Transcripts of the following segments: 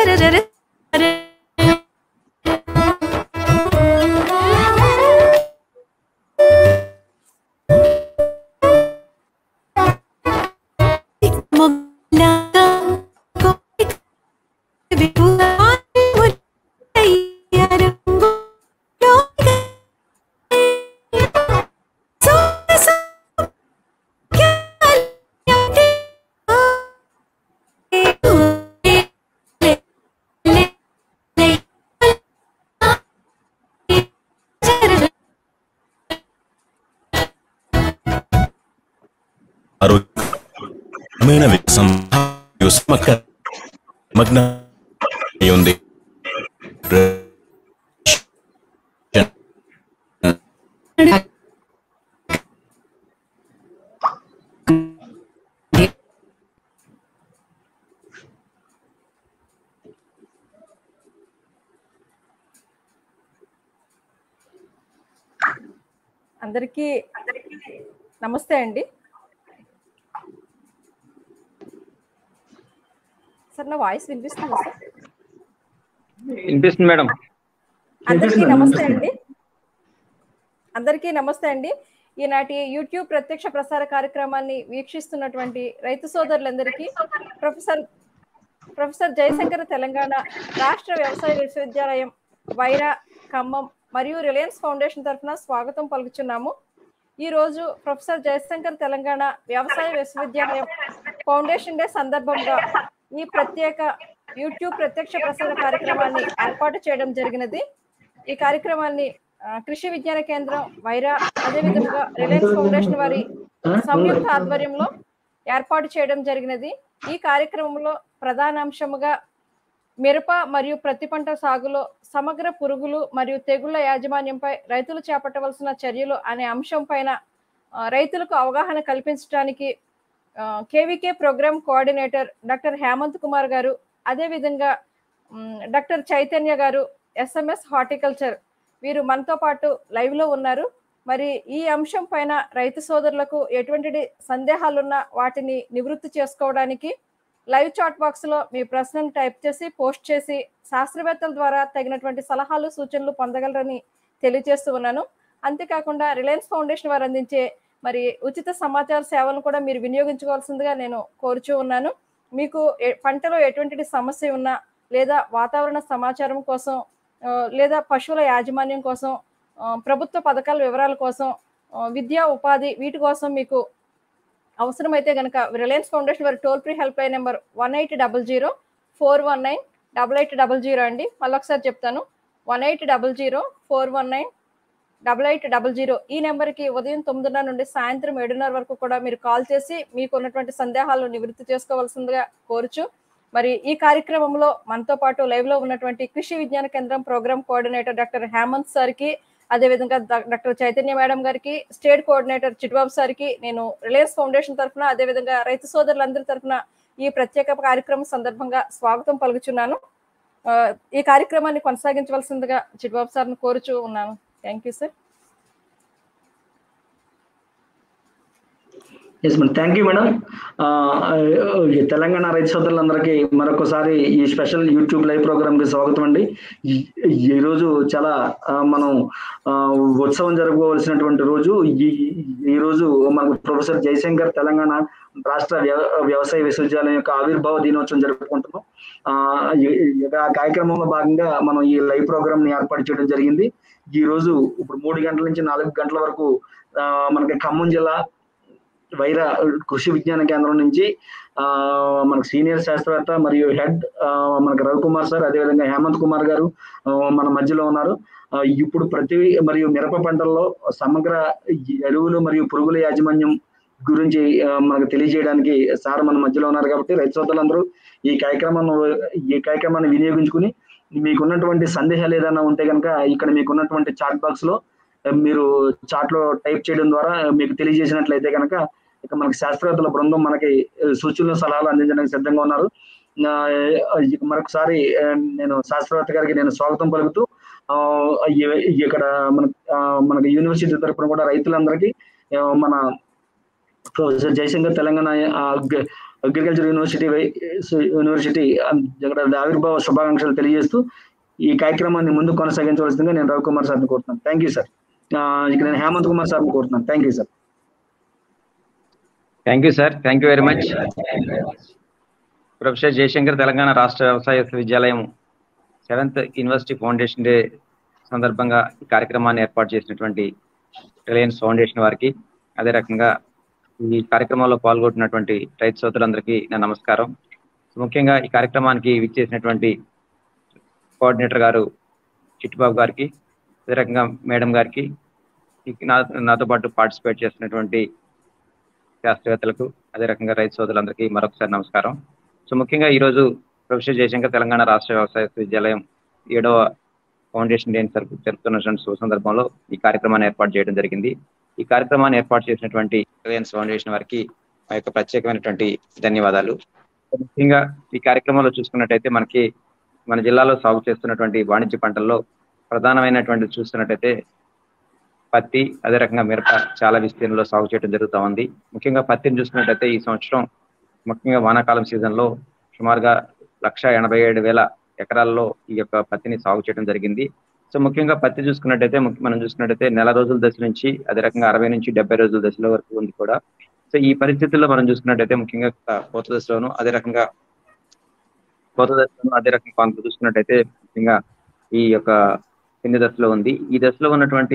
ఆరోగ్యమైన వికసం యుస్మక మగ్న అయి ఉంది అందరికీ నమస్తే అండి సార్ నా వాయిస్ వినిపిస్తుంది సార్ వినిపిస్తుంది మేడం అందరికీ నమస్తే అండి అందరికీ నమస్తే అండి ఈనాటి యూట్యూబ్ ప్రత్యక్ష ప్రసార కార్యక్రమాన్ని వీక్షిస్తున్నటువంటి రైతు సోదరులందరికీ ప్రొఫెసర్ ప్రొఫెసర్ జయశంకర్ తెలంగాణ రాష్ట్ర వ్యవసాయ విశ్వవిద్యాలయం వైరా ఖమ్మం మరియు రిలయన్స్ ఫౌండేషన్ తరఫున స్వాగతం పలుకుచున్నాము ఈ రోజు ప్రొఫెసర్ జయశంకర్ తెలంగాణ వ్యవసాయ విశ్వవిద్యాలయం ఫౌండేషన్ డే సందర్భంగా ఈ ప్రత్యేక యూట్యూబ్ ప్రత్యక్ష ప్రసార కార్యక్రమాన్ని ఏర్పాటు చేయడం జరిగినది ఈ కార్యక్రమాన్ని ఆ, కృషి విజ్ఞాన కేంద్రం వైరా అదేవిధంగా రిలయన్స్ ఫౌండేషన్ వారి సంయుక్త ఆధ్వర్యంలో ఏర్పాటు చేయడం జరిగినది ఈ కార్యక్రమంలో ప్రధాన అంశముగా మిరప మరియు ప్రతి పంట సాగులో సమగ్ర పురుగులు మరియు తెగుళ్ల యాజమాన్యంపై రైతులు చేపట్టవలసిన చర్యలు అనే అంశం పైన ఆ, రైతులకు అవగాహన కల్పించడానికి KVK program coordinator doctor Hemant Kumar గారు అదేవిధంగా మ్, డాక్టర్ చైతన్య గారు ఎస్ఎంఎస్ హార్టికల్చర్ వీరు మనతో పాటు లైవ్ లో ఉన్నారు మరి ఈ అంశం పైన రైతు సోదరులకు ఎటువంటి సందేహాలున్నా వాటిని నివృత్తి చేసుకోవడానికి లైవ్ చాట్ బాక్స్ లో మీ ప్రశ్నను టైప్ చేసి పోస్ట్ చేసి శాస్త్రవేత్తల ద్వారా తగినటువంటి సలహాలు సూచనలు పొందగలరని తెలియజేస్తూ ఉన్నాను అంతేకాకుండా రిలయన్స్ ఫౌండేషన్ వారు అందించే మరి ఉచిత సమాచార సేవలను కూడా మీరు వినియోగించుకోవాల్సిందిగా నేను కోరుచూ ఉన్నాను మీకు ఎ- పంటలో ఎటువంటి సమస్య ఉన్నా లేదా వాతావరణ సమాచారం కోసం ఆ, లేదా పశువుల యాజమాన్యం కోసం ఆ, ప్రభుత్వ పథకాల వివరాల కోసం ఆ, విద్యా ఉపాధి వీటి కోసం మీకు అవసరమైతే కనుక రిలయన్స్ ఫౌండేషన్ వారి toll free help line number one eight double zero four one nine double eight double zero అండి మళ్ళీ ఒకసారి చెప్తాను one eight double zero four one nine double eight double zero ఈ నెంబర్కి ఉదయం తొమ్మిదిన్నర నుండి సాయంత్రం ఏడున్నర వరకు కూడా మీరు కాల్ చేసి మీకు ఉన్నటువంటి సందేహాలను నివృత్తి చేసుకోవాల్సిందిగా కోరుచు మరి ఈ కార్యక్రమంలో మనతో పాటు లైవ్ లో ఉన్నటువంటి కృషి విజ్ఞాన కేంద్రం ప్రోగ్రామ్ కోఆర్డినేటర్ డాక్టర్ హేమంత్ సార్కి అదేవిధంగా డా- డాక్టర్ చైతన్య మేడం గారికి స్టేట్ కోఆర్డినేటర్ చిట్బాబు సార్కి నేను రిలయన్స్ ఫౌండేషన్ తరఫున అదేవిధంగా రైతు సోదరులందరి తరఫున ఈ ప్రత్యేక కార్యక్రమం సందర్భంగా స్వాగతం పలుకుచున్నాను ఆ, ఈ కార్యక్రమాన్ని కొనసాగించవలసిందిగా చిట్బాబు సార్ని కోరుచూ ఉన్నాను thank you sir yes madam thank you madam ఆ, ఈ తెలంగాణ రైతు సోదరులందరికీ మరొకసారి ఈ స్పెషల్ యూట్యూబ్ లైవ్ ప్రోగ్రామ్ కి స్వాగతం అండి ఈ- ఈ రోజు చాలా ఆ, మనం ఆ, ఉత్సవం జరుపుకోవాల్సినటువంటి రోజు ఈ ఈ రోజు మనకు ప్రొఫెసర్ జయశంకర్ తెలంగాణ రాష్ట్ర వ్య- వ్యవసాయ విశ్వవిద్యాలయం యొక్క ఆవిర్భావ దినోత్సవం జరుపుకుంటున్నాం ఆ ఈ- ఈ ఆ కార్యక్రమంలో భాగంగా మనం ఈ లైవ్ ప్రోగ్రామ్ ని ఏర్పాటు చేయడం జరిగింది ఈ రోజు ఇప్పుడు మూడు గంటల నుంచి నాలుగు గంటల వరకు ఆ, మనకి ఖమ్మం జిల్లా వైరా కృషి విజ్ఞాన కేంద్రం నుంచి ఆ మనకు సీనియర్ శాస్త్రవేత్త మరియు హెడ్ ఆ, మనకు రవికుమార్ సార్ అదేవిధంగా హేమంత్ కుమార్ గారు ఆ, మన మధ్యలో ఉన్నారు ఆ, ఇప్పుడు ప్రతి మరియు మిరప పంటల్లో సమగ్ర ఎరువులు మరియు పురుగుల యాజమాన్యం గురించి ఆ, మనకు తెలియజేయడానికి సార్ మన మధ్యలో ఉన్నారు కాబట్టి రైతు సోదరులందరూ ఈ కార్యక్రమాన్ని ఈ కార్యక్రమాన్ని వినియోగించుకుని మీకున్నటువంటి సందేహాలు ఏదైనా ఉంటే కనుక ఇక్కడ మీకున్నటువంటి చాట్ బాక్స్ లో మీరు చాట్ లో టైప్ చేయడం ద్వారా మీకు తెలియజేసినట్లయితే కనుక ఇక మనకి శాస్త్రవేత్తల బృందం మనకి ఆ, సూచనలు సలహాలు అందించడానికి సిద్ధంగా ఉన్నారు ఆ, ఇక మరొకసారి ఆ, నేను శాస్త్రవేత్త గారికి నేను స్వాగతం పలుకుతూ ఆ, ఈ- ఇక్కడ మన ఆ, మనకి యూనివర్సిటీ తరపున కూడా రైతులందరికీ ఆ, మన professor Jayashankar Telangana agriculture university వై- యూనివర్సిటీ ఇక్కడ ఆవిర్భావ శుభాకాంక్షలు తెలియజేస్తూ ఈ కార్యక్రమాన్ని ముందు కొనసాగించవలసిందిగా నేను రవికుమార్ సార్ని కోరుతున్నాను థ్యాంక్ యూ సార్ ఇక నేను హేమంత్ కుమార్ సార్ని కోరుతున్నాను thank you sir thank you sir thank you very much professor Jayashankar Telangana రాష్ట్ర వ్యవసాయ విశ్వవిద్యాలయం సెవెంత్ యూనివర్సిటీ ఫౌండేషన్ డే సందర్భంగా ఈ కార్యక్రమాన్ని ఏర్పాటు చేసినటువంటి రిలయన్స్ ఫౌండేషన్ వారికి అదే రకంగా ఈ కార్యక్రమంలో పాల్గొంటున్నటువంటి రైతు సోదరులందరికీ నా నమస్కారం ముఖ్యంగా ఈ కార్యక్రమానికి విచ్చేసినటువంటి కోఆర్డినేటర్ గారు చిట్టుబాబు గారికి అదే రకంగా మేడం గారికి ఈ నా నాతో పాటు పార్టిసిపేట్ చేస్తున్నటువంటి శాస్త్రవేత్తలకు అదే రకంగా రైతు సోదరులందరికీ మరొకసారి నమస్కారం సో ముఖ్యంగా ఈరోజు ప్రొఫెసర్ జయశంకర్ తెలంగాణ రాష్ట్ర వ్యవసాయ విశ్వవిద్యాలయం ఏడవ ఫౌండేషన్ డే జరుపు జరుపుతున్నటువంటి శుభ సందర్భంలో ఈ కార్యక్రమాన్ని ఏర్పాటు చేయడం జరిగింది ఈ కార్యక్రమాన్ని ఏర్పాటు చేసినటువంటి రిలయన్స్ ఫౌండేషన్ వారికి మా యొక్క ప్రత్యేకమైనటువంటి ధన్యవాదాలు ముఖ్యంగా ఈ కార్యక్రమంలో చూసుకున్నట్టయితే మనకి మన జిల్లాలో సాగు చేస్తున్నటువంటి వాణిజ్య పంటల్లో ప్రధానమైనటువంటి చూస్తున్నట్టయితే పత్తి అదే రకంగా మిరప చాలా విస్తీర్ణంలో సాగు చేయడం జరుగుతూ ఉంది ముఖ్యంగా పత్తిని చూసుకున్నట్టయితే ఈ సంవత్సరం ముఖ్యంగా వానాకాలం సీజన్లో సుమారుగా లక్ష ఎనభై ఏడు వేల ఎకరాల్లో ఈ యొక్క పత్తిని సాగు చేయడం జరిగింది సో ముఖ్యంగా పత్తి చూసుకున్నట్టయితే ముఖ్య- మనం చూసుకున్నట్టయితే నెల రోజుల దశ నుంచి అదే రకంగా అరవై నుంచి డెబ్బై రోజుల దశల వరకు ఉంది కూడా సో ఈ పరిస్థితుల్లో మనం చూసుకున్నట్టయితే ముఖ్యంగా కోత దశలోను అదే రకంగా కోత దశలోను అదే రకంగా కొంత చూసుకున్నట్టయితే ముఖ్యంగా ఈ యొక్క కింది దశలో ఉంది ఈ దశలో ఉన్నటువంటి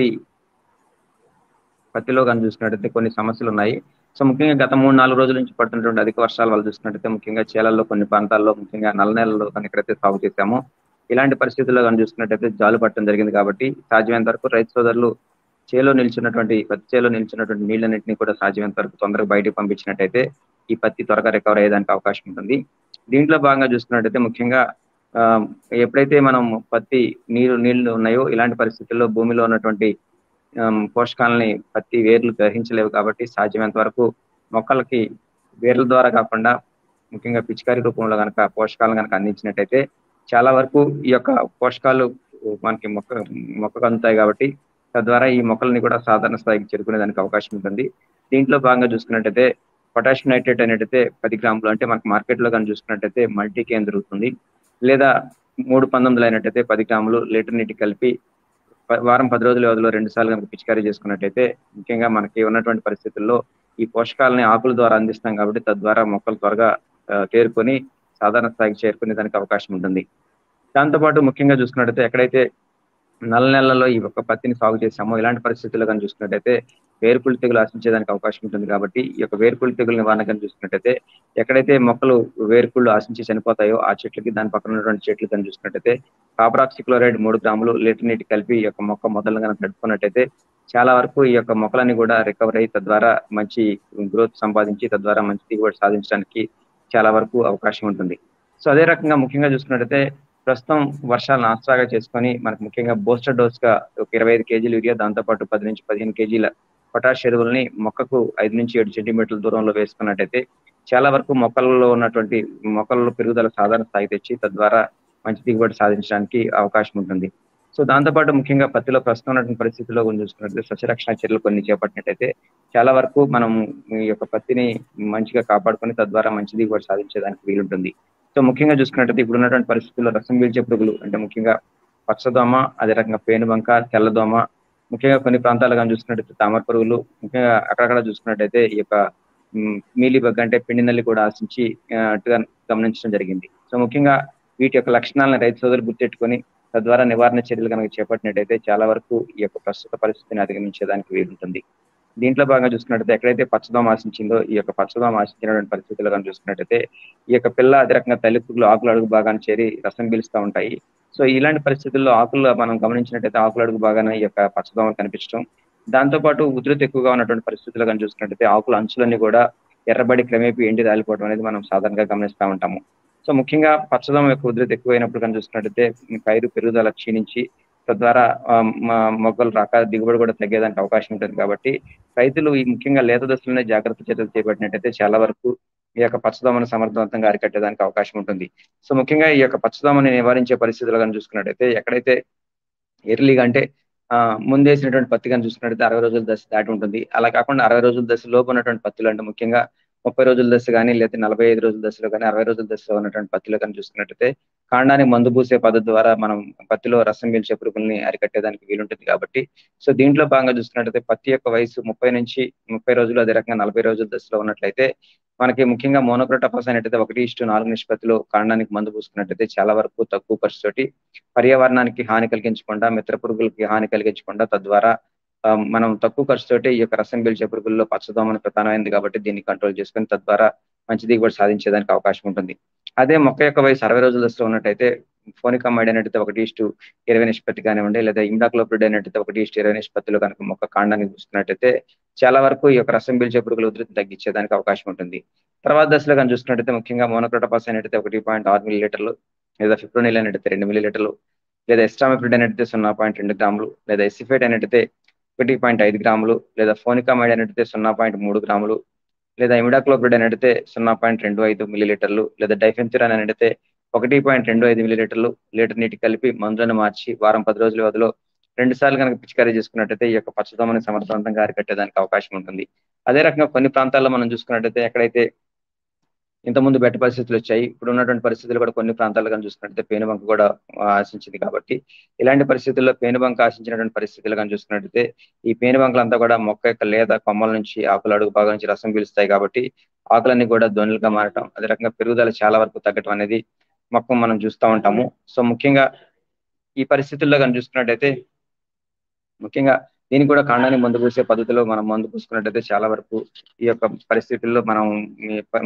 పత్తిలో కానీ చూసుకున్నట్టయితే కొన్ని సమస్యలు ఉన్నాయి సో ముఖ్యంగా గత మూడు నాలుగు రోజుల నుంచి పడుతున్నటువంటి అధిక వర్షాలు వాళ్ళు చూసుకున్నట్టయితే ముఖ్యంగా చేలల్లో కొన్ని ప్రాంతాల్లో ముఖ్యంగా నల్ల నెలల్లో కానీ ఎక్కడైతే సాగు చేశామో ఇలాంటి పరిస్థితుల్లో కానీ చూసుకున్నట్టయితే జాలు పట్టడం జరిగింది కాబట్టి సాధ్యమైనంత వరకు రైతు సోదరులు చేలో నిల్చున్నటువంటి పత్తి చేలో నిల్చున్నటువంటి నీళ్ళన్నింటినీ కూడా సాధ్యమైనంత వరకు తొందరగా బయటకు పంపించినట్టయితే ఈ పత్తి త్వరగా రికవర్ అయ్యేదానికి అవకాశం ఉంటుంది దీంట్లో భాగంగా చూసుకున్నట్టయితే ముఖ్యంగా ఆ, ఎప్పుడైతే మనం పత్తి నీరు నీళ్లు ఉన్నాయో ఇలాంటి పరిస్థితుల్లో భూమిలో ఉన్నటువంటి ఆమ్, పోషకాలని పత్తి వేర్లు గ్రహించలేవు కాబట్టి సాధ్యమైనంత వరకు మొక్కలకి వేర్ల ద్వారా కాకుండా ముఖ్యంగా పిచికారి రూపంలో కనుక పోషకాలను కనుక అందించినట్టయితే చాలా వరకు ఈ యొక్క పోషకాలు మనకి మొక్క మొక్కకు అందుతాయి కాబట్టి తద్వారా ఈ మొక్కలని కూడా సాధారణ స్థాయికి చేరుకునే దానికి అవకాశం ఉంటుంది దీంట్లో భాగంగా చూసుకున్నట్టయితే పొటాషియం నైట్రేట్ అనేటైతే పది గ్రాములు అంటే మనకి మార్కెట్ లో కానీ చూసుకున్నట్టయితే మల్టీకి ఏం దొరుకుతుంది లేదా మూడు పంతొమ్మిదిలు అయినట్టయితే పది గ్రాములు లీటర్ నీటి కలిపి ప- వారం పది రోజుల వ్యవధిలో రెండు సార్లు కనుక పిచికారీ చేసుకున్నట్టయితే ముఖ్యంగా మనకి ఉన్నటువంటి పరిస్థితుల్లో ఈ పోషకాలని ఆకుల ద్వారా అందిస్తాం కాబట్టి తద్వారా మొక్కలు త్వరగా ఆ, తేరుకొని సాధారణ స్థాయికి చేరుకునే దానికి అవకాశం ఉంటుంది దాంతోపాటు ముఖ్యంగా చూసుకున్నట్టయితే ఎక్కడైతే నల్ల నెలల్లో ఈ యొక్క పత్తిని సాగు చేసామో ఇలాంటి పరిస్థితుల్లో కానీ చూసుకున్నట్టయితే వేరుకుళ్ళు తెగులు ఆశించేదానికి అవకాశం ఉంటుంది కాబట్టి ఈ యొక్క వేరుకుళ్ళు తెగులు నివారణ కానీ చూసుకున్నట్టయితే ఎక్కడైతే మొక్కలు వేరుకుళ్ళు ఆశించి చనిపోతాయో ఆ చెట్లకి దాని పక్కన ఉన్నటువంటి చెట్లు కానీ చూసుకున్నట్టయితే కాపరాక్సిక్లోరైడ్ మూడు గ్రాములు లీటర్ నీటి కలిపి ఈ యొక్క మొక్క మొదలు కనుక నడుపుకున్నట్టయితే చాలా వరకు ఈ యొక్క మొక్కలన్నీ కూడా రికవర్ అయ్యి తద్వారా మంచి గ్రోత్ సంపాదించి తద్వారా మంచి దిగుబడి సాధించడానికి చాలా వరకు అవకాశం ఉంటుంది సో అదే రకంగా ముఖ్యంగా చూసుకున్నట్టయితే ప్రస్తుతం వర్షాలను ఆసరాగా చేసుకొని మనకు ముఖ్యంగా బూస్టర్ డోస్ గా ఒక ఇరవై ఐదు కేజీలు యూరియా దాంతోపాటు పది నుంచి పదిహేను కేజీల పొటాష్ ఎరువుల్ని మొక్కకు ఐదు నుంచి ఏడు సెంటీమీటర్ల దూరంలో వేసుకున్నట్టయితే చాలా వరకు మొక్కలలో ఉన్నటువంటి మొక్కలలో పెరుగుదల సాధారణ స్థాయి తెచ్చి తద్వారా మంచి దిగుబడి సాధించడానికి అవకాశం ఉంటుంది సో దాంతోపాటు ముఖ్యంగా పత్తిలో ప్రస్తుతం ఉన్నటువంటి పరిస్థితుల్లో కొన్ని చూసుకున్నట్లయితే సస్యరక్షణ చర్యలు కొన్ని చేపట్టినట్టయితే చాలా వరకు మనం ఈ యొక్క పత్తిని మంచిగా కాపాడుకొని తద్వారా మంచి దిగుబడి సాధించేదానికి వీలుంటుంది సో ముఖ్యంగా చూసుకున్నట్టయితే ఇప్పుడు ఉన్నటువంటి పరిస్థితుల్లో రసం పీల్చే పురుగులు అంటే ముఖ్యంగా పచ్చదోమ అదే రకంగా పేనుబంక తెల్లదోమ ముఖ్యంగా కొన్ని ప్రాంతాలు కానీ చూసుకున్నట్టయితే తామర పురుగులు ముఖ్యంగా అక్కడక్కడ చూసుకున్నట్టయితే ఈ యొక్క మ్, మీలీ బగ్ అంటే పిండి నల్లి కూడా ఆశించి ఆ, అటుగా గమనించడం జరిగింది సో ముఖ్యంగా వీటి యొక్క లక్షణాలను రైతు సోదరులు గుర్తెట్టుకొని తద్వారా నివారణ చర్యలు కనుక చేపట్టినట్టయితే చాలా వరకు ఈ యొక్క ప్రస్తుత పరిస్థితిని అధిగమించేదానికి వీలుంటుంది దీంట్లో భాగంగా చూసుకున్నట్టయితే ఎక్కడైతే పచ్చదోమ ఆశించిందో ఈ యొక్క పచ్చదోమ ఆశించినటువంటి పరిస్థితుల్లో కనుక చూసుకున్నట్టయితే ఈ యొక్క పిల్ల అదే రకంగా తల్లి పురుగులు ఆకులు అడుగు భాగాన్ని చేరి రసం పీలుస్తూ ఉంటాయి సో ఇలాంటి పరిస్థితుల్లో ఆకులు మనం గమనించినట్టయితే ఆకులు అడుగు భాగాన ఈ యొక్క పచ్చదోమ కనిపించడం దాంతో పాటు ఉధృతి ఎక్కువగా ఉన్నటువంటి పరిస్థితుల్లో కానీ చూసుకున్నట్టయితే ఆకుల అంచులన్నీ కూడా ఎర్రబడి క్రమేపీ ఎండి రాలిపోవడం అనేది మనం సాధారణంగా గమనిస్తూ ఉంటాము సో ముఖ్యంగా పచ్చదోమ యొక్క ఉధృతి ఎక్కువైనప్పుడు కానీ చూసుకున్నట్టయితే పైరు పెరుగుదల క్షీణించి తద్వారా ఆ, మ- మొగ్గలు రాక దిగుబడి కూడా తగ్గేదానికి అవకాశం ఉంటుంది కాబట్టి రైతులు ఈ ముఖ్యంగా లేత దశలోనే జాగ్రత్త చర్యలు చేపట్టినట్టయితే చాలా వరకు ఈ యొక్క పచ్చదోమను సమర్థవంతంగా అరికట్టేదానికి అవకాశం ఉంటుంది సో ముఖ్యంగా ఈ యొక్క పచ్చదోమని నివారించే పరిస్థితులు కానీ చూసుకున్నట్టయితే ఎక్కడైతే ఎర్లీగా అంటే ఆ ముందేసినటువంటి పత్తి కానీ చూసుకున్నట్టయితే అరవై రోజుల దశ దాటి ఉంటుంది అలా కాకుండా అరవై రోజుల దశ లోపు ఉన్నటువంటి పత్తులు అంటే ముఖ్యంగా ముప్పై రోజుల దశ కానీ లేదా నలభై ఐదు రోజుల దశలో కానీ అరవై రోజుల దశలో ఉన్నటువంటి పత్తిలో కానీ చూసుకున్నట్టయితే కాండానికి మందు పూసే పద్ధతి ద్వారా మనం పత్తిలో రసం పీల్చే పురుగుల్ని అరికట్టేదానికి వీలుంటుంది కాబట్టి సో దీంట్లో భాగంగా చూసుకున్నట్టయితే పత్తి యొక్క వయసు ముప్పై నుంచి ముప్పై రోజులు అదే రకంగా నలభై రోజుల దశలో ఉన్నట్లయితే మనకి ముఖ్యంగా మోనోక్రోటోఫాస్ అనేటైతే ఒకటి ఇష్టు నాలుగు నిష్పత్తిలో కాండానికి మందు పూసుకున్నట్టయితే చాలా వరకు తక్కువ ఖర్చు తోటి పర్యావరణానికి హాని కలిగించకుండా మిత్ర పురుగులకి హాని కలిగించకుండా తద్వారా ఆ, మనం తక్కువ ఖర్చుతోటి ఈ యొక్క రసం పీల్చే పురుగుల్లో పచ్చదోమని ప్రధానమైంది కాబట్టి దీన్ని కంట్రోల్ చేసుకొని తద్వారా మంచి దిగుబడి సాధించేదానికి అవకాశం ఉంటుంది అదే మొక్క యొక్క వయసు అరవై రోజుల దశలో ఉన్నట్టయితే ఫోనికమైడ్ అనేటైతే ఒకటి ఇష్టు ఇరవై నిష్పత్తి కానివ్వండి లేదా ఇండాక్లోపిడ్ అనేటైతే ఒకటి ఇష్టు ఇరవై నిష్పత్తిలో కనుక మొక్క కాండానికి చూసుకున్నట్టయితే చాలా వరకు ఈ యొక్క రసం పీల్చే పురుగుల ఉధృతి తగ్గించేదానికి అవకాశం ఉంటుంది తర్వాత దశలో కానీ చూసుకున్నట్టయితే ముఖ్యంగా మోనోక్రోటోపాస్ అనేటైతే ఒకటి పాయింట్ ఆరు మిల్లీ లీటర్లు లేదా ఫిప్రోనిల్ అనేటైతే రెండు మిల్లీ లీటర్లు లేదా ఎస్టామిప్రిడ్ అనేటైతే సున్నా పాయింట్ రెండు గ్రాములు లేదా ఎసిఫేట్ అనేటైతే ఒకటి పాయింట్ ఐదు గ్రాములు లేదా ఫోనికామైడ్ అనేటైతే సున్నా పాయింట్ మూడు గ్రాములు లేదా ఇమిడాక్లోపిడ్ అనేటైతే సున్నా పాయింట్ రెండు ఐదు మిల్లీ లీటర్లు లేదా డైఫెన్చురాన్ అనేటైతే ఒకటి పాయింట్ రెండు ఐదు మిల్లీ లీటర్లు లీటర్ నీటి కలిపి మందులను మార్చి వారం పది రోజుల వ్యవధిలో రెండు సార్లు కనుక పిచికారీ చేసుకున్నట్టయితే ఈ యొక్క పచ్చదోమని సమర్థవంతంగా అరికట్టేదానికి అవకాశం ఉంటుంది అదే రకంగా కొన్ని ప్రాంతాల్లో మనం చూసుకున్నట్టయితే ఎక్కడైతే ఇంతకుముందు బెట్ట పరిస్థితులు వచ్చాయి ఇప్పుడు ఉన్నటువంటి పరిస్థితులు కూడా కొన్ని ప్రాంతాల్లో కానీ చూసుకున్నట్టయితే పేనుబంక కూడా ఆ, ఆశించింది కాబట్టి ఇలాంటి పరిస్థితుల్లో పేనుబంక ఆశించినటువంటి పరిస్థితులు కానీ చూసుకున్నట్టయితే ఈ పేనుబంకలంతా కూడా మొక్క యొక్క లేత కొమ్మల నుంచి ఆకుల అడుగు భాగం నుంచి రసం పీలుస్తాయి కాబట్టి ఆకులన్నీ కూడా దొన్నులుగా మారటం అదే రకంగా పెరుగుదల చాలా వరకు తగ్గటం అనేది మొక్క మనం చూస్తూ ఉంటాము సో ముఖ్యంగా ఈ పరిస్థితుల్లో కానీ చూసుకున్నట్టయితే ముఖ్యంగా దీనికి కూడా కాండానికి మందు పూసే పద్ధతిలో మనం మందు పూసుకున్నట్టయితే చాలా వరకు ఈ యొక్క పరిస్థితుల్లో మనం ఈ ప-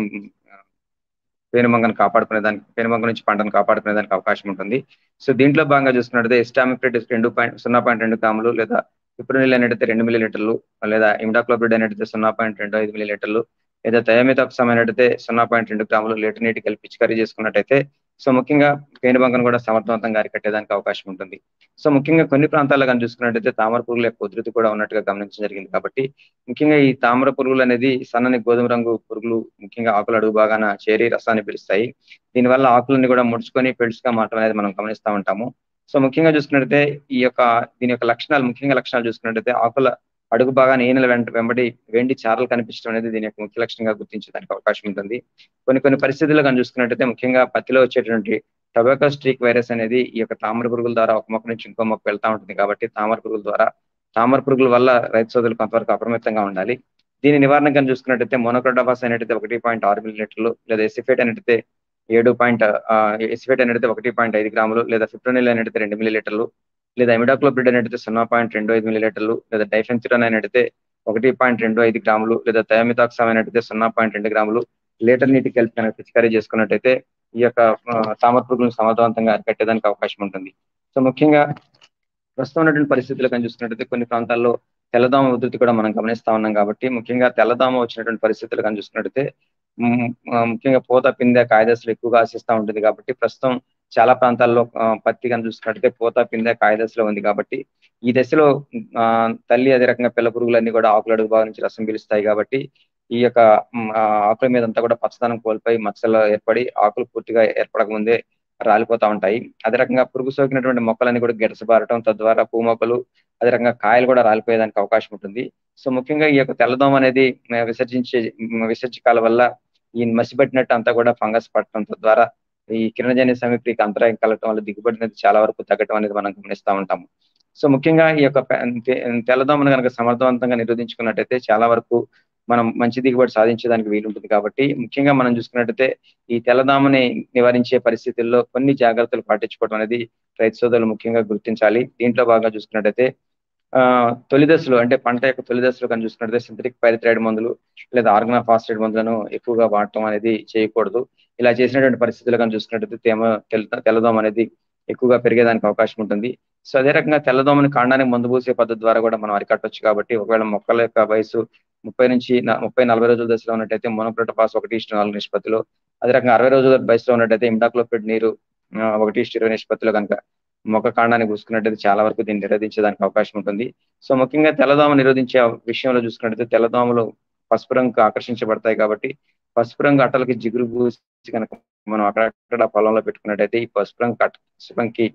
పేనుబంకను కాపాడుకునే దానికి పేనుబంక నుంచి పంటను కాపాడుకునే దానికి అవకాశం ఉంటుంది సో దీంట్లో భాగంగా చూసుకున్నట్టయితే ఎస్టామిప్రేట్ రెండు పాయింట్ సున్నా పాయింట్ రెండు గ్రాములు లేదా పిప్రోనిల్ అనేటైతే రెండు మిల్లీ లీటర్లు లేదా ఇమిడాక్లోపిడ్ అనేటైతే సున్నా పాయింట్ రెండు ఐదు మిల్లీ లీటర్లు లేదా థయోమితాక్సమ్ అనేటైతే సున్నా పాయింట్ రెండు గ్రాములు లీటర్ నీటి కలిపి పిచికారీ చేసుకున్నట్టయితే సో ముఖ్యంగా పేనుబంకను కూడా సమర్థవంతంగా అరికట్టేదానికి అవకాశం ఉంటుంది సో ముఖ్యంగా కొన్ని ప్రాంతాల్లో కానీ చూసుకున్నట్టయితే తామర పురుగుల యొక్క ఉధృతి కూడా ఉన్నట్టుగా గమనించడం జరిగింది కాబట్టి ముఖ్యంగా ఈ తామర పురుగులు అనేది సన్నని గోధుమ రంగు పురుగులు ముఖ్యంగా ఆకుల అడుగు భాగాన చేరి రసాన్ని పిలుస్తాయి దీనివల్ల ఆకులన్నీ కూడా ముడుచుకొని పెడుసుగా మారటం అనేది మనం గమనిస్తూ ఉంటాము సో ముఖ్యంగా చూసుకున్నట్టయితే ఈ యొక్క దీని యొక్క లక్షణాలు ముఖ్యంగా లక్షణాలు చూసుకున్నట్టయితే ఆకుల అడుగు భాగాన్ని ఈనెల వెంట వెంబడి వెండి చారలు కనిపించడం అనేది దీని యొక్క ముఖ్య లక్షణంగా గుర్తించడానికి అవకాశం ఉంటుంది కొన్ని కొన్ని పరిస్థితుల్లో కానీ చూసుకున్నట్టయితే ముఖ్యంగా పత్తిలో వచ్చేటువంటి టొబాకో స్ట్రీక్ వైరస్ అనేది ఈ యొక్క తామర పురుగుల ద్వారా ఒక మొక్క నుంచి ఇంకో మొక్క వెళ్తా ఉంటుంది కాబట్టి తామర పురుగుల ద్వారా తామర పురుగుల వల్ల రైతు సోదరులు కొంతవరకు అప్రమత్తంగా ఉండాలి దీని నివారణ కానీ చూసుకున్నట్టయితే మోనోక్రోటోఫాస్ అనేటైతే ఒకటి పాయింట్ ఆరు మిల్లీలీటర్లు లేదా ఎసిఫేట్ అనేటైతే ఏడు పాయింట్ ఎసిఫేట్ అనేటైతే ఒకటి పాయింట్ ఐదు గ్రాములు లేదా ఫిప్రోనిల్ అనేటైతే రెండు మిల్లీలీటర్లు లేదా ఇమిడాక్లోపిడ్ అనేటైతే సున్నా పాయింట్ రెండు ఐదు మిల్లీలీటర్లు లేదా డైఫెన్చురాన్ అనేటైతే ఒకటి పాయింట్ రెండు ఐదు గ్రాములు లేదా థయామితాక్సామ్ అనేటైతే సున్నా పాయింట్ రెండు గ్రాములు లీటర్ నీటి కలిపి కనుక పిచికారీ చేసుకున్నట్టయితే ఈ యొక్క ఆ, తామర పురుగులను సమర్థవంతంగా అరికట్టేదానికి అవకాశం ఉంటుంది సో ముఖ్యంగా ప్రస్తుతం ఉన్నటువంటి పరిస్థితులు కానీ చూసుకున్నట్టయితే కొన్ని ప్రాంతాల్లో తెల్లదోమ ఉధృతి కూడా మనం గమనిస్తా ఉన్నాం కాబట్టి ముఖ్యంగా తెల్లదోమ వచ్చినటువంటి పరిస్థితులు కానీ చూసుకున్నట్టయితే మ్, ఆ, ముఖ్యంగా పూత పిందె కాయదశలు ఎక్కువగా ఆశిస్తూ ఉంటుంది కాబట్టి ప్రస్తుతం చాలా ప్రాంతాల్లో ఆ, పత్తి కానీ చూసుకున్నట్టయితే పూత పిందె కాయదశలో ఉంది కాబట్టి ఈ దశలో ఆ, తల్లి అదే రకంగా పిల్ల పురుగులన్నీ కూడా ఆకుల అడుగు భాగం నుంచి రసం పీలుస్తాయి కాబట్టి ఈ యొక్క మ్, ఆ, ఆకుల మీద అంతా కూడా పచ్చదనం కోల్పోయి మచ్చలు ఏర్పడి ఆకులు పూర్తిగా ఏర్పడక ముందే రాలిపోతా ఉంటాయి అదే రకంగా పురుగు సోకినటువంటి మొక్కలన్నీ కూడా గిడసబారటం తద్వారా పూ మొక్కలు అదే రకంగా కాయలు కూడా రాలిపోయేదానికి అవకాశం ఉంటుంది సో ముఖ్యంగా ఈ యొక్క తెల్లదోమ అనేది మ, విసర్జించే మ, విసర్జకాల వల్ల ఈ మసిపట్టినట్టు అంతా కూడా ఫంగస్ పట్టడం తద్వారా ఈ కిరణజన్య సమీక్రియకి అంతరాయం కలగటం వల్ల దిగుబడి అనేది చాలా వరకు తగ్గటం అనేది మనం గమనిస్తూ ఉంటాము సో ముఖ్యంగా ఈ యొక్క పె- తె- తెల్లదోమను కనుక సమర్థవంతంగా నిరోధించుకున్నట్టయితే చాలా వరకు మనం మంచి దిగుబడి సాధించేదానికి వీలుంటుంది కాబట్టి ముఖ్యంగా మనం చూసుకున్నట్టయితే ఈ తెల్లదోమని నివారించే పరిస్థితుల్లో కొన్ని జాగ్రత్తలు పాటించుకోవడం అనేది రైతు సోదరులు ముఖ్యంగా గుర్తించాలి దీంట్లో బాగా చూసుకున్నట్టయితే ఆ తొలి దశలో అంటే పంట యొక్క తొలి దశలో కానీ చూసుకున్నట్టయితే సింథటిక్ పైరిథ్రైడ్ మందులు లేదా ఆర్గనా ఫాస్ఫేట్ మందులను ఎక్కువగా వాడటం అనేది చేయకూడదు ఇలా చేసినటువంటి పరిస్థితులు కానీ చూసుకున్నట్టయితే తేమ తెల్ల తెల్లదోమ అనేది ఎక్కువగా పెరిగేదానికి అవకాశం ఉంటుంది సో అదే రకంగా తెల్లదోమని కాండానికి మందు పూసే పద్ధతి ద్వారా కూడా మనం అరికట్టవచ్చు కాబట్టి ఒకవేళ మొక్కల యొక్క వయసు ముప్పై నుంచి న- ముప్పై నలభై రోజుల దశలో ఉన్నట్టయితే మోనోక్రోటోపాస్ ఒకటి ఇష్ట నాలుగు నిష్పత్తిలో అదే రకంగా అరవై రోజుల వయసులో ఉన్నట్టయితే ఇమిడాక్లోపిడ్ నీరు ఆ, ఒకటి ఇష్ట ఇరవై నిష్పత్తిలో కనుక మొక్క కాండానికి చూసుకున్నట్టయితే చాలా వరకు దీన్ని నిరోధించడానికి అవకాశం ఉంటుంది సో ముఖ్యంగా తెల్లదోమ నిరోధించే విషయంలో చూసుకున్నట్టయితే తెల్లదోమలు పసుపు రంగు ఆకర్షించబడతాయి కాబట్టి పసుపు రంగు అట్టలకి జిగురు పూసి కనుక మనం అక్కడక్కడ పొలంలో పెట్టుకున్నట్టయితే ఈ పసుపు రంగు అట్ట- పసుపు రంగుకి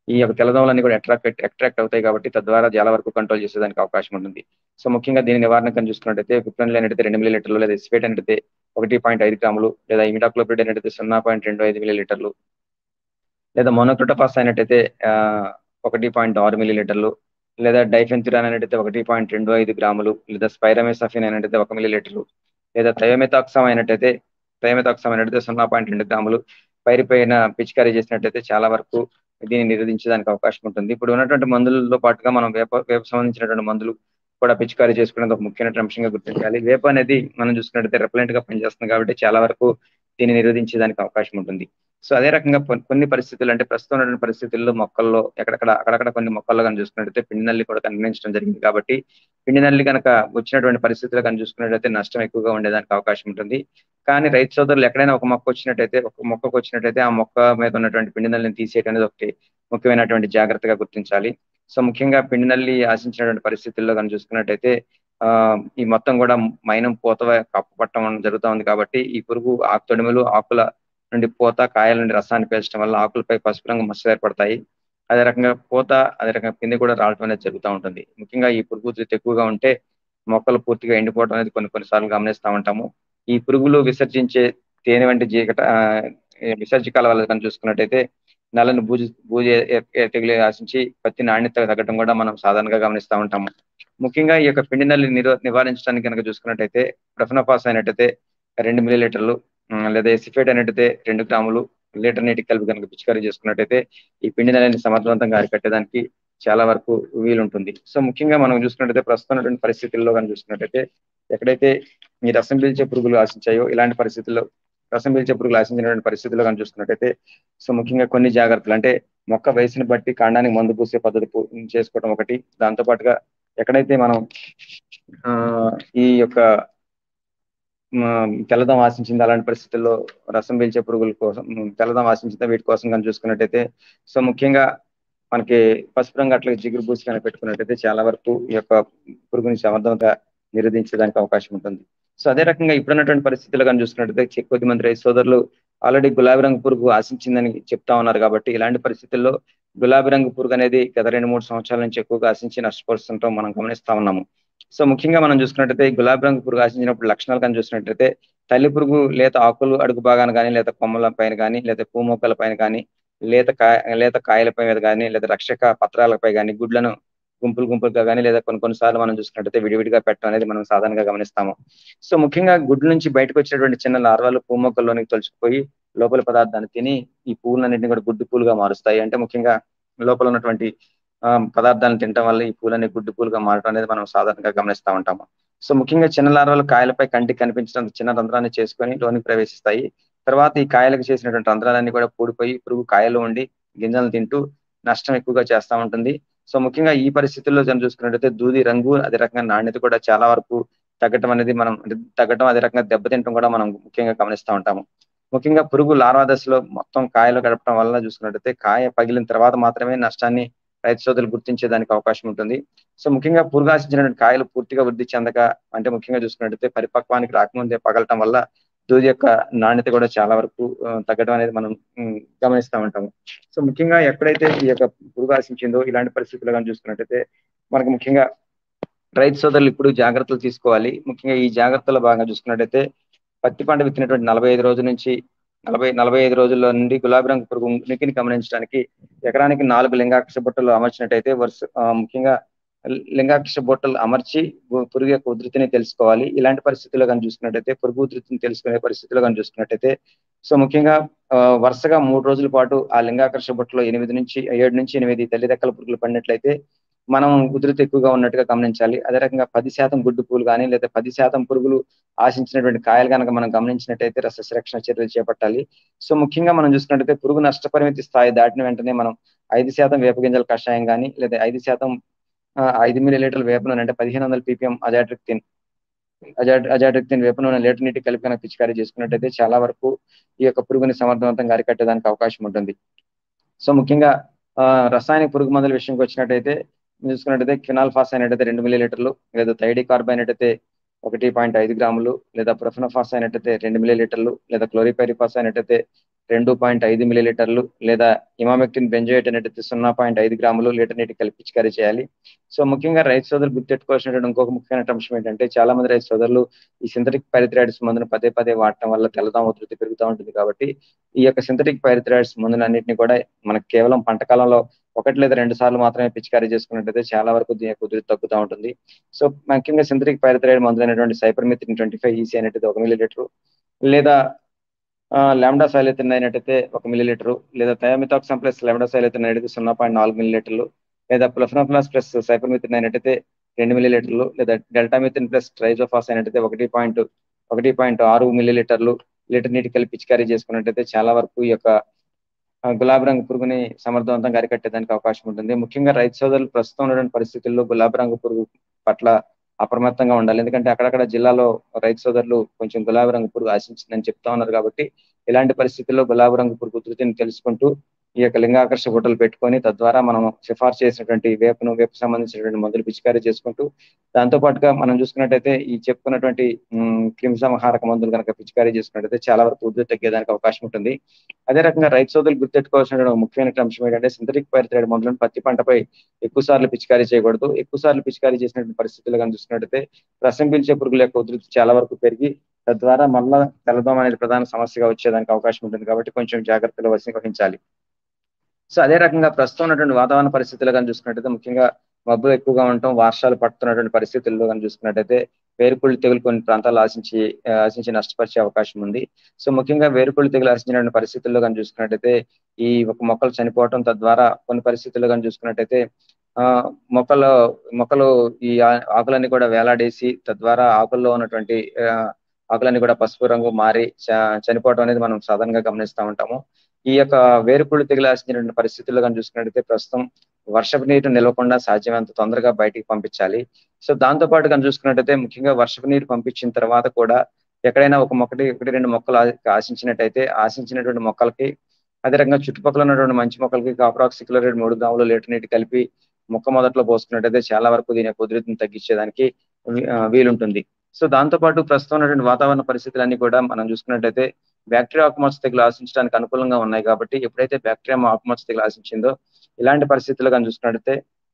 ఈ యొక్క తెల్లదోమలన్నీ కూడా అట్రాక్ట్ అట్రాక్ట్ అవుతాయి కాబట్టి తద్వారా చాలా వరకు కంట్రోల్ చేసేదానికి అవకాశం ఉంటుంది సో ముఖ్యంగా దీని నివారణ కనుక చూసుకున్నట్టయితే విప్లన్ అయినట్టయితే రెండు మిల్లీ లీటర్లు లేదా ఎస్పేట్ అయినట్టయితే ఒకటి పాయింట్ ఐదు గ్రాములు లేదా ఇమిడాక్లోపిడ్ అయినట్టయితే సున్నా పాయింట్ రెండు ఐదు మిల్లీ లీటర్లు లేదా మోనోక్రోటోఫాస్ అయినట్టయితే ఆ, ఒకటి పాయింట్ ఆరు మిల్లీ లీటర్లు లేదా డైఫెన్థురాన్ అయినట్టయితే ఒకటి పాయింట్ రెండు ఐదు గ్రాములు లేదా స్పైరమెసఫిన్ అయినట్టయితే ఒక మిల్లీ లీటర్లు లేదా థయోమెతాక్సమ్ అయినట్టయితే థయోమెతాక్సమ్ అయినట్టయితే సున్నా పాయింట్ రెండు గ్రాములు పైరుపైన పిచికారీ చేసినట్టయితే చాలా వరకు దీన్ని నిరోధించడానికి అవకాశం ఉంటుంది ఇప్పుడు ఉన్నటువంటి మందులతో పాటుగా మనం వేప వేప సంబంధించినటువంటి మందులు కూడా పిచికారీ చేసుకునేది ఒక ముఖ్యమైన అంశంగా గుర్తించాలి వేప అనేది మనం చూసుకున్నట్టయితే రెపలెంట్ గా పనిచేస్తుంది కాబట్టి చాలా వరకు దీన్ని నిరోధించేదానికి అవకాశం ఉంటుంది సో అదే రకంగా కొన్- కొన్ని పరిస్థితులు అంటే ప్రస్తుతం ఉన్నటువంటి పరిస్థితుల్లో మొక్కల్లో ఎక్కడెక్కడ అక్కడక్కడ కొన్ని మొక్కల్లో కానీ చూసుకున్నట్టయితే పిండి నల్లి కూడా కనిపించడం జరిగింది కాబట్టి పిండి నల్లి కనుక వచ్చినటువంటి పరిస్థితులు కానీ చూసుకున్నట్టయితే నష్టం ఎక్కువగా ఉండేదానికి అవకాశం ఉంటుంది కానీ రైతు సోదరులు ఎక్కడైనా ఒక మొక్క వచ్చినట్టయితే ఒక మొక్కకు వచ్చినట్టయితే ఆ మొక్క మీద ఉన్నటువంటి పిండి నల్లిని తీసేయడం అనేది ఒకటి ముఖ్యమైనటువంటి జాగ్రత్తగా గుర్తించాలి సో ముఖ్యంగా పిండి నల్లి ఆశించినటువంటి పరిస్థితుల్లో కానీ చూసుకున్నట్టయితే ఆ ఈ మొత్తం కూడా మైనం పూత కప్పు పట్టడం జరుగుతూ ఉంది కాబట్టి ఈ పురుగు ఆకు తొడిమలు ఆకుల నుండి పూత కాయల నుండి రసాన్ని పీల్చడం వల్ల ఆకులపై పసుపు రంగు మచ్చలు ఏర్పడతాయి అదే రకంగా పూత అదే రకంగా పిండి కూడా రావడం అనేది జరుగుతూ ఉంటుంది ముఖ్యంగా ఈ పురుగు ఉధృతి ఎక్కువగా ఉంటే మొక్కలు పూర్తిగా ఎండిపోవడం అనేది కొన్ని కొన్నిసార్లు గమనిస్తూ ఉంటాము ఈ పురుగులు విసర్జించే తేనె వంటి జీకట ఆ, విసర్జకాల వల్ల కనుక చూసుకున్నట్టయితే నల్లని బూజు బూజు తెగులు ఆశించి పత్తి నాణ్యత తగ్గడం కూడా మనం సాధారణంగా గమనిస్తూ ఉంటాము ముఖ్యంగా ఈ యొక్క పిండి నల్లి నిరో నివారించడానికి కనుక చూసుకున్నట్టయితే ప్రఫనపాస్ అయినట్టయితే రెండు మిల్లీ లీటర్లు ఉమ్, లేదా ఎసిఫేట్ అయినట్టయితే రెండు గ్రాములు లీటర్ నీటికి కలిపి కనుక పిచికారీ చేసుకున్నట్టయితే ఈ పిండి నల్లిని సమర్థవంతంగా అరికట్టడానికి చాలా వరకు వీలుంటుంది సో ముఖ్యంగా మనం చూసుకున్నట్టయితే ప్రస్తుతం ఉన్నటువంటి పరిస్థితుల్లో కనుక చూసుకున్నట్టయితే ఎక్కడైతే ఈ రసం పీల్చే పురుగులు ఆశించాయో ఇలాంటి పరిస్థితుల్లో రసం పీల్చే పురుగులు ఆశించినటువంటి పరిస్థితుల్లో కనుక చూసుకున్నట్టయితే సో ముఖ్యంగా కొన్ని జాగ్రత్తలు అంటే మొక్క వయసుని బట్టి కాండానికి మందు పూసే పద్ధతి పూ- చేసుకోవడం ఒకటి దాంతో పాటుగా ఎక్కడైతే మనం ఆ ఈ యొక్క మ, తెల్లదం ఆశించింది అలాంటి పరిస్థితుల్లో రసం పీల్చే పురుగుల కోసం ఉమ్, తెల్లదం ఆశించింది వీటి కోసం కానీ చూసుకున్నట్టయితే సో ముఖ్యంగా మనకి పసుపు రంగు అట్లా జిగురు పూసి కనుక పెట్టుకున్నట్టయితే చాలా వరకు ఈ యొక్క పురుగుని సమర్థంగా నిరోధించడానికి అవకాశం ఉంటుంది సో అదే రకంగా ఇప్పుడున్నటువంటి పరిస్థితుల్లో కానీ చూసుకున్నట్టయితే చె- కొద్ది మంది రైతు సోదరులు ఆల్రెడీ గులాబీ రంగు పురుగు ఆశించిందని చెప్తా ఉన్నారు కాబట్టి ఇలాంటి పరిస్థితుల్లో గులాబీ రంగు పురుగు అనేది గత రెండు మూడు సంవత్సరాల నుంచి ఎక్కువగా ఆశించి నష్టపరుస్తుంటాం మనం గమనిస్తా ఉన్నాము సో ముఖ్యంగా మనం చూసుకున్నట్టయితే ఈ గులాబీ రంగు పురుగు ఆశించినప్పుడు లక్షణాలు కానీ చూసినట్టయితే తల్లి పురుగు లేత ఆకులు అడుగు భాగాన కానీ లేత కొమ్మల పైన కానీ లేదా పూ మొక్కల పైన కానీ లేత కాయ లేత కాయలపై మీద కానీ లేదా రక్షక పత్రాలపై కానీ గుడ్లను గుంపులు గుంపులుగా కానీ లేదా కొన్ని కొన్నిసార్లు మనం చూసుకున్నట్టయితే విడివిడిగా పెట్టడం అనేది మనం సాధారణంగా గమనిస్తాము సో ముఖ్యంగా గుడ్ల నుంచి బయటకు వచ్చినటువంటి చిన్న లార్వాలు పూ మొక్కల్లోనికి తొలుచుకుపోయి లోపల పదార్థాన్ని తిని ఈ పూలన్నింటినీ కూడా గుడ్డు పూలుగా మారుస్తాయి అంటే ముఖ్యంగా లోపల ఉన్నటువంటి ఆ, పదార్థాలను తినడం వల్ల ఈ పూలని గుడ్డు పూలుగా మారడం అనేది మనం సాధారణంగా గమనిస్తూ ఉంటాము సో ముఖ్యంగా చిన్న లార్వాలు కాయలపై కంటికి కనిపించడం చిన్న రంధ్రాన్ని చేసుకొని లోనికి ప్రవేశిస్తాయి తర్వాత ఈ కాయలకు చేసినటువంటి రంధ్రాలన్నీ కూడా పూడిపోయి పురుగు కాయలు ఉండి గింజలను తింటూ నష్టం ఎక్కువగా చేస్తూ ఉంటుంది సో ముఖ్యంగా ఈ పరిస్థితుల్లో జనం చూసుకున్నట్టయితే దూది రంగు అదే రకంగా నాణ్యత కూడా చాలా వరకు తగ్గటం అనేది మనం అంటే తగ్గటం అదే రకంగా దెబ్బతింటం కూడా మనం ముఖ్యంగా గమనిస్తూ ఉంటాము ముఖ్యంగా పురుగు లార్వా దశలో మొత్తం కాయలు గడపడం వల్ల చూసుకున్నట్టయితే కాయ పగిలిన తర్వాత మాత్రమే నష్టాన్ని రైతు సోదరులు గుర్తించేదానికి అవకాశం ఉంటుంది సో ముఖ్యంగా పురుగు ఆశించినటువంటి కాయలు పూర్తిగా వృద్ధి చెందక అంటే ముఖ్యంగా చూసుకున్నట్టయితే పరిపక్వానికి రాకముందే పగలటం వల్ల దూది యొక్క నాణ్యత కూడా చాలా వరకు ఆ, తగ్గడం అనేది మనం ఉమ్, గమనిస్తూ ఉంటాము సో ముఖ్యంగా ఎక్కడైతే ఈ యొక్క పురుగు ఆశించిందో ఇలాంటి పరిస్థితుల్లో కానీ చూసుకున్నట్టయితే మనకు ముఖ్యంగా రైతు సోదరులు ఇప్పుడు జాగ్రత్తలు తీసుకోవాలి ముఖ్యంగా ఈ జాగ్రత్తలో భాగంగా చూసుకున్నట్టయితే పత్తి పంట విత్తినటువంటి నలభై ఐదు రోజుల నుంచి నలభై నలభై ఐదు రోజుల్లో నుండి గులాబీ రంగు పురుగు ఉనికిని గమనించడానికి ఎకరానికి నాలుగు లింగాక్ష బుట్టలు అమర్చినట్టయితే వరుస ఆ, ముఖ్యంగా లింగాక్ష బుట్టలు అమర్చి గు- పురుగు యొక్క ఉధృతిని తెలుసుకోవాలి ఇలాంటి పరిస్థితుల్లో కానీ చూసుకున్నట్టయితే పురుగు ఉధృతిని తెలుసుకునే పరిస్థితుల్లో కానీ చూసుకున్నట్టయితే సో ముఖ్యంగా ఆ, వరుసగా మూడు రోజుల పాటు ఆ లింగాకర్ష బుట్టలో ఎనిమిది నుంచి ఏడు నుంచి ఎనిమిది తల్లి రెక్కల పురుగులు పడినట్లయితే మనం ఉధృతి ఎక్కువగా ఉన్నట్టుగా గమనించాలి అదే రకంగా పది శాతం గుడ్డు పూలు కానీ లేదా పది శాతం పురుగులు ఆశించినటువంటి కాయలు కనుక మనం గమనించినట్టయితే రస సంరక్షణ చర్యలు చేపట్టాలి సో ముఖ్యంగా మనం చూసుకున్నట్టయితే పురుగు నష్టపరిమితి స్థాయి దాటిన వెంటనే మనం ఐదు శాతం వేప గింజల కషాయం కానీ లేదా ఐదు శాతం ఆ, ఐదు మిల్లీ లీటర్ల వేప నూనె అంటే పదిహేను వందల పీపీఎం అజాట్రిక్తిన్ అజాట్ అజాట్రిక్తిన్ వేప నూనె లీటర్ నీటి కలిపి కనుక పిచికారీ చేసుకున్నట్టయితే చాలా వరకు ఈ యొక్క పురుగుని సమర్థవంతంగా అరికట్టడానికి అవకాశం ఉంటుంది సో ముఖ్యంగా ఆ, రసాయనిక పురుగు మందుల విషయంకి వచ్చినట్టయితే చూసుకున్నట్టయితే క్వినాల్ ఫాస్ అయినట్టయితే రెండు మిల్లీ లీటర్లు లేదా థైడి కార్బ్ అయినట్టయితే ఒకటి పాయింట్ ఐదు గ్రాములు లేదా ప్రొఫెనోఫాస్ అయినట్టయితే రెండు మిల్లీ లీటర్లు లేదా క్లోరిపైరిఫాస్ అయినట్టయితే రెండు పాయింట్ ఐదు మిలీలీటర్లు లేదా ఇమామెక్టిన్ బెంజోయేట్ అనేది సున్నా పాయింట్ ఐదు గ్రాములు లీటర్ నీటి కలిపి పిచికారీ చేయాలి సో ముఖ్యంగా రైతు సోదరులు గుర్తెట్టుకోవాల్సినటువంటి ఇంకొక ముఖ్యమైన అంశం ఏంటంటే చాలా మంది రైతు సోదరులు ఈ సింథటిక్ పైరిథ్రాయిడ్స్ మందును పదే పదే వాడటం వల్ల తెల్లదోమ ఉధృతి పెరుగుతూ ఉంటుంది కాబట్టి ఈ యొక్క సింథటిక్ పైరిథ్రాయిడ్స్ మందులన్నింటినీ కూడా మనకు కేవలం పంట కాలంలో ఒకటి లేదా రెండు సార్లు మాత్రమే పిచికారీ చేసుకున్నట్టయితే చాలా వరకు దీని యొక్క ఉధృతి తగ్గుతూ ఉంటుంది సో ముఖ్యంగా సింథటిక్ పైరిథ్రాయిడ్ మందులైనటువంటి సైపర్మిథిన్ ట్వంటీ ఫైవ్ ఈసీ అనేది ఒక మిలీలీటర్ లేదా లాండా సైలెతిన్ అయినట్టయితే ఒక మిలీలీటరు లేదా థయామిథాక్సమ్ ప్లస్ లాండా సైలెతిన్ అయితే సున్నా పాయింట్ నాలుగు మిలీలీటర్లు లేదా ప్లఫ్నాప్లాస్ ప్లస్ సైపర్మిథిన్ అయినట్టయితే రెండు మిలీలీటర్లు లేదా డెల్టామిథిన్ ప్లస్ ట్రైజోఫాస్ అయినట్టయితే ఒకటి పాయింట్ ఒకటి పాయింట్ ఆరు మిలీలీటర్లు లీటర్ నీటి కలిపి పిచికారీ చేసుకున్నట్టయితే చాలా వరకు ఈ యొక్క గులాబీ రంగు పురుగుని సమర్థవంతంగా అరికట్టేదానికి అవకాశం ఉంటుంది ముఖ్యంగా రైతు సోదరులు ప్రస్తుతం ఉన్నటువంటి పరిస్థితుల్లో గులాబీ రంగు పురుగు పట్ల అప్రమత్తంగా ఉండాలి ఎందుకంటే అక్కడక్కడ జిల్లాలో రైతు సోదరులు కొంచెం గులాబీ రంగు పురుగు ఆశించిందని చెప్తా ఉన్నారు కాబట్టి ఇలాంటి పరిస్థితుల్లో గులాబీ రంగు పురుగు ఉధృతిని తెలుసుకుంటూ ఈ యొక్క లింగాకర్ష గుట్టలు పెట్టుకొని తద్వారా మనం సిఫార్సు చేసినటువంటి వేపును వేపు సంబంధించినటువంటి మందులు పిచికారీ చేసుకుంటూ దాంతో పాటుగా మనం చూసుకున్నట్టయితే ఈ చెప్పుకున్నటువంటి క్రిమిసంహారక మందులు కనుక పిచికారీ చేసుకున్నట్టయితే చాలా వరకు ఉధృతి తగ్గేదానికి అవకాశం ఉంటుంది అదే రకంగా రైతు సోదరులు గుర్తెట్టుకోవాల్సిన ముఖ్యమైన అంశం ఏంటంటే సింథటిక్ పైరిథ్రాయిడ్ మందులను పత్తి పంటపై ఎక్కువ సార్లు పిచికారీ చేయకూడదు ఎక్కువ సార్లు పిచికారీ చేసినటువంటి పరిస్థితులు కానీ చూసుకున్నట్టయితే రసం పీల్చే పురుగుల యొక్క ఉధృతి చాలా వరకు పెరిగి తద్వారా మళ్ళా తెల్లదోమ అనేది ప్రధాన సమస్యగా వచ్చేదానికి అవకాశం ఉంటుంది కాబట్టి కొంచెం జాగ్రత్తలు వహించాలి సో అదే రకంగా ప్రస్తుతం ఉన్నటువంటి వాతావరణ పరిస్థితులు కానీ చూసుకున్నట్టయితే ముఖ్యంగా మబ్బులు ఎక్కువగా ఉండటం వర్షాలు పడుతున్నటువంటి పరిస్థితుల్లో కానీ చూసుకున్నట్టయితే వేరుకుళ్ళు తెగులు కొన్ని ప్రాంతాలు ఆశించి ఆశించి నష్టపరిచే అవకాశం ఉంది సో ముఖ్యంగా వేరుకుళ్ళు తెగులు ఆశించినటువంటి పరిస్థితుల్లో కానీ చూసుకున్నట్టయితే ఈ ఒక మొక్కలు చనిపోవటం తద్వారా కొన్ని పరిస్థితుల్లో కానీ చూసుకున్నట్టయితే ఆ మొక్కలు మొక్కలు ఈ ఆకులన్నీ కూడా వేలాడేసి తద్వారా ఆకుల్లో ఉన్నటువంటి ఆకులన్నీ కూడా పసుపు రంగు మారి చనిపోవడం అనేది మనం సాధారణంగా గమనిస్తూ ఉంటాము ఈ యొక్క వేరుకుళ్ళు తెగిలాల్సినటువంటి పరిస్థితుల్లో కానీ చూసుకున్నట్టయితే ప్రస్తుతం వర్షపు నీరు నిలవకుండా సాధ్యమైనంత తొందరగా బయటికి పంపించాలి సో దాంతో పాటు కానీ చూసుకున్నట్టయితే ముఖ్యంగా వర్షపు నీరు పంపించిన తర్వాత కూడా ఎక్కడైనా ఒక మొక్కటి ఒకటి రెండు మొక్కలు ఆశించినట్టయితే ఆశించినటువంటి మొక్కలకి అదే రకంగా చుట్టుపక్కల ఉన్నటువంటి మంచి మొక్కలకి కాప్రాక్సిక్లోరైడ్ మూడు గ్రాములు లీటర్ నీటి కలిపి మొక్క మొదట్లో పోసుకున్నట్టయితే చాలా వరకు దీని యొక్క ఉధృతిని తగ్గించేదానికి వీలుంటుంది సో దాంతో పాటు ప్రస్తుతం ఉన్నటువంటి వాతావరణ పరిస్థితులన్నీ కూడా మనం చూసుకున్నట్టయితే బ్యాక్టీరియా ఆకుమచ్చ తెగులు ఆశించడానికి అనుకూలంగా ఉన్నాయి కాబట్టి ఎప్పుడైతే బ్యాక్టీరియా ఆకుమచ్చ తెగులు ఆశించిందో ఇలాంటి పరిస్థితులు కానీ చూసుకున్నట్టయితే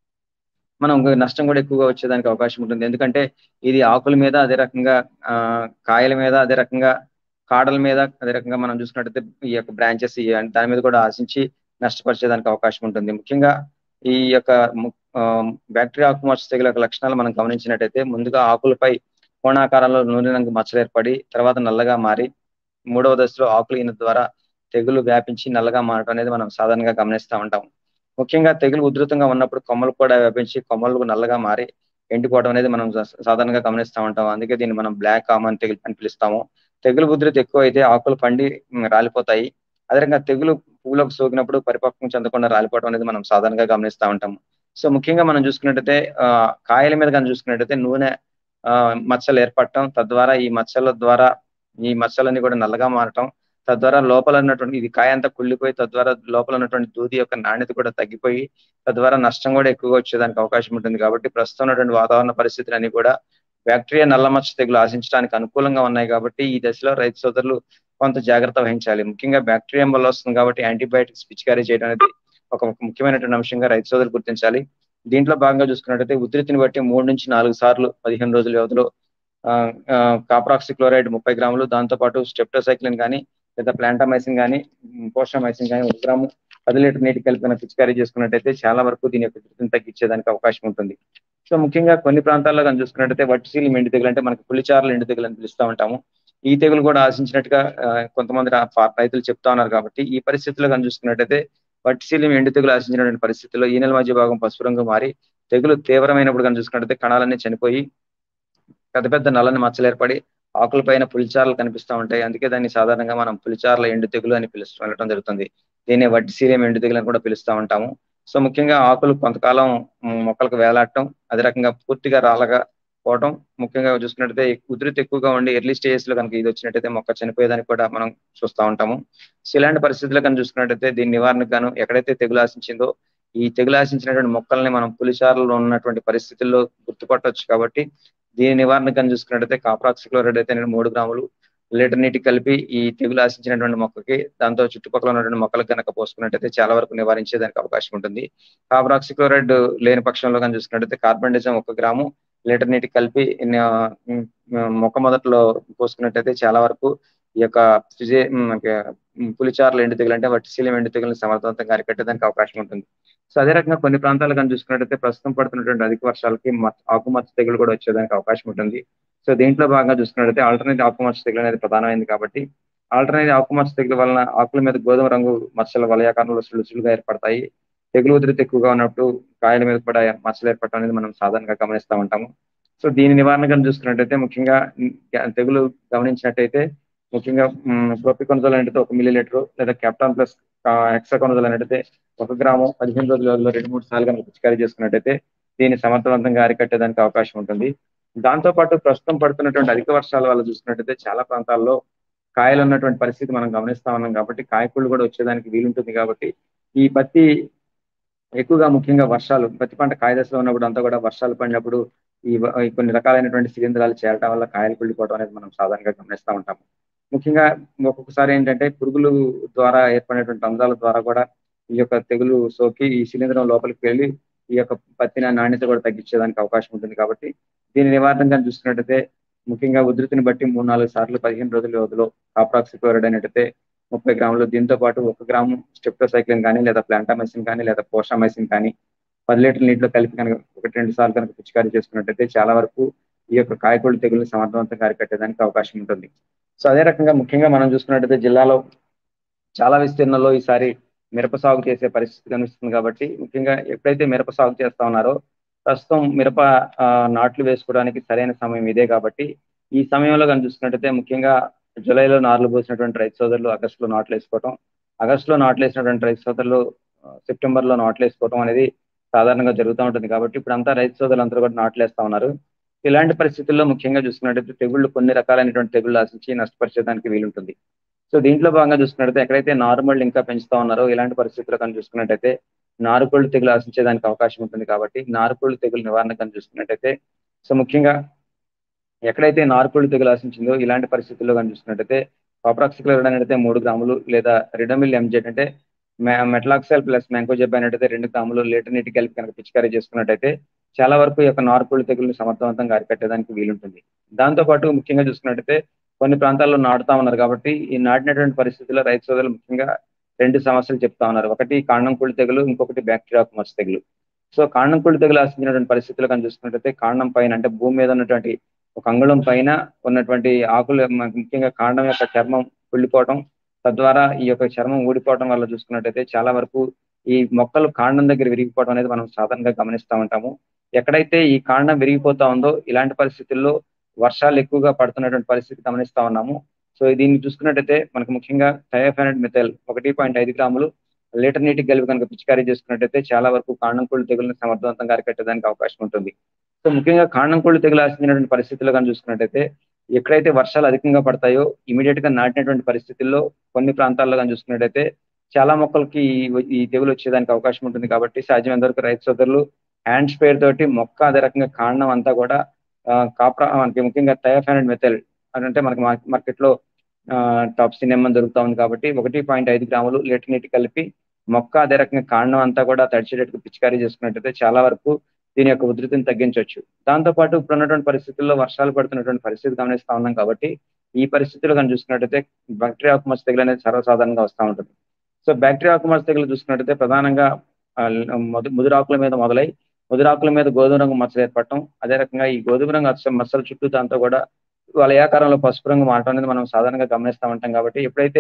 మనం నష్టం కూడా ఎక్కువగా వచ్చేదానికి అవకాశం ఉంటుంది ఎందుకంటే ఇది ఆకుల మీద అదే రకంగా కాయల మీద అదే రకంగా కాడల మీద అదే రకంగా మనం చూసుకున్నట్టయితే ఈ యొక్క బ్రాంచెస్ దాని మీద కూడా ఆశించి నష్టపరిచేదానికి అవకాశం ఉంటుంది ముఖ్యంగా ఈ యొక్క బ్యాక్టీరియా ఆకుమచ్చ తెగుల యొక్క లక్షణాలు మనం గమనించినట్టయితే ముందుగా ఆకులపై కోణాకారంలో నూనె రంగు మచ్చలు ఏర్పడి తర్వాత నల్లగా మారి మూడవ దశలో ఆకులు ఈయన ద్వారా తెగులు వ్యాపించి నల్లగా మారడం అనేది మనం సాధారణంగా గమనిస్తూ ఉంటాం ముఖ్యంగా తెగులు ఉధృతంగా ఉన్నప్పుడు కొమ్మలు కూడా వ్యాపించి కొమ్మలు నల్లగా మారి ఎండిపోవడం అనేది మనం సాధారణంగా గమనిస్తూ ఉంటాం అందుకే దీన్ని మనం బ్లాక్ కామన్ తెగులు అని పిలుస్తాము తెగులు ఉధృతి ఎక్కువ అయితే ఆకులు పండి రాలిపోతాయి అదే రకంగా తెగులు పువ్వులకు సోకినప్పుడు పరిపక్వం చెందకుండా రాలిపోవడం అనేది మనం సాధారణంగా గమనిస్తూ ఉంటాము సో ముఖ్యంగా మనం చూసుకున్నట్టయితే ఆ కాయల మీద కానీ చూసుకున్నట్టయితే నూనె ఆ మచ్చలు ఏర్పడటం తద్వారా ఈ మచ్చల ద్వారా ఈ మచ్చలన్నీ కూడా నల్లగా మారటం తద్వారా లోపల ఉన్నటువంటి ఇది కాయ అంతా కుళ్ళిపోయి తద్వారా లోపల ఉన్నటువంటి దూది యొక్క నాణ్యత కూడా తగ్గిపోయి తద్వారా నష్టం కూడా ఎక్కువగా వచ్చేదానికి అవకాశం ఉంటుంది కాబట్టి ప్రస్తుతం ఉన్నటువంటి వాతావరణ పరిస్థితులన్నీ కూడా బ్యాక్టీరియా నల్లమచ్చ తెగులు ఆశించడానికి అనుకూలంగా ఉన్నాయి కాబట్టి ఈ దశలో రైతు సోదరులు కొంత జాగ్రత్త వహించాలి ముఖ్యంగా బ్యాక్టీరియా వల్ల వస్తుంది కాబట్టి యాంటీబయాటిక్స్ పిచికారీ చేయడం అనేది ఒక ముఖ్యమైనటువంటి అంశంగా రైతు సోదరులు గుర్తించాలి దీంట్లో భాగంగా చూసుకున్నట్టయితే ఉధృతిని బట్టి మూడు నుంచి నాలుగు సార్లు పదిహేను రోజుల వ్యవధిలో కాప్రాక్సిక్లోరైడ్ ముప్పై గ్రాములు దాంతో పాటు స్టెప్టోసైక్లిన్ కానీ లేదా ప్లాంటామైసిన్ కానీ పోషమైసిన్ కానీ ఒక గ్రాము పది లీటర్ నీటి కలిపిన పిచికారీ చేసుకున్నట్టయితే చాలా వరకు దీని యొక్క ఉధృతిని తగ్గించేదానికి అవకాశం ఉంటుంది సో ముఖ్యంగా కొన్ని ప్రాంతాల్లో కానీ చూసుకున్నట్టయితే వట్టిసీలు ఎండు తెగులు అంటే మనకి పులిచారులు ఎండు తెగులు అని పిలుస్తూ ఉంటాము ఈ తెగులు కూడా ఆశించినట్టుగా కొంతమంది రైతులు చెప్తా ఉన్నారు కాబట్టి ఈ పరిస్థితుల్లో కానీ చూసుకున్నట్టయితే వట్టిశీలం ఎండు తెగులు ఆశించినటువంటి పరిస్థితుల్లో ఈ నెల మధ్య భాగం పసుపు రంగు మారి తెగులు తీవ్రమైనప్పుడు కానీ చూసుకున్నట్టయితే కణాలన్నీ చనిపోయి పెద్ద పెద్ద నల్లని మచ్చలు ఏర్పడి ఆకుల పైన పులిచారలు కనిపిస్తూ ఉంటాయి అందుకే దాన్ని సాధారణంగా మనం పులిచారల ఎండు తెగులు అని పిలుస్తూ వెళ్ళడం జరుగుతుంది దీన్ని వట్టిశీలం ఎండు తెగులు అని కూడా పిలుస్తూ ఉంటాము సో ముఖ్యంగా ఆకులు కొంతకాలం మొక్కలకు వేలాడటం అదే రకంగా పూర్తిగా రాలగా పోవటం ముఖ్యంగా చూసుకున్నట్టయితే ఉధృతి ఎక్కువగా ఉండి ఎర్లీ స్టేజెస్ లో కనుక ఇది వచ్చినట్టయితే మొక్క చనిపోయేదానికి కూడా మనం చూస్తూ ఉంటాము సో ఇలాంటి పరిస్థితులు కనుక చూసుకున్నట్టయితే దీని నివారణకు గాను ఎక్కడైతే తెగులు ఆశించిందో ఈ తెగులు ఆశించినటువంటి మొక్కల్ని మనం పులిచారులో ఉన్నటువంటి పరిస్థితుల్లో గుర్తుపట్టవచ్చు కాబట్టి దీని నివారణకు కానీ చూసుకున్నట్టయితే కాప్రాక్సిక్లోరైడ్ అయితే నేను మూడు గ్రాములు లీటర్ నీటి కలిపి ఈ తెగులు ఆశించినటువంటి మొక్కకి దాంతో చుట్టుపక్కల ఉన్నటువంటి మొక్కలకు కనుక పోసుకున్నట్టయితే చాలా వరకు నివారించేదానికి అవకాశం ఉంటుంది కాబ్రాక్సిక్లోరైడ్ లేని పక్షంలో కానీ చూసుకున్నట్టయితే కార్బన్డిజం ఒక గ్రాము లీటర్ నీటి కలిపి ఆ, ఉమ్, మొక్క మొదట్లో పోసుకున్నట్టయితే చాలా వరకు ఈ యొక్క ఫిజే ఉమ్, ఉమ్, పులిచారులు ఎండు తెగులు అంటే వట్టిశీలం ఎండు తెగులను సమర్థవంతంగా అరికట్టేదానికి అవకాశం ఉంటుంది సో అదే రకంగా కొన్ని ప్రాంతాలు కానీ చూసుకున్నట్టయితే ప్రస్తుతం పడుతున్నటువంటి అధిక వర్షాలకి మత్- ఆకుమచ్చ తెగులు కూడా వచ్చేదానికి అవకాశం ఉంటుంది సో దీంట్లో భాగంగా చూసుకున్నట్టయితే ఆల్టర్నేట్ ఆకుమచ్చ తెగులు అనేది ప్రధానమైంది కాబట్టి ఆల్టర్నేట్ ఆకుమచ్చ తెగులు వలన ఆకుల మీద గోధుమ రంగు మచ్చల వలయాకారంలో సులుసులుగా ఏర్పడతాయి తెగులు ఉధృతి ఎక్కువగా ఉన్నప్పుడు కాయల మీద కూడా మచ్చలు ఏర్పడటం అనేది మనం సాధారణంగా గమనిస్తూ ఉంటాము సో దీని నివారణ కానీ చూసుకున్నట్టయితే ముఖ్యంగా ఉమ్, తెగులు గమనించినట్టయితే ముఖ్యంగా ప్రోపికొనజోల్ అంటే ఒక మిల్లీ లీటర్ లేదా క్యాప్టాన్ ప్లస్ ఎక్సాకొనజోల్ అంటే ఒక గ్రాము పదిహేను రోజులలో రెండు మూడు సార్లు కనుక పిచికారీ చేసుకున్నట్టయితే దీన్ని సమర్థవంతంగా అరికట్టేదానికి అవకాశం ఉంటుంది దాంతో పాటు ప్రస్తుతం పడుతున్నటువంటి అధిక వర్షాల వల్ల చూసుకున్నట్టయితే చాలా ప్రాంతాల్లో కాయలు ఉన్నటువంటి పరిస్థితి మనం గమనిస్తా ఉన్నాం కాబట్టి కాయకూళ్ళు కూడా వచ్చేదానికి వీలుంటుంది కాబట్టి ఈ పత్తి ఎక్కువగా ముఖ్యంగా వర్షాలు పత్తి పంట కాయ దశలో ఉన్నప్పుడు అంతా కూడా వర్షాలు పడినప్పుడు ఈ వ- ఈ కొన్ని రకాలైనటువంటి శిలీంధ్రాలు చేరటం వల్ల కాయలు కుళ్ళిపోవడం అనేది మనం సాధారణంగా గమనిస్తూ ఉంటాము ముఖ్యంగా ఒక్కొక్కసారి ఏంటంటే పురుగులు ద్వారా ఏర్పడినటువంటి రంధ్రాల ద్వారా కూడా ఈ యొక్క తెగులు సోకి ఈ శిలీంధ్రం లోపలికి వెళ్ళి ఈ యొక్క పత్తిన నాణ్యత కూడా తగ్గించేదానికి అవకాశం ఉంటుంది కాబట్టి దీని నివారణ కానీ చూసుకున్నట్టయితే ముఖ్యంగా ఉధృతిని బట్టి మూడు నాలుగు సార్లు పదిహేను రోజుల వ్యవధిలో కాప్రాక్సిక్లోరైడ్ అనేటైతే ముప్పై గ్రాములు దీంతో పాటు ఒక గ్రాము స్టెప్టోసైక్లిన్ కానీ లేదా ప్లాంటామైసిన్ కానీ లేదా పోషామైసిన్ కానీ పది లీటర్ల నీటిలో కలిపి కనుక ఒకటి రెండు సార్లు కనుక పిచికారీ చేసుకున్నట్టయితే చాలా వరకు ఈ యొక్క కాయకూడలు తెగులు సమర్థవంతంగా అరికట్టేదానికి అవకాశం ఉంటుంది సో అదే రకంగా ముఖ్యంగా మనం చూసుకున్నట్టయితే జిల్లాలో చాలా విస్తీర్ణంలో ఈసారి మిరప సాగు చేసే పరిస్థితి కనిపిస్తుంది కాబట్టి ముఖ్యంగా ఎప్పుడైతే మిరప సాగు చేస్తా ఉన్నారో ప్రస్తుతం మిరప ఆ, నాట్లు వేసుకోవడానికి సరైన సమయం ఇదే కాబట్టి ఈ సమయంలో కానీ చూసుకున్నట్టయితే ముఖ్యంగా జూలైలో నార్లు పోసినటువంటి రైతు సోదరులు ఆగస్టులో నాట్లు వేసుకోవటం ఆగస్టులో నాట్లు వేసినటువంటి రైతు సోదరులు ఆ, సెప్టెంబర్లో నాట్లు వేసుకోవటం అనేది సాధారణంగా జరుగుతూ ఉంటుంది కాబట్టి ఇప్పుడు అంతా రైతు సోదరులు అందరూ కూడా నాట్లు వేస్తా ఉన్నారు ఇలాంటి పరిస్థితుల్లో ముఖ్యంగా చూసుకున్నట్టయితే తెగుళ్ళు కొన్ని రకాలైనటువంటి తెగుళ్ళు ఆశించి నష్టపరిచేదానికి వీలుంటుంది సో దీంట్లో భాగంగా చూసుకున్నట్టయితే ఎక్కడైతే నార్మల్ ఇంకా పెంచుతా ఉన్నారో ఇలాంటి పరిస్థితుల్లో కానీ చూసుకున్నట్టయితే నారుకోళ్ళు తెగులు ఆశించేదానికి అవకాశం ఉంటుంది కాబట్టి నారుకోళ్ళు తెగులు నివారణ కానీ చూసుకున్నట్టయితే సో ముఖ్యంగా ఎక్కడైతే నారుకోళ్ళు తెగులు ఆశించిందో ఇలాంటి పరిస్థితుల్లో కానీ చూసుకున్నట్టయితే కాప్రాక్సిక్లోరైడ్ అనేది మూడు గ్రాములు లేదా రిడమిల్ ఎంజెడ్ అంటే మెట్లాక్సెల్ ప్లస్ మ్యాంకోజెబ్ అనేటైతే రెండు గ్రాములు లీటర్ నీటి కలిపి కనుక పిచికారీ చేసుకున్నట్టయితే చాలా వరకు ఈ యొక్క నార్కోళ్ళు తెగులను సమర్థవంతంగా అరికట్టేదానికి వీలుంటుంది దాంతో పాటు ముఖ్యంగా చూసుకున్నట్టయితే కొన్ని ప్రాంతాల్లో నాటుతా ఉన్నారు కాబట్టి ఈ నాటినటువంటి పరిస్థితుల్లో రైతు సోదరులు ముఖ్యంగా రెండు సమస్యలు చెప్తా ఉన్నారు ఒకటి కాండం కుళ్ళు తెగులు ఇంకొకటి బ్యాక్టీరియా మచ్చ తెగులు సో కాండం కుళ్ళు తెగులు ఆశించినటువంటి పరిస్థితులు కానీ చూసుకున్నట్టయితే కాండం పైన అంటే భూమి మీద ఉన్నటువంటి ఒక అంగుళం పైన ఉన్నటువంటి ఆకులు మ- ముఖ్యంగా కాండం యొక్క చర్మం కుళ్ళిపోవటం తద్వారా ఈ యొక్క చర్మం ఊడిపోవటం వల్ల చూసుకున్నట్టయితే చాలా వరకు ఈ మొక్కలు కాండం దగ్గర విరిగిపోవడం అనేది మనం సాధారణంగా గమనిస్తూ ఉంటాము ఎక్కడైతే ఈ కాండం విరిగిపోతా ఉందో ఇలాంటి పరిస్థితుల్లో వర్షాలు ఎక్కువగా పడుతున్నటువంటి పరిస్థితి గమనిస్తా ఉన్నాము సో దీన్ని చూసుకున్నట్టయితే మనకు ముఖ్యంగా థయోఫానడ్ మిథైల్ ఒకటి పాయింట్ ఐదు గ్రాములు లీటర్ నీటికి కలిపి కనుక పిచికారీ చేసుకున్నట్టయితే చాలా వరకు కాండం కోళ్ళు తెగులను సమర్థవంతంగా అరికట్టడానికి అవకాశం ఉంటుంది సో ముఖ్యంగా కాండం కోళ్ళు తెగులు ఆశించినటువంటి పరిస్థితుల్లో కానీ చూసుకున్నట్టయితే ఎక్కడైతే వర్షాలు అధికంగా పడతాయో ఇమీడియట్ గా నాటినటువంటి పరిస్థితుల్లో కొన్ని ప్రాంతాల్లో కానీ చూసుకున్నట్టయితే చాలా మొక్కలకి ఈ- ఈ తెగులు వచ్చేదానికి అవకాశం ఉంటుంది కాబట్టి సాధ్యమైనంత వరకు రైతు సోదరులు హ్యాండ్ స్పేర్ తోటి మొక్క అదే రకంగా కాండం అంతా కూడా ఆ, కాప్రా మనకి ముఖ్యంగా థయోఫానడ్ మెథల్ అని అంటే మనకి మార్కెట్ లో టాప్సిన్ ఎమ్మని దొరుకుతా ఉంది కాబట్టి ఒకటి పాయింట్ ఐదు గ్రాములు లీటర్ నీటి కలిపి మొక్క అదే రకంగా కాండం అంతా కూడా తడిచేటట్టు పిచికారీ చేసుకున్నట్టయితే చాలా వరకు దీని యొక్క ఉధృతిని తగ్గించవచ్చు దాంతో పాటు ఇప్పుడు ఉన్నటువంటి పరిస్థితుల్లో వర్షాలు పడుతున్నటువంటి పరిస్థితి గమనిస్తా ఉన్నాం కాబట్టి ఈ పరిస్థితుల్లో కానీ చూసుకున్నట్టయితే బ్యాక్టీరియా ఆకుమచ్చ తెగులు అనేది సర్వసాధారణంగా వస్తూ ఉంటుంది సో బ్యాక్టీరియా ఆకుమచ్చ తెగులు చూసుకున్నట్టయితే ప్రధానంగా ఆ, ముదు- ముదురాకుల మీద మొదలై ముదురాకుల మీద గోధుమ రంగు మచ్చలు ఏర్పడటం అదే రకంగా ఈ గోధుమ రంగు అచ్చ మచ్చల చుట్టూ దాంతో కూడా వలయాకారంలో పసుపు రంగు మారటం అనేది మనం సాధారణంగా గమనిస్తూ ఉంటాం కాబట్టి ఎప్పుడైతే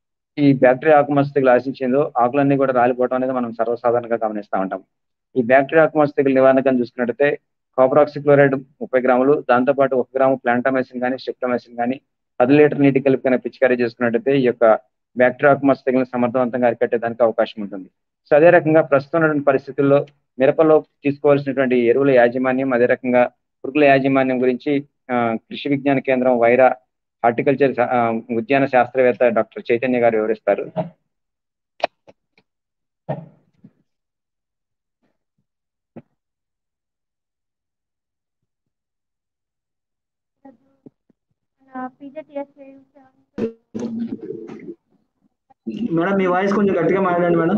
ఈ బ్యాక్టీరియా ఆకుమచ్చ తెగులు ఆశించిందో ఆకులన్నీ కూడా రాలిపోవడం అనేది మనం సర్వసాధారణంగా గమనిస్తూ ఉంటాం ఈ బ్యాక్టీరియా ఆకుమచ్చ తెగులు నివారణ కానీ చూసుకున్నట్టయితే కాపరాక్సిక్లోరైడ్ ముప్పై గ్రాములు దాంతో పాటు ఒక గ్రాము ప్లాంటామైసిన్ కానీ స్టెప్టమైసిన్ కానీ పది లీటర్ నీటి కలిపి కనుక పిచికారీ చేసుకున్నట్టయితే ఈ యొక్క బ్యాక్టీరియా ఆకుమచ్చ తెగులను సమర్థవంతంగా అరికట్టేదానికి అవకాశం ఉంటుంది సో అదే రకంగా ప్రస్తుతం ఉన్నటువంటి పరిస్థితుల్లో మిరపలో తీసుకోవాల్సినటువంటి ఎరువుల యాజమాన్యం అదే రకంగా పురుగుల యాజమాన్యం గురించి ఆ, కృషి విజ్ఞాన కేంద్రం వైరా హార్టికల్చర్ శా- ఆ, ఉద్యాన శాస్త్రవేత్త డాక్టర్ చైతన్య గారు వివరిస్తారు మన బీజేటీఎస్ మేడం మీ వాయిస్ కొంచెం గట్టిగా మాట్లాడండి మేడం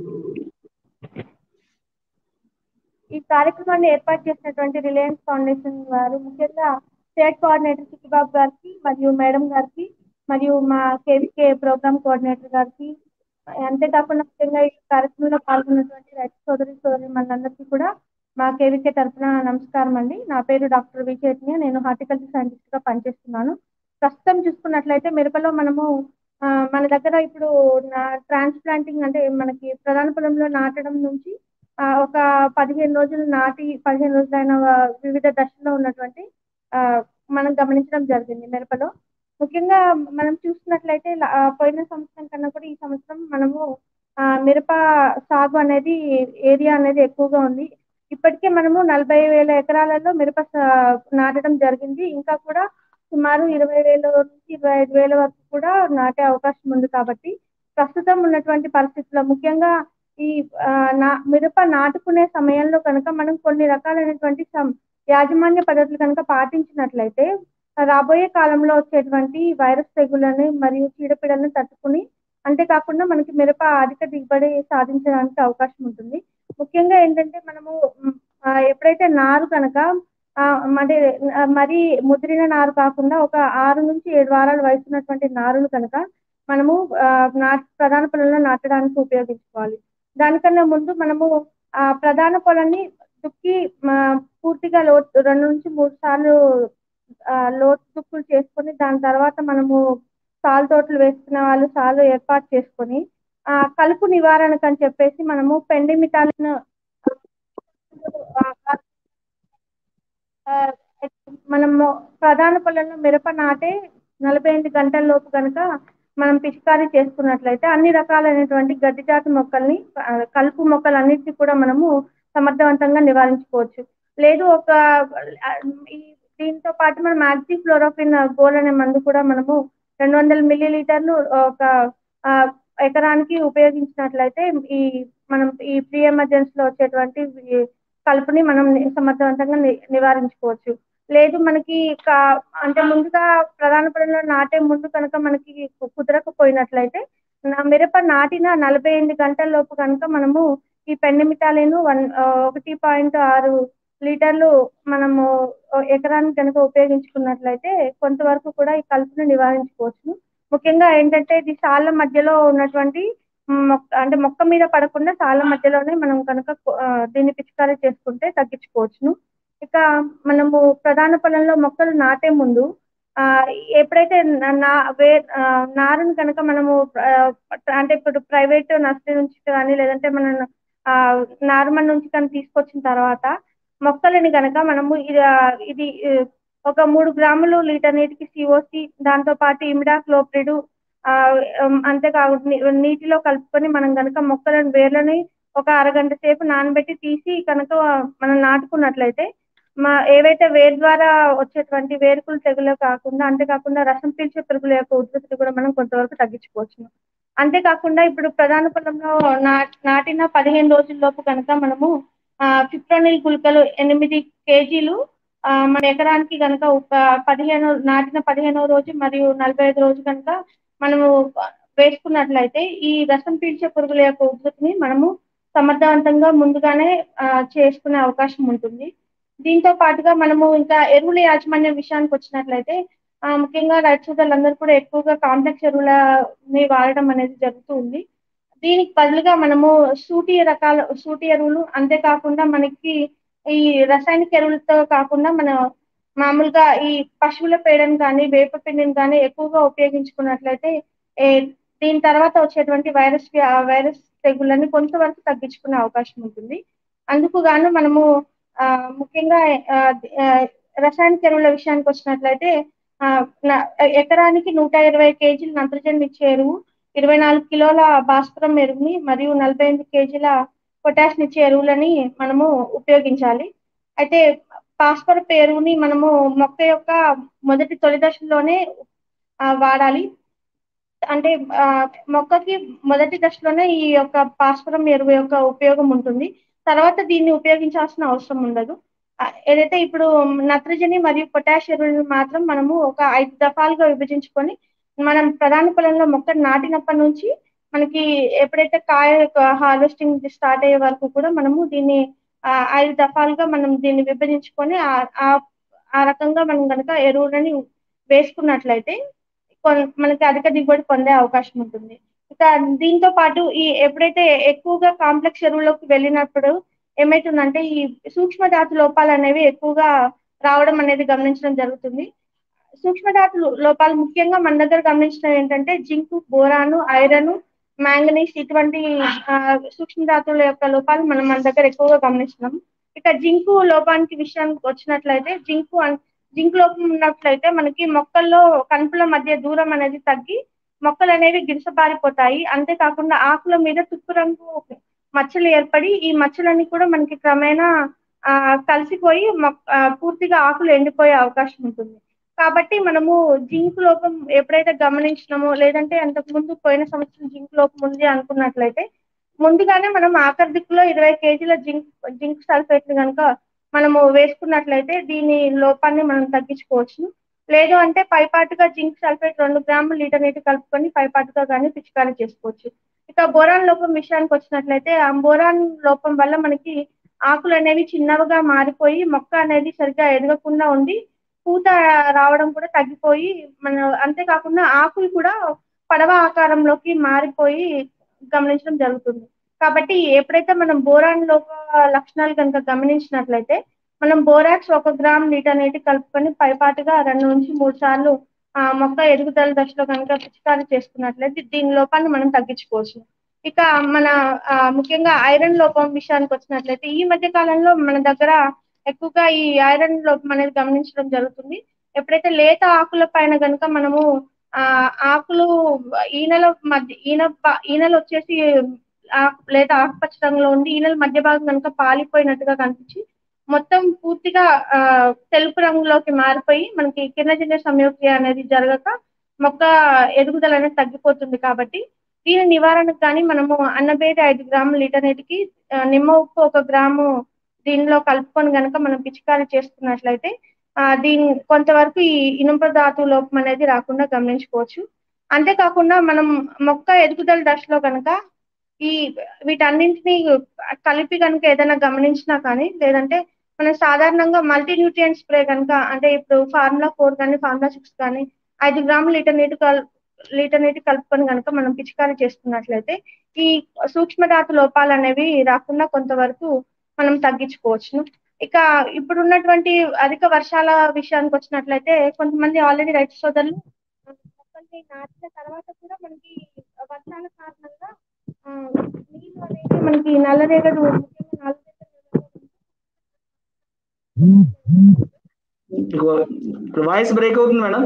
ఈ కార్యక్రమాన్ని ఏర్పాటు చేసినటువంటి రిలయన్స్ ఫౌండేషన్ వారు ముఖ్యంగా స్టేట్ కోఆర్డినేటర్ చిట్టిబాబు గారికి మరియు మేడం గారికి మరియు మా కేవీకే ప్రోగ్రామ్ కోఆర్డినేటర్ గారికి అంతేకాకుండా ముఖ్యంగా ఈ కార్యక్రమంలో పాల్గొన్నటువంటి రైతు సోదరి సోదరి మనందరికీ కూడా మా కేవీకే తరఫున నమస్కారం అండి నా పేరు డాక్టర్ వి చైతన్య నేను హార్టికల్చర్ సైంటిస్ట్ గా పనిచేస్తున్నాను ప్రస్తుతం చూసుకున్నట్లయితే మిరపలో మనము ఆ, మన దగ్గర ఇప్పుడు ట్రాన్స్ప్లాంటింగ్ అంటే మనకి ప్రధాన పొలంలో నాటడం నుంచి ఆ, ఒక పదిహేను రోజులు నాటి పదిహేను రోజులైన వా- వివిధ దశల్లో ఉన్నటువంటి ఆ, మనం గమనించడం జరిగింది మిరపలో ముఖ్యంగా మనం చూస్తున్నట్లయితే లా- ఆ, పోయిన సంవత్సరం కన్నా కూడా ఈ సంవత్సరం మనము ఆ, మిరప సాగు అనేది ఏరియా అనేది ఎక్కువగా ఉంది ఇప్పటికే మనము నలభై వేల ఎకరాలలో మిరప సా- నాటడం జరిగింది ఇంకా కూడా సుమారు ఇరవై వేల నుంచి ఇరవై ఐదు వేల వరకు కూడా నాటే అవకాశం ఉంది కాబట్టి ప్రస్తుతం ఉన్నటువంటి పరిస్థితుల్లో ముఖ్యంగా ఈ ఆ, నా మిరప నాటుకునే సమయంలో కనుక మనం కొన్ని రకాలైనటువంటి సం- యాజమాన్య పద్ధతులు కనుక పాటించినట్లయితే రాబోయే కాలంలో వచ్చేటువంటి వైరస్ తెగులను మరియు చీడపీడలను తట్టుకుని అంతేకాకుండా మనకి మిరప అధిక దిగుబడి సాధించడానికి అవకాశం ఉంటుంది ముఖ్యంగా ఏంటంటే మనము మ్, ఆ, ఎప్పుడైతే నారు కనుక ఆ, అంటే ఆ, మరీ ముదిరిన నారు కాకుండా ఒక ఆరు నుంచి ఏడు వారాల వయసు ఉన్నటువంటి నారును కనుక మనము ఆ, నా ప్రధాన పొలంలో నాటడానికి ఉపయోగించుకోవాలి దానికన్నా ముందు మనము ఆ ప్రధాన పొలాన్ని దుక్కి ఆ, పూర్తిగా లోతు రెండు నుంచి మూడు సార్లు ఆ, లోతు దుక్కులు చేసుకొని దాని తర్వాత మనము సాలు తోటలు వేసుకునే వాళ్ళు సాలు ఏర్పాటు చేసుకొని ఆ కలుపు నివారణకు అని చెప్పేసి మనము పెండిమిటాలను ఆ, మనము ప్రధాన పొలంలో మిరప నాటే నలభై ఎనిమిది గంటల లోపు కనుక మనం పిచికారీ చేసుకున్నట్లయితే అన్ని రకాలైనటువంటి గడ్డి జాతి మొక్కల్ని ఆ, కలుపు మొక్కలన్నిటిని కూడా మనము సమర్థవంతంగా నివారించుకోవచ్చు లేదు ఒక ఆ, ఈ దీంతో పాటు మనం యాక్సి ఫ్లోరోఫిన్ గోల్ అనే మందు కూడా మనము రెండు వందల మిల్లీ లీటర్లు ఒక ఆ, ఎకరానికి ఉపయోగించినట్లయితే ఈ మనం ఈ ప్రీ ఎమర్జెన్సీలో వచ్చేటువంటి ఈ కలుపుని మనం ని- సమర్థవంతంగా ని- నివారించుకోవచ్చు లేదు మనకి కా- అంటే ముందుగా ప్రధాన పొలంలో నాటే ముందు కనుక మనకి కు- కుదరకపోయినట్లయితే నా మిరప నాటిన నలభై ఎనిమిది గంటల లోపు కనుక మనము ఈ పెండిమిటాలిను వన్ ఆ, ఒకటి పాయింట్ ఆరు లీటర్లు మనము ఆ, ఎకరానికి కనుక ఉపయోగించుకున్నట్లయితే కొంతవరకు కూడా ఈ కలుపును నివారించుకోవచ్చు ముఖ్యంగా ఏంటంటే ఇది సాళ్ళ మధ్యలో ఉన్నటువంటి మొక్క అంటే మొక్క మీద పడకుండా సాళ్ళ మధ్యలోనే మనం కనుక ఆ, దీన్ని పిచికారీ చేసుకుంటే తగ్గించుకోవచ్చును ఇక మనము ప్రధాన పొలంలో మొక్కలు నాటే ముందు ఆ ఎప్పుడైతే నా- నా వే ఆ, నారుని కనుక మనము ఆ, అంటే ఇప్పుడు ప్రైవేట్ నర్సరీ నుంచి కానీ లేదంటే మన ఆ, నార్మల్ నుంచి కానీ తీసుకొచ్చిన తర్వాత మొక్కలని కనుక మనము ఇది ఆ, ఇది ఆ, ఒక మూడు గ్రాములు లీటర్ నీటికి సిఓసి దాంతో పాటు ఇమిడాక్లోప్రిడ్ ఆ ఉమ్, అంతేకాకుండా నీ- నీటిలో కలుపుకొని మనం కనుక మొక్కలను వేర్లని ఒక అరగంట సేపు నానబెట్టి తీసి కనుక మనం నాటుకున్నట్లయితే మా ఏవైతే వేరు ద్వారా వచ్చేటువంటి వేరుకులు తెగులు కాకుండా అంతేకాకుండా రసం పీల్చే పురుగుల యొక్క ఉధృతిని కూడా మనం కొంతవరకు తగ్గించుకోవచ్చు అంతేకాకుండా ఇప్పుడు ప్రధాన పొలంలో నా నాటిన పదిహేను రోజుల లోపు కనుక మనము ఆ ఫిప్రోనిల్ గుళికలు ఎనిమిది కేజీలు ఆ, మన ఎకరానికి కనుక ఒక పదిహేను నాటిన పదిహేనో రోజు మరియు నలభై ఐదు రోజు కనుక మనము వేసుకున్నట్లయితే ఈ రసం పీల్చే పురుగుల యొక్క ఉధృతిని మనము సమర్థవంతంగా ముందుగానే ఆ, చేసుకునే అవకాశం ఉంటుంది దీంతో పాటుగా మనము ఇంకా ఎరువుల యాజమాన్యం విషయానికి వచ్చినట్లయితే ఆ, ముఖ్యంగా రైతు సోదరులందరూ కూడా ఎక్కువగా కాంప్లెక్స్ ఎరువులని వాడడం అనేది జరుగుతూ ఉంది దీనికి బదులుగా మనము సూటి రకాల సూటి ఎరువులు అంతేకాకుండా మనకి ఈ రసాయనిక ఎరువులతో కాకుండా మన మామూలుగా ఈ పశువుల పేడను కానీ వేప పిండిని కానీ ఎక్కువగా ఉపయోగించుకున్నట్లయితే ఏ దీని తర్వాత వచ్చేటువంటి వైరస్ వ్య- వైరస్ తెగుళ్ళని కొంతవరకు తగ్గించుకునే అవకాశం ఉంటుంది అందుకు గాను మనము ఆ, ముఖ్యంగా ఆ, ఆ, రసాయనిక ఎరువుల విషయానికి వచ్చినట్లయితే ఆ, న- ఎకరానికి నూట ఇరవై కేజీల నత్రజని ఇచ్చే ఎరువు ఇరవై నాలుగు కిలోల భాస్వరం ఎరువుని మరియు నలభై ఎనిమిది కేజీల పొటాషియం ఇచ్చే ఎరువులని మనము ఉపయోగించాలి అయితే భాస్వరపు ఎరువుని మనము మొక్క యొక్క మొదటి తొలి దశలోనే ఆ, వాడాలి అంటే ఆ, మొక్కకి మొదటి దశలోనే ఈ యొక్క భాస్వరం ఎరువు యొక్క ఉపయోగం ఉంటుంది తర్వాత దీన్ని ఉపయోగించాల్సిన అవసరం ఉండదు ఆ, ఏదైతే ఇప్పుడు నత్రజని మరియు పొటాష్ ఎరువులను మాత్రం మనము ఒక ఐదు దఫాలుగా విభజించుకొని మనం ప్రధాన పొలంలో మొక్క నాటినప్పటి నుంచి మనకి ఎప్పుడైతే కాయ హార్వెస్టింగ్ స్టార్ట్ అయ్యే వరకు కూడా మనము దీన్ని ఆ, ఐదు దఫాలుగా మనం దీన్ని విభజించుకొని ఆ- ఆ- ఆ రకంగా మనం కనుక ఎరువులని వేసుకున్నట్లయితే కొన్- మనకి అధిక దిగుబడి పొందే అవకాశం ఉంటుంది ఇక దీంతో పాటు ఈ ఎప్పుడైతే ఎక్కువగా కాంప్లెక్స్ ఎరువులోకి వెళ్ళినప్పుడు ఏమైతుందంటే ఈ సూక్ష్మధాతు లోపాలు అనేవి ఎక్కువగా రావడం అనేది గమనించడం జరుగుతుంది సూక్ష్మధాతు లోపాలు ముఖ్యంగా మన దగ్గర గమనించడం ఏంటంటే జింకు బోరాను ఐరన్ మ్యాంగనీస్ ఇటువంటి ఆ, సూక్ష్మధాతువుల యొక్క లోపాలు మనం మన దగ్గర ఎక్కువగా గమనిస్తున్నాం ఇక జింకు లోపానికి విషయానికి వచ్చినట్లయితే జింకు అన్- జింక్ లోపం ఉన్నట్లయితే మనకి మొక్కల్లో కణుపుల మధ్య దూరం అనేది తగ్గి మొక్కలు అనేవి గిరిసబారిపోతాయి అంతేకాకుండా ఆకుల మీద తుప్పు రంగు మచ్చలు ఏర్పడి ఈ మచ్చలన్నీ కూడా మనకి క్రమేణా ఆ కలిసిపోయి మొక్క ఆ, పూర్తిగా ఆకులు ఎండిపోయే అవకాశం ఉంటుంది కాబట్టి మనము జింక్ లోపం ఎప్పుడైతే గమనించినామో లేదంటే అంతకు ముందు పోయిన సంవత్సరం జింక్ లోపం ఉంది అనుకున్నట్లయితే ముందుగానే మనం ఆఖరి దిక్కులో ఇరవై కేజీల జింక్ జింక్ సల్ఫేట్ కనుక మనము వేసుకున్నట్లయితే దీని లోపాన్ని మనం తగ్గించుకోవచ్చు లేదు అంటే పైపాటుగా జింక్ సల్ఫేట్ రెండు గ్రాములు లీటర్ నీటి కలుపుకొని పైపాటుగా కానీ పిచికారీ చేసుకోవచ్చు ఇక బోరాన్ లోపం విషయానికి వచ్చినట్లయితే ఆ బోరాన్ లోపం వల్ల మనకి ఆకులు అనేవి చిన్నవిగా మారిపోయి మొక్క అనేది సరిగ్గా ఎదగకుండా ఉండి పూత రావడం కూడా తగ్గిపోయి మన అంతేకాకుండా ఆకులు కూడా పడవ ఆకారంలోకి మారిపోయి గమనించడం జరుగుతుంది కాబట్టి ఎప్పుడైతే మనం బోరాన్ లోప లక్షణాలు కనుక గమనించినట్లయితే మనం బోరాక్స్ ఒక గ్రామ్ లీటర్ నీటి కలుపుకొని పైపాటుగా రెండు నుంచి మూడు సార్లు ఆ మొక్క ఎదుగుదల దశలో కనుక పిచికారీ చేసుకున్నట్లయితే దీని లోపాన్ని మనం తగ్గించుకోవచ్చు ఇక మన ఆ, ముఖ్యంగా ఐరన్ లోపం విషయానికి వచ్చినట్లయితే ఈ మధ్య కాలంలో మన దగ్గర ఎక్కువగా ఈ ఐరన్ లోపం అనేది గమనించడం జరుగుతుంది ఎప్పుడైతే లేత ఆకుల పైన కనుక మనము ఆ ఆకులు ఈనెల మధ్య ఈన ప- ఈనెలు వచ్చేసి ఆకు- లేదా ఆకుపచ్చ రంగులో ఉండి ఈనెల మధ్య భాగం కనుక పాలిపోయినట్టుగా కనిపించి మొత్తం పూర్తిగా ఆ తెలుపు రంగులోకి మారిపోయి మనకి కిరణజన్య సంయోక్రియ అనేది జరగక మొక్క ఎదుగుదల అనేది తగ్గిపోతుంది కాబట్టి దీని నివారణకు కానీ మనము అన్నబేడి ఐదు గ్రాముల లీటర్ నీటికి ఆ, నిమ్మ ఉప్పు ఒక గ్రాము దీనిలో కలుపుకొని గనక మనం పిచికారీ చేసుకున్నట్లయితే ఆ దీని కొంతవరకు ఈ ఇనుప ధాతు లోపం అనేది రాకుండా గమనించుకోవచ్చు అంతేకాకుండా మనం మొక్క ఎదుగుదల దశలో కనుక ఈ వీటన్నింటినీ కలిపి కనుక ఏదైనా గమనించినా కానీ లేదంటే మనం సాధారణంగా మల్టీ న్యూట్రియంట్ స్ప్రే కనుక అంటే ఇప్పుడు ఫార్ములా ఫోర్ కానీ ఫార్ములా సిక్స్ కానీ ఐదు గ్రాముల లీటర్ నీటి కల్ లీటర్ నీటి కలుపుకొని కనుక మనం పిచికారీ చేసుకున్నట్లయితే ఈ సూక్ష్మధాతు లోపాలు అనేవి రాకుండా కొంతవరకు మనం తగ్గించుకోవచ్చు ఇక ఇప్పుడు ఉన్నటువంటి అధిక వర్షాల విషయానికి వచ్చినట్లయితే కొంతమంది ఆల్రెడీ రైతు సోదరులు మొక్కల్ని నాటిన తర్వాత కూడా మనకి వర్షాల కారణంగా ఆ, నీళ్లు అనేవి మనకి నల్లరేగడు ముఖ్యంగా నల్లరేగడి వాయిస్ బ్రేక్ అవుతుంది మేడం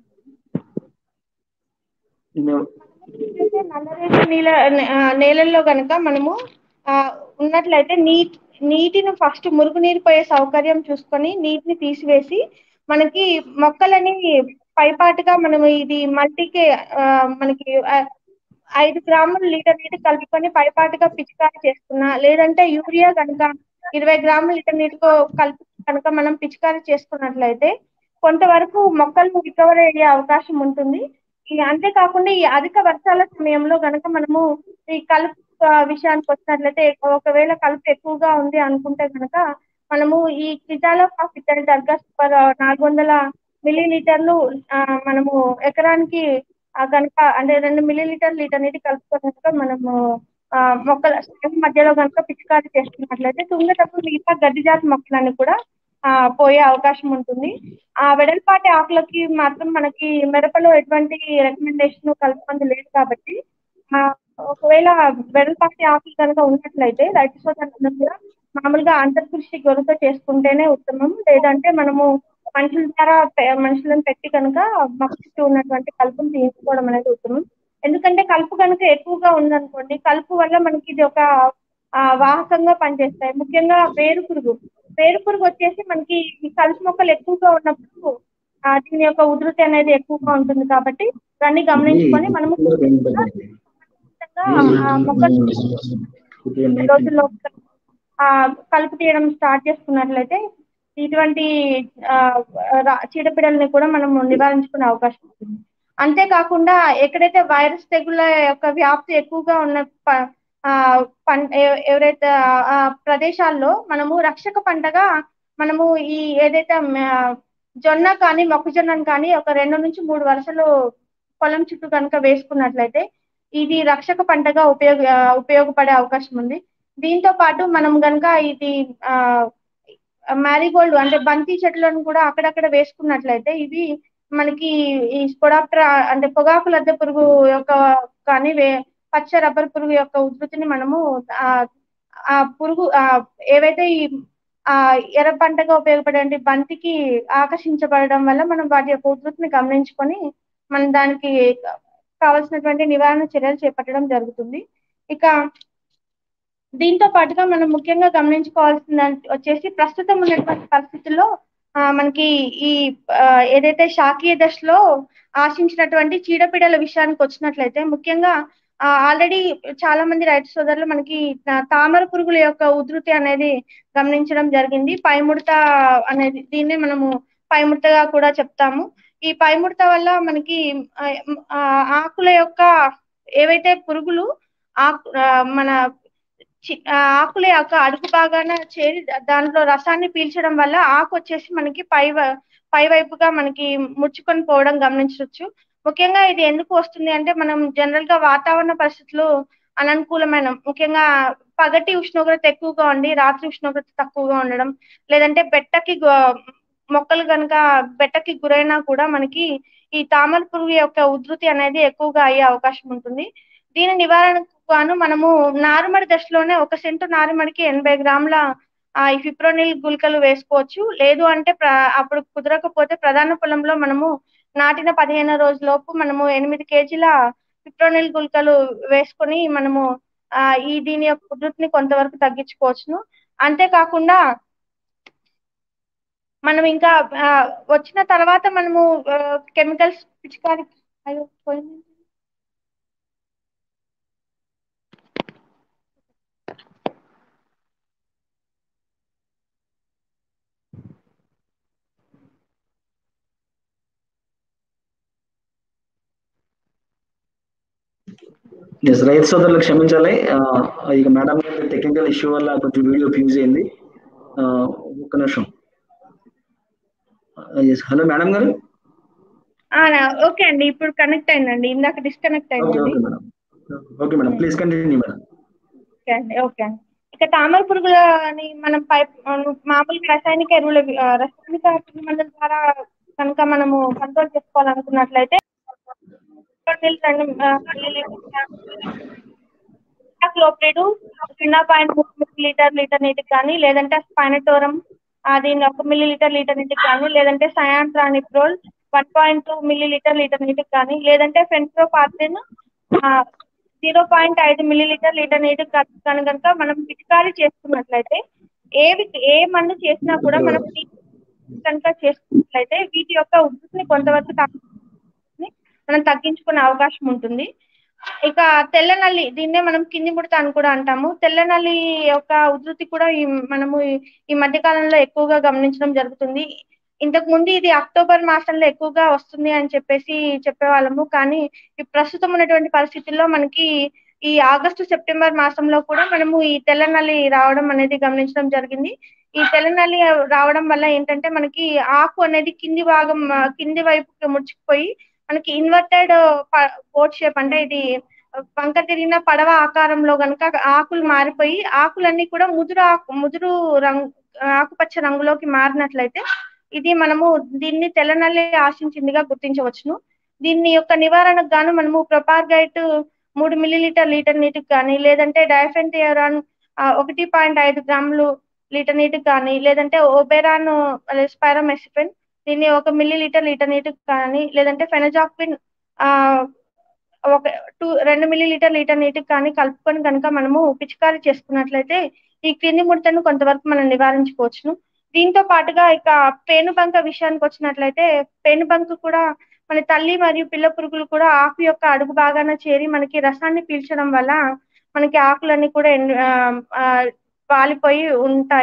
మేము- అయితే నల్లరేగడి నీళ్ళ ఆ, నేలల్లో గనక మనము ఆ, ఉన్నట్లయితే నీ నీటిని ఫస్ట్ మురుగునీరు పోయే సౌకర్యం చూసుకొని నీటిని తీసివేసి మనకి మొక్కలని పైపాటుగా మనము ఇది మల్టీకి ఆ, మనకి ఆ, ఐదు గ్రాములు లీటర్ నీటి కలుపుకొని పైపాటుగా పిచికారీ చేసుకున్నా లేదంటే యూరియా కనుక ఇరవై గ్రాముల లీటర్ నీటితో కలిపి కనుక మనం పిచికారీ చేసుకున్నట్లయితే కొంతవరకు మొక్కలు రికవర్ అయ్యే అవకాశం ఉంటుంది ఈ అంతేకాకుండా ఈ అధిక వర్షాల సమయంలో గనక మనము ఈ కలుపు ఆ, విషయానికి వచ్చినట్లయితే ఒకవేళ కలుపు ఎక్కువగా ఉంది అనుకుంటే గనక మనము ఈ కిటాలో కాఫిటల్ డర్గా సూపర్ నాలుగు వందల మిల్లీ లీటర్లు ఆ, మనము ఎకరానికి ఆ కనుక అంటే రెండు మిల్లీ లీటర్ లీటర్ నీటి కలుపుకొని కనుక మనము ఆ, మొక్కల సాగు మధ్యలో కనుక పిచికారీ చేసుకున్నట్లయితే తుంగటప్పుడు మిగతా గడ్డి జాతి మొక్కలన్నీ కూడా ఆ పోయే అవకాశం ఉంటుంది ఆ వెడల్పాటి ఆకులకి మాత్రం మనకి మిరపలో ఎటువంటి రికమెండేషన్ కలుపుకుంది లేదు కాబట్టి ఆ, ఒకవేళ వెడల్పాటి ఆకులు కనుక ఉన్నట్లయితే రైతు సోదరులందరూ కూడా మామూలుగా అంతర్కృషి గొర్రెతో చేసుకుంటేనే ఉత్తమం లేదంటే మనము మనుషుల ద్వారా పె- మనుషులను పెట్టి కనుక మొక్క చుట్టూ ఉన్నటువంటి కలుపును తీసుకోవడం అనేది ఉత్తమం ఎందుకంటే కలుపు కనుక ఎక్కువగా ఉందనుకోండి కలుపు వల్ల మనకి ఇది ఒక ఆ, వాహకంగా పనిచేస్తాయి ముఖ్యంగా వేరు పురుగు వేరు పురుగు వచ్చేసి మనకి ఈ కలుపు మొక్కలు ఎక్కువగా ఉన్నప్పుడు ఆ, దీని యొక్క ఉధృతి అనేది ఎక్కువగా ఉంటుంది కాబట్టి దాన్ని గమనించుకొని మనము ఖచ్చితంగా ఆ మొక్కలు రోజుల్లో ఆ కలుపు తీయడం స్టార్ట్ చేసుకున్నట్లయితే ఇటువంటి ఆ, రా- చీడపీడల్ని కూడా మనం నివారించుకునే అవకాశం ఉంటుంది అంతేకాకుండా ఎక్కడైతే వైరస్ తెగుళ్ళ యొక్క వ్యాప్తి ఎక్కువగా ఉన్న ప- ఆ, పం- ఎ- ఎవరైతే ఆ- ఆ ప్రదేశాల్లో మనము రక్షక పంటగా మనము ఈ ఏదైతే మ- జొన్న కానీ మొక్కజొన్నను కానీ ఒక రెండు నుంచి మూడు వరుసలు పొలం చుట్టూ కనుక వేసుకున్నట్లయితే ఇది రక్షక పంటగా ఉపయోగ ఆ, ఉపయోగపడే అవకాశం ఉంది దీంతో పాటు మనం గనుక ఇది ఆ మ్యారీగోల్డ్ అంటే బంతి చెట్లను కూడా అక్కడక్కడ వేసుకున్నట్లయితే ఇవి మనకి ఈ స్పొడాప్ట్రా అంటే పొగాకు లద్దె పురుగు యొక్క కానీ వే పచ్చ రబ్బర్ పురుగు యొక్క ఉధృతిని మనము ఆ ఆ పురుగు ఆ ఏవైతే ఈ ఆ ఎర్ర పంటగా ఉపయోగపడే బంతికి ఆకర్షించబడడం వల్ల మనం వాటి యొక్క ఉధృతిని గమనించుకొని మనం దానికి కావలసినటువంటి నివారణ చర్యలు చేపట్టడం జరుగుతుంది ఇక దీంతో పాటుగా మనం ముఖ్యంగా గమనించుకోవాల్సిన వచ్చేసి ప్రస్తుతం ఉన్నటువంటి పరిస్థితుల్లో ఆ, మనకి ఈ ఆ, ఏదైతే శాకీయ దశలో ఆశించినటువంటి చీడపీడల విషయానికి వచ్చినట్లయితే ముఖ్యంగా ఆల్రెడీ చాలా మంది రైతు సోదరులు మనకి తా- తామర పురుగుల యొక్క ఉధృతి అనేది గమనించడం జరిగింది పైముడత అనేది దీన్నే మనము పైముడతగా కూడా చెప్తాము ఈ పైముడత వల్ల మనకి ఆ, ఆ, ఆకుల యొక్క ఏవైతే పురుగులు ఆకు ఆ, మన చి- ఆ ఆకుల యొక్క అడుగు భాగాన చేరి దా- దాంట్లో రసాన్ని పీల్చడం వల్ల ఆకు వచ్చేసి మనకి పై వ- పై వైపుగా మనకి ముడుచుకొని పోవడం గమనించవచ్చు ముఖ్యంగా ఇది ఎందుకు వస్తుంది అంటే మనం జనరల్ గా వాతావరణ పరిస్థితులు అననుకూలమైన ముఖ్యంగా పగటి ఉష్ణోగ్రత ఎక్కువగా ఉండి రాత్రి ఉష్ణోగ్రత తక్కువగా ఉండడం లేదంటే బెట్టకి గు- మొక్కలు కనుక బెట్టకి గురైనా కూడా మనకి ఈ తామర పురుగు యొక్క ఉధృతి అనేది ఎక్కువగా అయ్యే అవకాశం ఉంటుంది దీని నివారణకు గాను మనము నారుమడి దశలోనే ఒక సెంటు నారుమడికి ఎనభై గ్రాముల ఆ, ఈ ఫిప్రోనిల్ గుళికలు వేసుకోవచ్చు లేదు అంటే ప్ర- అప్పుడు కుదరకపోతే ప్రధాన పొలంలో మనము నాటిన పదిహేను రోజులోపు మనము ఎనిమిది కేజీల ఫిప్రోనిల్ గుళికలు వేసుకొని మనము ఆ, ఈ దీని యొక్క ఉధృతిని కొంతవరకు తగ్గించుకోవచ్చును అంతేకాకుండా మనం ఇంకా ఆ, వచ్చిన తర్వాత మనము కెమికల్స్ పిచికారి అయ్యో పోయింది. ఎస్ రైతు సోదరులు క్షమించాలి ఆ, ఇక మేడం గారి టెక్నికల్ ఇష్యూ వల్ల కొంచెం వీడియో ఫ్యూజ్ అయింది ఆ, ఒక్క నిమిషం ఎస్ హలో మేడం గారు ఆ, నా- ఓకే అండి ఇప్పుడు కనెక్ట్ అయిందండి ఇందాక డిస్కనెక్ట్ ఓకే అయిందండి okay madam okay madam please continue madam okay అండి ఓకే అండి ఇక తామర పురుగులని మనం పై మామూలుగా రసాయనిక ఎరువుల ఆ, రసాయనిక పురుగు మందుల ద్వారా కనుక మనము కంట్రోల్ చేసుకోవాలనుకున్నట్లయితే రెండు క్లోప్రిడు సున్నా పాయింట్ ముప్పై లీటర్ లీటర్ నీటికి కానీ లేదంటే స్పైనటోరం దీని ఒక మిల్లీ లీటర్ లీటర్ నీటికి కానీ లేదంటే cyantraniliprole one point two milli litre litre నీటికి కానీ లేదంటే ఫెన్ట్రోపార్టిన్ జీరో పాయింట్ ఐదు మిల్లీ లీటర్ లీటర్ నీటికి కానీ కనుక మనం పిచికారీ చేసుకున్నట్లయితే ఏవి ఏ మందు చేసినా కూడా మనం కనుక చేసుకున్నట్లయితే వీటి యొక్క ఉధృతిని కొంతవరకు తగ్గి- మనం తగ్గించుకునే అవకాశం ఉంటుంది ఇక తెల్ల నల్లి దీన్నే మనం కింది ముడత అని కూడా అంటాము తెల్ల నల్లి యొక్క ఉధృతి కూడా ఈ మనము ఈ- ఈ మధ్య కాలంలో ఎక్కువగా గమనించడం జరుగుతుంది ఇంతకు ముందు ఇది అక్టోబర్ మాసంలో ఎక్కువగా వస్తుంది అని చెప్పేసి చెప్పేవాళ్ళము కానీ ఈ ప్రస్తుతం ఉన్నటువంటి పరిస్థితుల్లో మనకి ఈ ఆగస్టు సెప్టెంబర్ మాసంలో కూడా మనము ఈ తెల్ల నల్లి రావడం అనేది గమనించడం జరిగింది ఈ తెల్ల నల్లి రావడం వల్ల ఏంటంటే మనకి ఆకు అనేది కింది భాగం ఆ, కింది వైపుకి ముడుచుకుపోయి మనకి ఇన్వర్టెడ్ బోట్ షేప్ అంటే ఇది వంక తిరిగిన పడవ ఆకారంలో గనుక ఆకులు మారిపోయి ఆకులన్నీ కూడా ముదురు ఆకు ముదురు రంగు ఆకుపచ్చ రంగులోకి మారినట్లయితే ఇది మనము దీన్ని తెల్లనల్లి ఆశించిందిగా గుర్తించవచ్చును దీన్ని యొక్క నివారణకు గాను మనము ప్రొపార్గైట్ మూడు మిల్లీ లీటర్ లీటర్ నీటికి కానీ లేదంటే డైఫెంటియరాన్ ఒకటి పాయింట్ ఐదు గ్రాములు లీటర్ నీటికి కానీ లేదంటే ఓబెరాన్ స్పైరమెసిఫిన్ దీన్ని ఒక మిల్లీ లీటర్ లీటర్ నీటికి కానీ లేదంటే ఫెనజాక్విన్ ఆ ఒక టూ రెండు మిల్లీ లీటర్ లీటర్ నీటికి కానీ కలుపుకొని కనుక మనము పిచికారీ చేసుకున్నట్లయితే ఈ క్రింది ముడతను కొంతవరకు మనం నివారించుకోవచ్చును దీంతో పాటుగా ఇక పేనుబంక విషయానికి వచ్చినట్లయితే పేనుబంక కూడా మన తల్లి మరియు పిల్ల పురుగులు కూడా ఆకు యొక్క అడుగు భాగాన చేరి మనకి రసాన్ని పీల్చడం వల్ల మనకి ఆకులన్నీ కూడా ఎండు- ఆ, ఆ, వాలిపోయి ఉంటాయి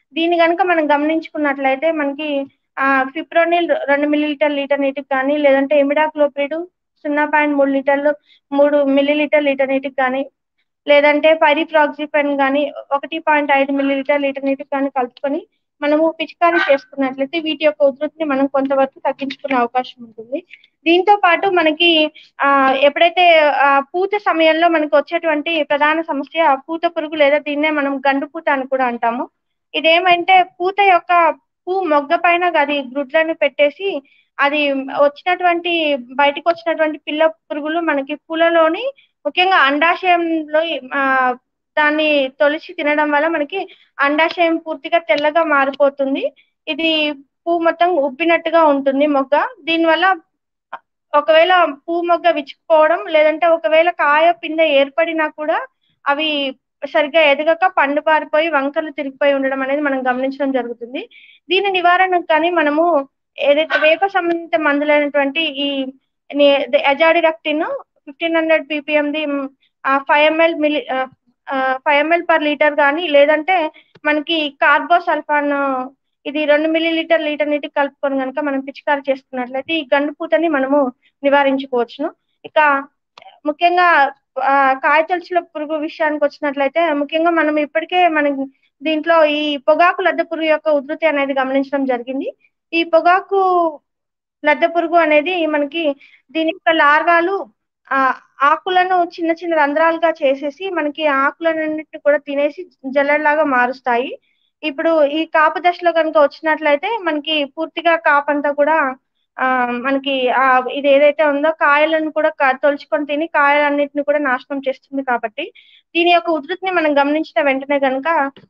దీన్ని కనుక మనం గమనించుకున్నట్లయితే మనకి ఆ ఫిప్రోనిల్ రెండు మిల్లీలీటర్ లీటర్ నీటికి కానీ లేదంటే ఎమిడాక్లోపిడ్ సున్నా పాయింట్ మూడు లీటర్లు మూడు మిల్లీలీటర్ లీటర్ నీటికి కానీ లేదంటే పైరిఫ్రాక్సిఫెన్ కానీ ఒకటి పాయింట్ ఐదు మిల్లీలీటర్ లీటర్ నీటికి కానీ కలుపుకొని మనము పిచికారీ చేసుకున్నట్లయితే వీటి యొక్క ఉధృతిని మనం కొంతవరకు తగ్గించుకునే అవకాశం ఉంటుంది దీంతో పాటు మనకి ఆ ఎప్పుడైతే ఆ పూత సమయంలో మనకి వచ్చేటువంటి ప్రధాన సమస్య పూత పురుగు లేదా దీన్నే మనం గండు పూత అని కూడా అంటాము ఇదేమంటే పూత యొక్క పూ మొగ్గ పైన అది గ్రుడ్లను పెట్టేసి అది వచ్చినటువంటి బయటకు వచ్చినటువంటి పిల్ల పురుగులు మనకి పూలలోని ముఖ్యంగా అండాశయంలో ఆ దాన్ని తొలిచి తినడం వల్ల మనకి అండాశయం పూర్తిగా తెల్లగా మారిపోతుంది ఇది పువ్వు మొత్తం ఉబ్బినట్టుగా ఉంటుంది మొగ్గ దీనివల్ల ఒకవేళ పువ్వు మొగ్గ విచ్చుకుపోవడం లేదంటే ఒకవేళ కాయ పిందె ఏర్పడినా కూడా అవి సరిగ్గా ఎదగక పండు పారిపోయి వంకర్లు తిరిగిపోయి ఉండడం అనేది మనం గమనించడం జరుగుతుంది దీని నివారణకు కానీ మనము ఏదైతే వేప సంబంధిత మందులైనటువంటి ఈ అజాడిరక్టిన్ ఫిఫ్టీన్ హండ్రెడ్ పీపీఎంది five ML milli five ML per litre కానీ లేదంటే మనకి కార్బోసల్ఫాన్ ఇది రెండు మిల్లీ లీటర్ లీటర్ నీటికి కలుపుకొని కనుక మనం పిచికారి చేసుకున్నట్లయితే ఈ గండు పూతని మనము నివారించుకోవచ్చును ఇక ముఖ్యంగా కాయ తొలుచుల పురుగు విషయానికి వచ్చినట్లయితే ముఖ్యంగా మనం ఇప్పటికే మనం దీంట్లో ఈ పొగాకు లద్దె పురుగు యొక్క ఉధృతి అనేది గమనించడం జరిగింది ఈ పొగాకు లద్దె పురుగు అనేది మనకి దీని యొక్క లార్వాలు ఆ ఆకులను చిన్న చిన్న రంధ్రాలుగా చేసేసి మనకి ఆకులన్నింటిని కూడా తినేసి జల్లెడలాగా మారుస్తాయి ఇప్పుడు ఈ కాపు దశలో కనుక వచ్చినట్లయితే మనకి పూర్తిగా కాపంతా కూడా ఆ మనకి ఆ ఇది ఏదైతే ఉందో కాయలను కూడా తొలుచుకొని తిని కాయలన్నిటిని కూడా నాశనం చేస్తుంది కాబట్టి దీని యొక్క ఉధృతిని మనం గమనించిన వెంటనే కనుక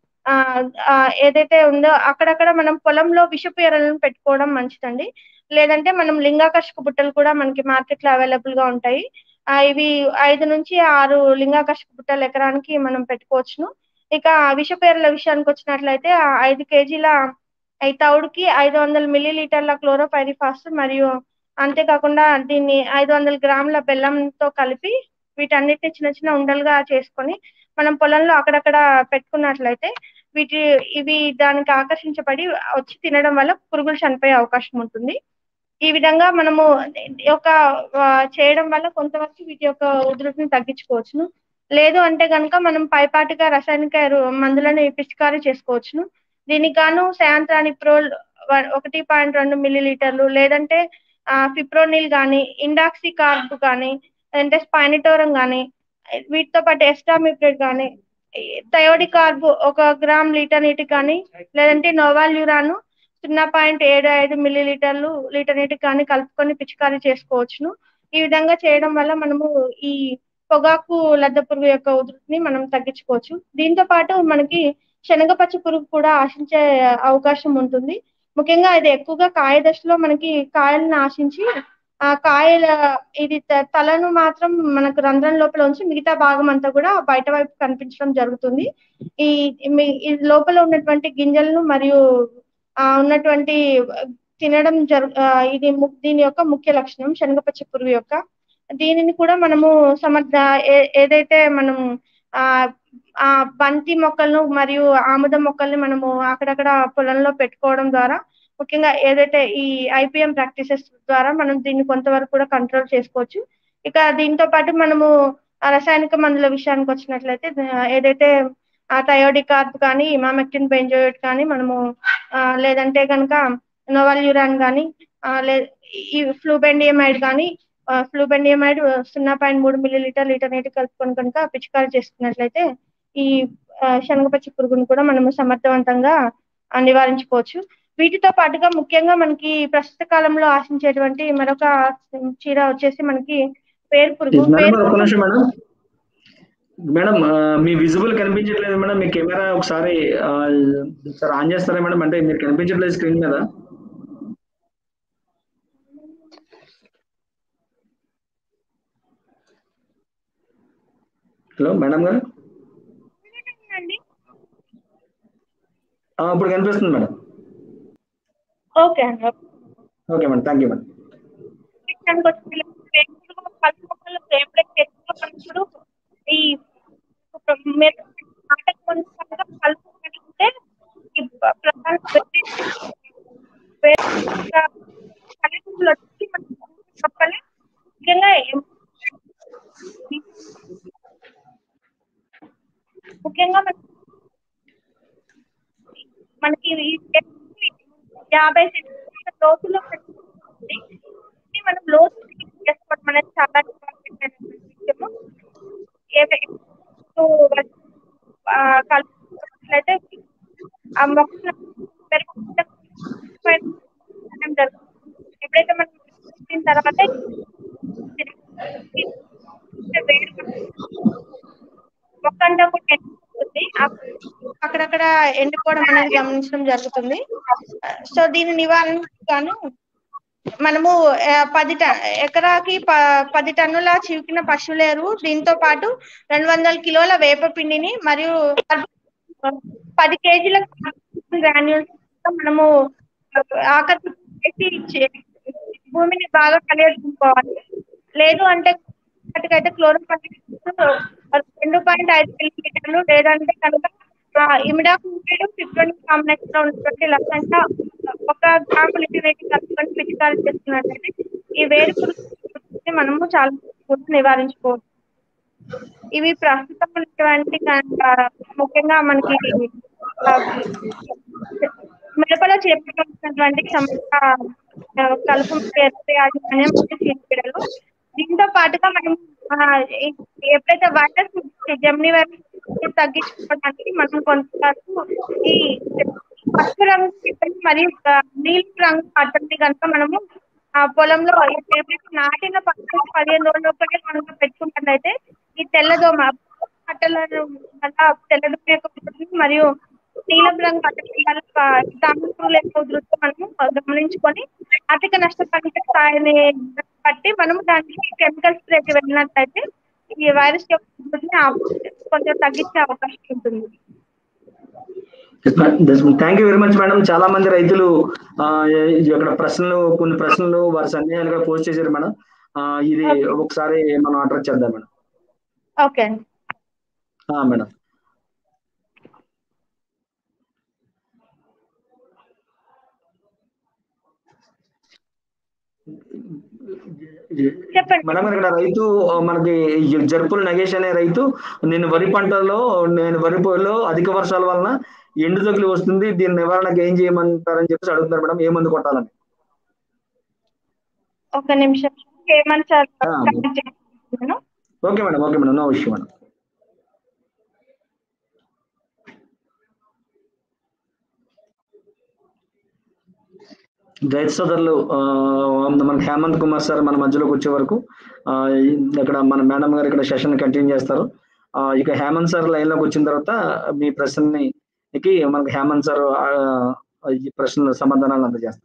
ఆ ఏదైతే ఉందో అక్కడక్కడ మనం పొలంలో విషపు ఎరలను పెట్టుకోవడం మంచిదండి లేదంటే మనం లింగాకర్షక బుట్టలు కూడా మనకి మార్కెట్ లో అవైలబుల్ గా ఉంటాయి ఇవి ఐదు నుంచి ఆరు లింగాకర్షక బుట్టలు ఎకరానికి మనం పెట్టుకోవచ్చును ఇక విషపేర్ల విషయానికి వచ్చినట్లయితే ఐదు కేజీల ఈ తౌడుకి ఐదు వందల మిల్లీ లీటర్ల క్లోరోపైరిఫాస్ మరియు అంతేకాకుండా దీన్ని ఐదు వందల గ్రాముల బెల్లంతో కలిపి వీటన్నిటిని చిన్న చిన్న ఉండలుగా చేసుకొని మనం పొలంలో అక్కడక్కడ పెట్టుకున్నట్లయితే వీటి ఇవి దానికి ఆకర్షించబడి వచ్చి తినడం వల్ల పురుగులు చనిపోయే అవకాశం ఉంటుంది ఈ విధంగా మనము యొక్క చేయడం వల్ల కొంతవరకు వీటి యొక్క ఉధృతిని తగ్గించుకోవచ్చును లేదు అంటే కనుక మనం పైపాటిగా రసాయనిక మందులను పిచికారీ చేసుకోవచ్చును దీనికి గాను శాంత్రానిప్రోల్ ఒకటి పాయింట్ రెండు మిల్లీ లీటర్లు లేదంటే ఫిప్రోనిల్ కానీ ఇండాక్సీ కార్బ్ కానీ లేదంటే స్పైనిటోరం కానీ వీటితో పాటు ఎస్టామిప్రెడ్ కానీ థయోడి కార్బ్ ఒక గ్రామ్ లీటర్ నీటికి కానీ లేదంటే నోవాల్ యూరాను సున్నా పాయింట్ ఏడు ఐదు మిల్లీ లీటర్లు లీటర్ నీటికి కానీ కలుపుకొని పిచికారీ చేసుకోవచ్చును ఈ విధంగా చేయడం వల్ల మనము ఈ పొగాకు లద్దె పురుగు యొక్క ఉధృతిని మనం తగ్గించుకోవచ్చు దీంతో పాటు మనకి శనగపచ్చ పురుగు కూడా ఆశించే అవకాశం ఉంటుంది ముఖ్యంగా ఇది ఎక్కువగా కాయ దశలో మనకి కాయలను ఆశించి ఆ కాయల ఇది తలను మాత్రం మనకు రంధ్రం లోపల ఉంచి మిగతా భాగం అంతా కూడా బయట వైపు కనిపించడం జరుగుతుంది ఈ ఈ లోపల ఉన్నటువంటి గింజలను మరియు ఆ ఉన్నటువంటి తినడం జరు ఇది దీని యొక్క ముఖ్య లక్షణం శనగపచ్చ పురుగు యొక్క దీనిని కూడా మనము సమర్థ ఏదైతే మనం ఆ ఆ బంతి మొక్కలను మరియు ఆముద మొక్కల్ని మనము అక్కడక్కడ పొలంలో పెట్టుకోవడం ద్వారా ముఖ్యంగా ఏదైతే ఈ ఐపీఎం ప్రాక్టీసెస్ ద్వారా మనం దీన్ని కొంతవరకు కూడా కంట్రోల్ చేసుకోవచ్చు ఇక దీంతో పాటు మనము రసాయనిక మందుల విషయానికి వచ్చినట్లయితే ఏదైతే ఆ థయోడికార్బ్ కానీ ఇమామెక్టిన్ బెంజోయిట్ కానీ మనము లేదంటే కనుక నోవల్ యూరాన్ కానీ లే ఈ ఫ్లూబెండియమైడ్ కానీ ఫ్లూబెండియమైడ్ సున్నా పాయింట్ మూడు మిల్లీ లీటర్ లీటర్ నీటి కలుపుకొని కనుక పిచికారీ చేసుకున్నట్లయితే ఈ శనగపచ్చి పురుగును కూడా మనము సమర్థవంతంగా నివారించుకోవచ్చు వీటితో పాటుగా ముఖ్యంగా మనకి ప్రస్తుత కాలంలో ఆశించేటువంటి మరొక చీర వచ్చేసి మనకి పేరు పురుగు మేడం మేడం మీ విజిబుల్ కనిపించట్లేదు మేడం మీ కెమెరా ఒకసారి ఒకసారి ఆన్ చేస్తారా మేడం అంటే మీరు కనిపించట్లేదు స్క్రీన్ మీద హలో మేడం గారు ఇప్పుడు కనిపిస్తుంది మేడం ఓకే అండి okay madam thank you madam ఎప్పుడైతే ఈ కలుపుకుంటే పల్లెటూరులో వచ్చి మన మొక్కలు ముఖ్యంగా ఎం- ముఖ్యంగా మన మనకి ఈ యాభై సెంటీమీటర్ల లోతులో పెట్టుకుంటుంది ఇది మనం లోతు చేసుకోవడం అనేది చాలా ఇంపార్టెంట్ అయినటువంటి విషయము ఏవై- ఆ, కలుపుకున్నట్లయితే ఆ మొక్కలు పెరుగుతున్న పైన ఉండడం జరుగుతుంది. ఎప్పుడైతే మనం పెట్టిన తర్వాత వేరు మొక్క అంతా కూడా ఎండిపోతుంది ఆ- అక్కడక్కడ ఎండిపోవడం అనేది గమనించడం జరుగుతుంది సో దీని నివారణకు గాను మనము ఆ, పది ట- ఎకరాకి ప- పది టన్నుల చివికిన పశువుల ఎరువు దీంతో పాటు రెండు వందల కిలోల వేప పిండిని మరియు పది కేజీల గ్రాన్యూల్స్ మనము ఆకర్షి చేసి ఇచ్చే- భూమిని బాగా కలియజుకోవాలి లేదు అంటే అయితే క్లోరోఫైల్ రెండు పాయింట్ ఐదు మిల్లీలీటర్లు లేదంటే కనుక ఇమిడాక్లోరైడ్ ఫిఫ్టీన్ కాంబినేషన్ లో ఉన్నటువంటి లక్షంగా ఒక గ్రాము లీటర్ నీటి కలుపుకొని పిచికారీ చేస్తున్నట్లయితే ఈ వేరు పురుగుని మనము చాలా పురుగు నివారించుకోవచ్చు ఇవి ప్రస్తుతం ఉన్నటువంటి కనుక ముఖ్యంగా మనకి ఆ, మిరపలో చేపట్టినటువంటి సమస్య ఆ, కలుపు మొక్క యాజమాన్యం మరియు చీడపీడలు దీంతో పాటుగా మనం ఆ, ఈ- ఎప్పుడైతే వైరస్ జమ్ని వైరస్ తగ్గించుకోవడానికి మనం కొంతవరకు ఈ పసుపు రంగు పిప్పని మరియు ఆ, నీలి రంగు పట్టని కనుక మనము ఆ పొలంలో ఎప్పుడైతే నాటిన పక్కన పదిహేను రోజుల లోపలే కనుక పెట్టుకున్నట్లయితే ఈ తెల్లదోమ పట్టలను వల్ల తెల్లదోమ యొక్క ఉధృతి మరియు నీలం రంగు పట్టడం వల్ల తామర యొక్క ఉధృతి మనము గమనించుకొని ఆర్థిక నష్టపరిత స్థాయిని బట్టి మనము దానికి కెమికల్ స్ప్రేకి వెళ్ళినట్లయితే ఈ వైరస్ యొక్క ఉధృతిని ఆపు- కొంచెం తగ్గించే అవకాశం ఉంటుంది thank you very much madam చాలా మంది రైతులు ఆ, ఈ- ఇక్కడ ప్రశ్నలు కొన్ని ప్రశ్నలు వారి సందేహాలు కూడా పోస్ట్ చేశారు మేడం ఆ, ఇది ఒకసారి మనం అడ్రస్ చేద్దాం మేడం ఓకే అండి ఆ, మేడం చెప్పండి. మేడం ఇక్కడ రైతు ఆ, మనకి ఈ జర్పుల్ నగేష్ అనే రైతు నేను వరి పంటల్లో నేను వరి పొలంలో అధిక వర్షాల వలన ఎండు తగులు వస్తుంది దీని నివారణకు ఏం చేయమంటారని చెప్పేసి అడుగుతున్నారు మేడం ఏ మందు కొట్టాలని ఒక నిమిషం ఏమని సార్ ఆ. నేను okay madam okay madam no issue madam రైతు సోదరులు ఆ, మన హేమంత్ కుమార్ సార్ మన మధ్యలోకి వచ్చే వరకు ఆ, ఇక్కడ మన మేడం గారు ఇక్కడ సెషన్ కంటిన్యూ చేస్తారు ఆ, ఇక హేమంత్ సార్ లైన్ లోకి వచ్చిన తర్వాత మీ ప్రశ్నని కి మనకి హేమంత్ సార్ ఆ, ఈ ప్రశ్నల సమాధానాలు అందజేస్తారు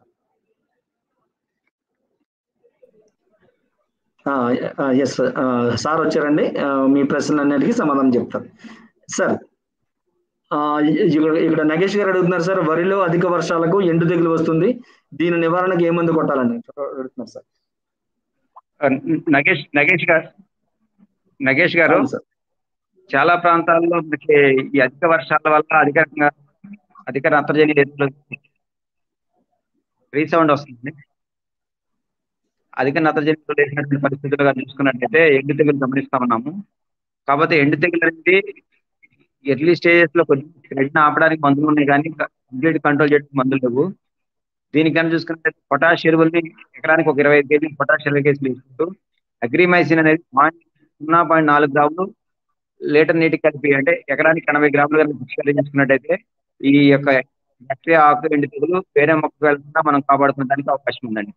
ఎస్ సార్ వచ్చారండి ఆ, మీ ప్రశ్నలన్నిటికీ సమాధానం చెప్తారు సార్ ఆ, ఇక్కడ ఇక్కడ నగేష్ గారు అడుగుతున్నారు సార్ వరిలో అధిక వర్షాలకు ఎండు తెగులు వస్తుంది దీని నివారణకు ఏ మందు కొట్టాలని అడుగుతున్నారు సార్ నగేష్ నగేష్ గారు నగేష్ గారు అవును సార్ చాలా ప్రాంతాల్లో మనకి ఈ అధిక వర్షాల వల్ల అధికంగా అధిక నత్రజని ఎరువులు రీసౌండ్ వస్తుంది అధిక నత్రజని ఎరువులు వేసినటువంటి పరిస్థితులుగా చూసుకున్నట్టయితే ఎండు తెగులు గమనిస్తా ఉన్నాము కాకపోతే ఎండు తెగులు అనేది ఎర్లీ స్టేజెస్ లో కొంచెం స్ప్రెడ్ ఆపడానికి మందులు ఉన్నాయి కానీ కంప్లీట్ కంట్రోల్ చేయడానికి మందులు లేవు దీనికన్నా చూసుకున్నట్లయితే పొటాష్ ఎరువుల్ని ఎకరానికి ఒక ఇరవై ఐదు కేజీలు పొటాష్ ఇరవై కేజీలు తీసుకుంటూ అగ్రిమైసిన్ అనేది పాయింట్ సున్నా పాయింట్ నాలుగు గ్రాములు లీటర్ నీటికి కలిపి అంటే ఎకరానికి ఎనభై గ్రాములు కనుక పిచికారీ చేసుకున్నట్టయితే ఈ యొక్క బ్యాక్టీరియా ఆకు ఎండు తెగులు వేరే మొక్కకు వెళ్కుండా మనం కాపాడుకోవడానికి అవకాశం ఉందండి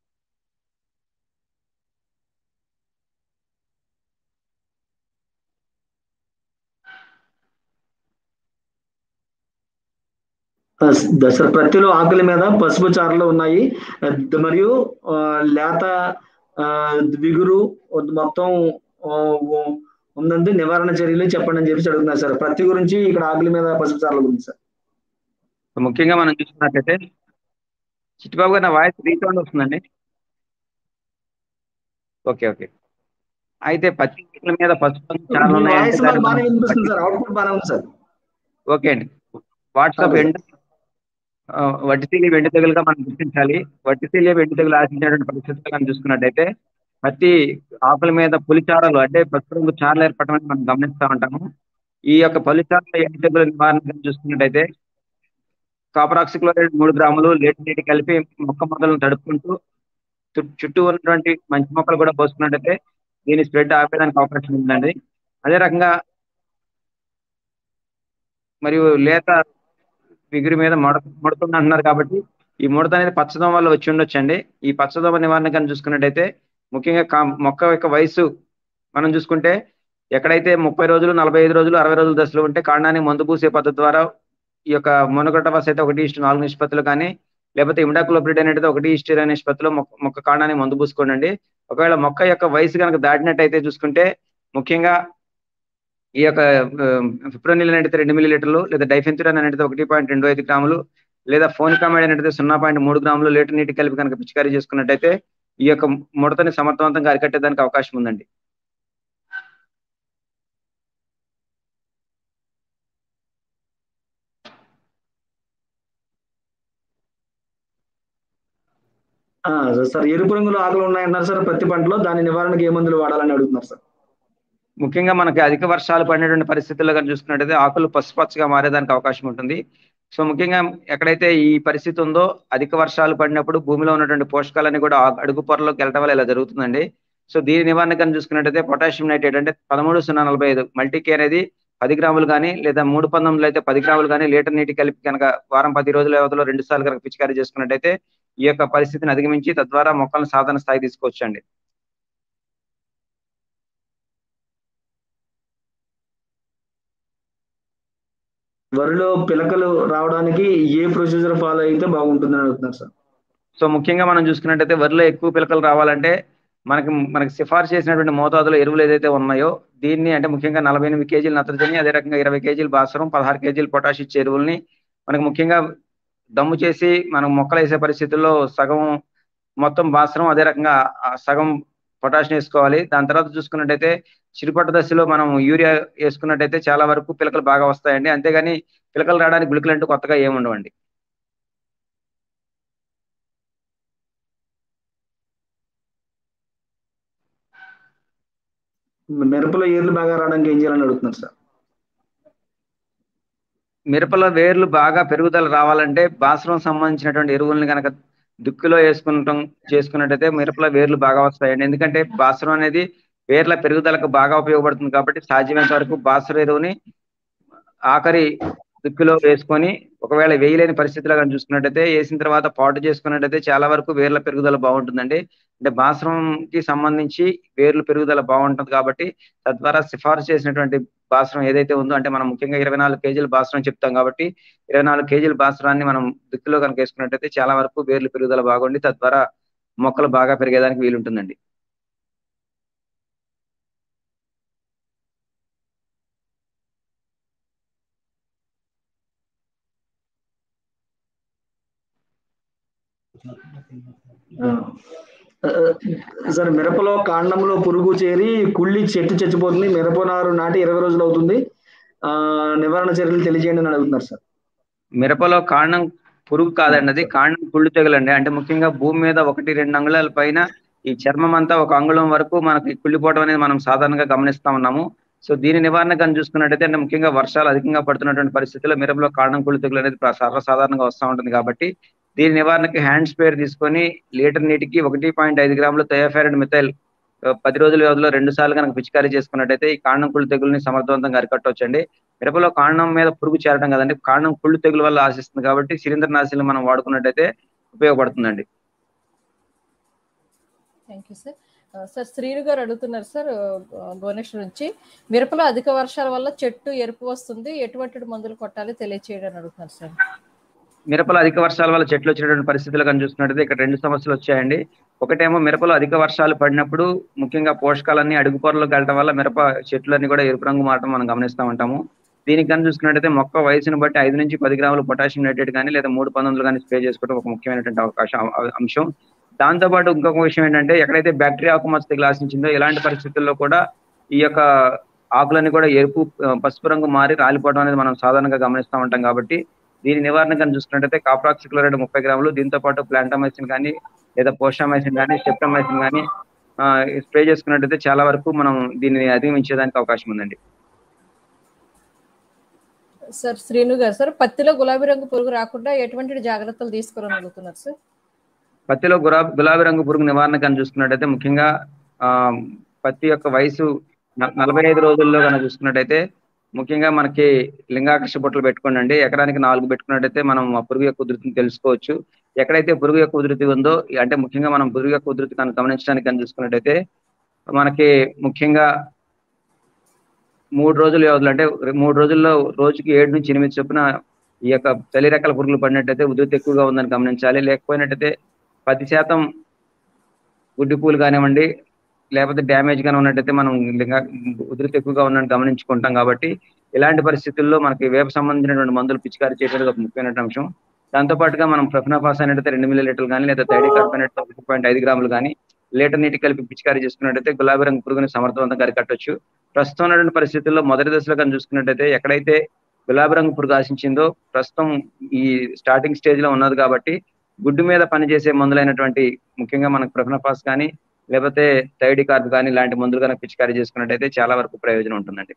దసరా ప్రతిలో ఆకుల మీద పసుపు చారలు ఉన్నాయి ఆ, మరియు ఆ, లేత ఆ, విగురు మొత్తం ఆ, ఉ- ఉందండి నివారణ చర్యలు చెప్పండి అని చెప్పి అడుగుతున్నారు సార్ ప్రతి గురించి ఇక్కడ ఆకుల మీద పసుపు చారల గురించి సార్ ముఖ్యంగా మనం చూసుకున్నట్లయితే చిట్టిబాబు గారు నా వాయిస్ రీసౌండ్ వస్తుందండి ఓకే ఓకే అయితే పచ్చి చెట్ల మీద పసుపు రంగు చాలా మీ ఉన్నాయి వాయిస్ అంటే మాకు బాగానే దాన్ని వినిపిస్తుంది సార్ అవుట్పుట్ బాగానే ఉంది సార్ ఓకే అండి వాట్సాప్ Okay. ఎండ్ ఆ, వడ్డితీలి వెండి తెగులుగా మనం గుర్తించాలి వడ్డితీలి వెండి తెగులు ఆశించినటువంటి పరిస్థితులను చూసుకున్నట్టయితే ప్రతి ఆకుల మీద పులిచారలు అంటే పసుపు రంగు చారలు ఏర్పడడం అనేది మనం గమనిస్తూ ఉంటాము ఈ యొక్క పులిచారల ఎండు తెగుల నివారణ కనుక చూసుకున్నట్టయితే కాపర్ ఆక్సిక్లోరైడ్ మూడు గ్రాములు లేట్ నీటి కలిపి మొక్క మొదలను తడుపుకుంటూ చు- చుట్టూ ఉన్నటువంటి మంచి మొక్కలు కూడా పోసుకున్నట్టయితే దీని స్ప్రెడ్ ఆపేదానికి అవకాశం ఉందండి అదే రకంగా మరియు లేత ఫిగురు మీద ముడ ముడుతుంది అంటున్నారు కాబట్టి ఈ ముడత అనేది పచ్చదం వల్ల వచ్చి ఉండొచ్చండి ఈ పచ్చదోమ నివారణ కానీ చూసుకున్నట్టయితే ముఖ్యంగా కా- మొక్క యొక్క వయసు మనం చూసుకుంటే ఎక్కడైతే ముప్పై రోజులు నలభై ఐదు రోజులు అరవై రోజుల దశలో ఉంటే కాండానికి మందు పూసే పద్ధతి ద్వారా ఈ యొక్క మొనగొట్టవస్ అయితే ఒకటి ఇష్ట నాలుగు నిష్పత్తులు కానీ లేకపోతే ఇమిడాక్లోప్రిడ్ అనేది ఒకటి ఇష్ట ఇరవై నిష్పత్తిలో మొక్క మొక్క కాండానికి మందు పూసుకోండి ఒకవేళ మొక్క యొక్క వయసు కనుక దాటినట్టయితే చూసుకుంటే ముఖ్యంగా ఈ యొక్క ఫిప్రోనిల్ అనేది రెండు మిల్లీ లీటర్లు లేదా డైఫెన్చురాన్ అనేది ఒకటి పాయింట్ రెండు ఐదు గ్రాములు లేదా ఫోనికామైడ్ అనేది సున్నా పాయింట్ మూడు గ్రాములు లీటర్ నీటి కలిపి కనుక పిచికారీ చేసుకున్నట్టయితే ఈ యొక్క ముడతని సమర్థవంతంగా అరికట్టేదానికి అవకాశం ఉందండి ఆ, సార్ ఎరుపు రంగులో ఆకులు ఉన్నాయన్నారు సార్ ప్రతి పంటలో దాని నివారణకు ఏ మందులు వాడాలని అడుగుతున్నారు సార్ ముఖ్యంగా మనకి అధిక వర్షాలు పడినటువంటి పరిస్థితుల్లో కానీ చూసుకున్నట్టయితే ఆకులు పసుపచ్చగా మారేదానికి అవకాశం ఉంటుంది సో ముఖ్యంగా ఎక్కడైతే ఈ పరిస్థితి ఉందో అధిక వర్షాలు పడినప్పుడు భూమిలో ఉన్నటువంటి పోషకాలన్నీ కూడా ఆ అడుగు పొరలోకి వెళ్ళడం వల్ల ఇలా జరుగుతుందండి సో దీని నివారణ కానీ చూసుకున్నట్టయితే పొటాషియం నైట్రేట్ అంటే పదమూడు సున్నా నలభై ఐదు మల్టీకే అనేది పది గ్రాములు కానీ లేదా మూడు పంతొమ్మిదిలో అయితే పది గ్రాములు కానీ లీటర్ నీటి కలిపి కనుక వారం పది రోజుల వ్యవధిలో రెండు సార్లు కనుక పిచికారీ చేసుకున్నట్టయితే ఈ యొక్క పరిస్థితిని అధిగమించి తద్వారా మొక్కలను సాధన స్థాయి తీసుకోవచ్చండి వరిలో పిలకలు రావడానికి ఏ ప్రొసీజర్ ఫాలో అయితే బాగుంటుందని అడుగుతున్నారు సార్ సో ముఖ్యంగా మనం చూసుకున్నట్టయితే వరిలో ఎక్కువ పిలకలు రావాలంటే మనకి మనకి సిఫార్సు చేసినటువంటి మోతాదులో ఎరువులు ఏదైతే ఉన్నాయో దీన్ని అంటే ముఖ్యంగా నలభై ఎనిమిది కేజీలు నత్రజని అదే రకంగా ఇరవై కేజీలు భాస్వరం పదహారు కేజీలు పొటాష్ ఇచ్చే ఎరువుల్ని మనకు ముఖ్యంగా దమ్ము చేసి మనం మొక్కలు వేసే పరిస్థితుల్లో సగం మొత్తం భాస్వరం అదే రకంగా ఆ సగం పొటాష్ వేసుకోవాలి దాని తర్వాత చూసుకున్నట్టయితే చిరుపట్ట దశలో మనం యూరియా వేసుకున్నట్టయితే చాలా వరకు పిలకలు బాగా వస్తాయండి అంతేగాని పిలకలు రావడానికి గుళికలు అంటూ కొత్తగా ఏమి ఉండవండి మిరపలో ఏర్లు బాగా రావడానికి ఏం చేయాలని అడుగుతున్నారు సార్ మిరపలో వేర్లు బాగా పెరుగుదల రావాలంటే బాసరం సంబంధించినటువంటి ఎరువుల్ని కనుక దుక్కిలో వేసుకుంటాం చేసుకున్నట్టయితే మిరపలో వేర్లు బాగా వస్తాయండి ఎందుకంటే బాసరం అనేది వేర్ల పెరుగుదలకు బాగా ఉపయోగపడుతుంది కాబట్టి సాధ్యమైనంత వరకు బాసర ఎరువుని ఆఖరి దుక్కిలో వేసుకొని ఒకవేళ వేయలేని పరిస్థితిలో కానీ చూసుకున్నట్టయితే వేసిన తర్వాత పాటు చేసుకున్నట్టయితే చాలా వరకు వేర్ల పెరుగుదల బాగుంటుందండి అంటే బాసరంకి సంబంధించి వేర్లు పెరుగుదల బాగుంటుంది కాబట్టి తద్వారా సిఫార్సు చేసినటువంటి బాసరం ఏదైతే ఉందో అంటే మనం ముఖ్యంగా ఇరవై నాలుగు కేజీల బాసరం చెప్తాం కాబట్టి ఇరవై నాలుగు కేజీల బాసరాన్ని మనం దుక్కిలో కనుక వేసుకున్నట్టయితే చాలా వరకు వేర్లు పెరుగుదల బాగుండి తద్వారా మొక్కలు బాగా పెరిగేదానికి వీలుంటుందండి ఆ, ఆ, సార్ మిరపలో కాండంలో పురుగు చేరి కుళ్ళి చెట్టు చచ్చిపోతుంది మిరప నారు నాటి ఇరవై రోజులు అవుతుంది ఆ నివారణ చర్యలు తెలియజేయండి అని అడుగుతున్నారు సార్ మిరపలో కాండం పురుగు కాదండి అది కాండం కుళ్ళు తెగులండి అంటే ముఖ్యంగా భూమి మీద ఒకటి రెండు అంగుళాల పైన ఈ చర్మం అంతా ఒక అంగుళం వరకు మనకి కుళ్ళిపోవడం అనేది మనం సాధారణంగా గమనిస్తా ఉన్నాము సో దీని నివారణ కానీ చూసుకున్నట్టయితే అంటే ముఖ్యంగా వర్షాలు అధికంగా పడుతున్నటువంటి పరిస్థితుల్లో మిరపలో కాండం కుళ్ళు తెగులు అనేది ప్ర- సర్వసాధారణంగా వస్తూ ఉంటుంది కాబట్టి దీని నివారణకి హ్యాండ్ స్పేర్ తీసుకొని లీటర్ నీటికి ఒకటి పాయింట్ ఐదు గ్రాములు థయోఫెరడ్ మిథైల్ ఆ, పది రోజుల వ్యవధిలో రెండు సార్లు కనుక పిచికారీ చేసుకున్నట్టయితే ఈ కాండం కుళ్ళు తెగుల్ని సమర్థవంతంగా అరికట్టవచ్చండి మిరపలో కాండం మీద పురుగు చేరడం కదండి కాండం కుళ్ళు తెగులు వల్ల ఆశిస్తుంది కాబట్టి శిలీంద్ర నాశిని మనం వాడుకున్నట్టయితే ఉపయోగపడుతుందండి thank you sir sir Srinu గారు అడుగుతున్నారు సార్ ఆ, భువనేశ్వర్ నుంచి మిరపలో అధిక వర్షాల వల్ల చెట్టు ఎరుపు వస్తుంది ఎటువంటి మందులు కొట్టాలి తెలియచేయడం అని అడుగుతున్నారు సార్ మిరపలో అధిక వర్షాల వల్ల చెట్లు వచ్చినటువంటి పరిస్థితులు కానీ చూసుకున్నట్టయితే ఇక్కడ రెండు సమస్యలు వచ్చాయండి ఒకటేమో మిరపలో అధిక వర్షాలు పడినప్పుడు ముఖ్యంగా పోషకాలన్నీ అడుగు పొరలోకి వెళ్ళడం వల్ల మిరప చెట్లన్నీ కూడా ఎరుపు రంగు మారటం మనం గమనిస్తూ ఉంటాము దీనికి కానీ చూసుకున్నట్టయితే మొక్క వయసును బట్టి ఐదు నుంచి పది గ్రాములు పొటాషియం నైట్రేట్ కానీ లేదా మూడు పంతొమ్మిది కానీ స్ప్రే చేసుకోవడం ఒక ముఖ్యమైనటువంటి అవకాశం అ- అంశం దాంతో పాటు ఇంకొక విషయం ఏంటంటే ఎక్కడైతే బ్యాక్టీరియా ఆకుమచ్చ తెగులు ఆశించిందో ఇలాంటి పరిస్థితుల్లో కూడా ఈ యొక్క ఆకులన్నీ కూడా ఎరుపు ఆ, పసుపు రంగు మారి రాలిపోవడం అనేది మనం సాధారణంగా గమనిస్తూ ఉంటాం కాబట్టి దీని నివారణ కానీ చూసుకున్నట్టయితే కాప్రాక్సిక్లోరైడ్ ముప్పై గ్రాములు దీంతో పాటు ప్లాంటమైసిన్ కానీ లేదా పోషామైసిన్ కానీ స్టెప్టమైసిన్ కానీ స్ప్రే చేసుకున్నట్టయితే చాలా వరకు మనం దీన్ని అధిగమించేదానికి అవకాశం ఉందండి సార్ శ్రీను గారు సార్ పత్తిలో గులాబీ రంగు పురుగు రాకుండా ఎటువంటి జాగ్రత్తలు తీసుకోవాలని అడుగుతున్నారు సార్ పత్తిలో గులాబీ గులాబీ రంగు పురుగు నివారణ కానీ చూసుకున్నట్టయితే ముఖ్యంగా ఆ పత్తి యొక్క వయసు న- నలభై ఐదు రోజుల్లో కనుక చూసుకున్నట్టయితే ముఖ్యంగా మనకి లింగాకర్ష బొట్టలు పెట్టుకోండి ఎకరానికి నాలుగు పెట్టుకున్నట్టయితే మనం ఆ పురుగు యొక్క ఉధృతిని తెలుసుకోవచ్చు ఎక్కడైతే పురుగు యొక్క ఉధృతి ఉందో అంటే ముఖ్యంగా మనం పురుగు యొక్క ఉధృతి కనుక గమనించడానికి కానీ చూసుకున్నట్టయితే మనకి ముఖ్యంగా మూడు రోజుల వ్యవధిలో అంటే మూడు రోజుల్లో రోజుకి ఏడు నుంచి ఎనిమిది చొప్పున ఈ యొక్క తల్లి రెక్కల పురుగులు పడినట్టయితే ఉధృతి ఎక్కువగా ఉందని గమనించాలి లేకపోయినట్టయితే పది శాతం గుడ్డి పూలు కానివ్వండి లేకపోతే డ్యామేజ్ గానే ఉన్నట్టయితే మనం లింగా ఉధృతి ఎక్కువగా ఉన్నట్టు గమనించుకుంటాం కాబట్టి ఇలాంటి పరిస్థితుల్లో మనకి వేప సంబంధించినటువంటి మందులు పిచికారీ చేయడం ఒక ముఖ్యమైన అంశం దాంతో పాటుగా మనం ప్రఫ్నాఫాస్ అనేది రెండు మిల్లీ లీటర్లు కానీ లేదా థైడీ కార్బోనేట్ ఒకటి పాయింట్ ఐదు గ్రాములు కానీ లీటర్ నీటి కలిపి పిచికారీ చేసుకున్నట్టయితే గులాబీ రంగు పురుగుని సమర్థవంతంగా అరికట్టొచ్చు ప్రస్తుతం ఉన్నటువంటి పరిస్థితుల్లో మొదటి దశలో కానీ చూసుకున్నట్టయితే ఎక్కడైతే గులాబీ రంగు పురుగు ఆశించిందో ప్రస్తుతం ఈ స్టార్టింగ్ స్టేజ్ లో ఉన్నది కాబట్టి గుడ్డు మీద పనిచేసే మందులైనటువంటి ముఖ్యంగా మనకు ప్రఫ్నఫాస్ కానీ లేకపోతే థైడీ కార్బ్ కానీ ఇలాంటి మందులు కనుక పిచికారీ చేసుకున్నట్టయితే చాలా వరకు ప్రయోజనం ఉంటుందండి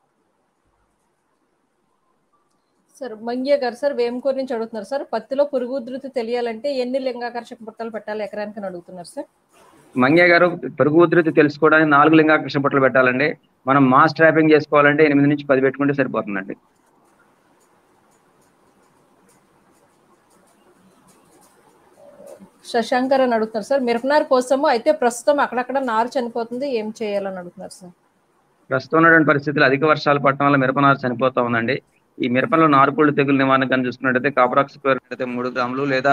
సార్ మంగ్య గారు సార్ వేమకూరు నుంచి అడుగుతున్నారు సార్ పత్తిలో పురుగు ఉధృతి తెలియాలంటే ఎన్ని లింగాకర్షక బుట్టలు పెట్టాలి ఎకరానికి అని అడుగుతున్నారు సార్ మంగ్య గారు పురుగు ఉధృతి తెలుసుకోవడానికి నాలుగు లింగాకర్షణ బుట్టలు పెట్టాలండి మనం మాస్ ట్రాపింగ్ చేసుకోవాలంటే ఎనిమిది నుంచి పది పెట్టుకుంటే సరిపోతుందండి శశాంకర్ అని అడుగుతున్నారు సార్ మిరపనారు కోసము అయితే ప్రస్తుతం అక్కడక్కడ నారు చనిపోతుంది ఏం చేయాలని అడుగుతున్నారు సార్ ప్రస్తుతం ఉన్నటువంటి పరిస్థితులు అధిక వర్షాలు పడటం వల్ల మిరపనారు చనిపోతా ఉందండి ఈ మిరపలో నారుకుళ్ళు తెగులు నివారణ కానీ చూసుకున్నట్టయితే కాపరాక్సిక్లోరైడ్ అయితే మూడు గ్రాములు లేదా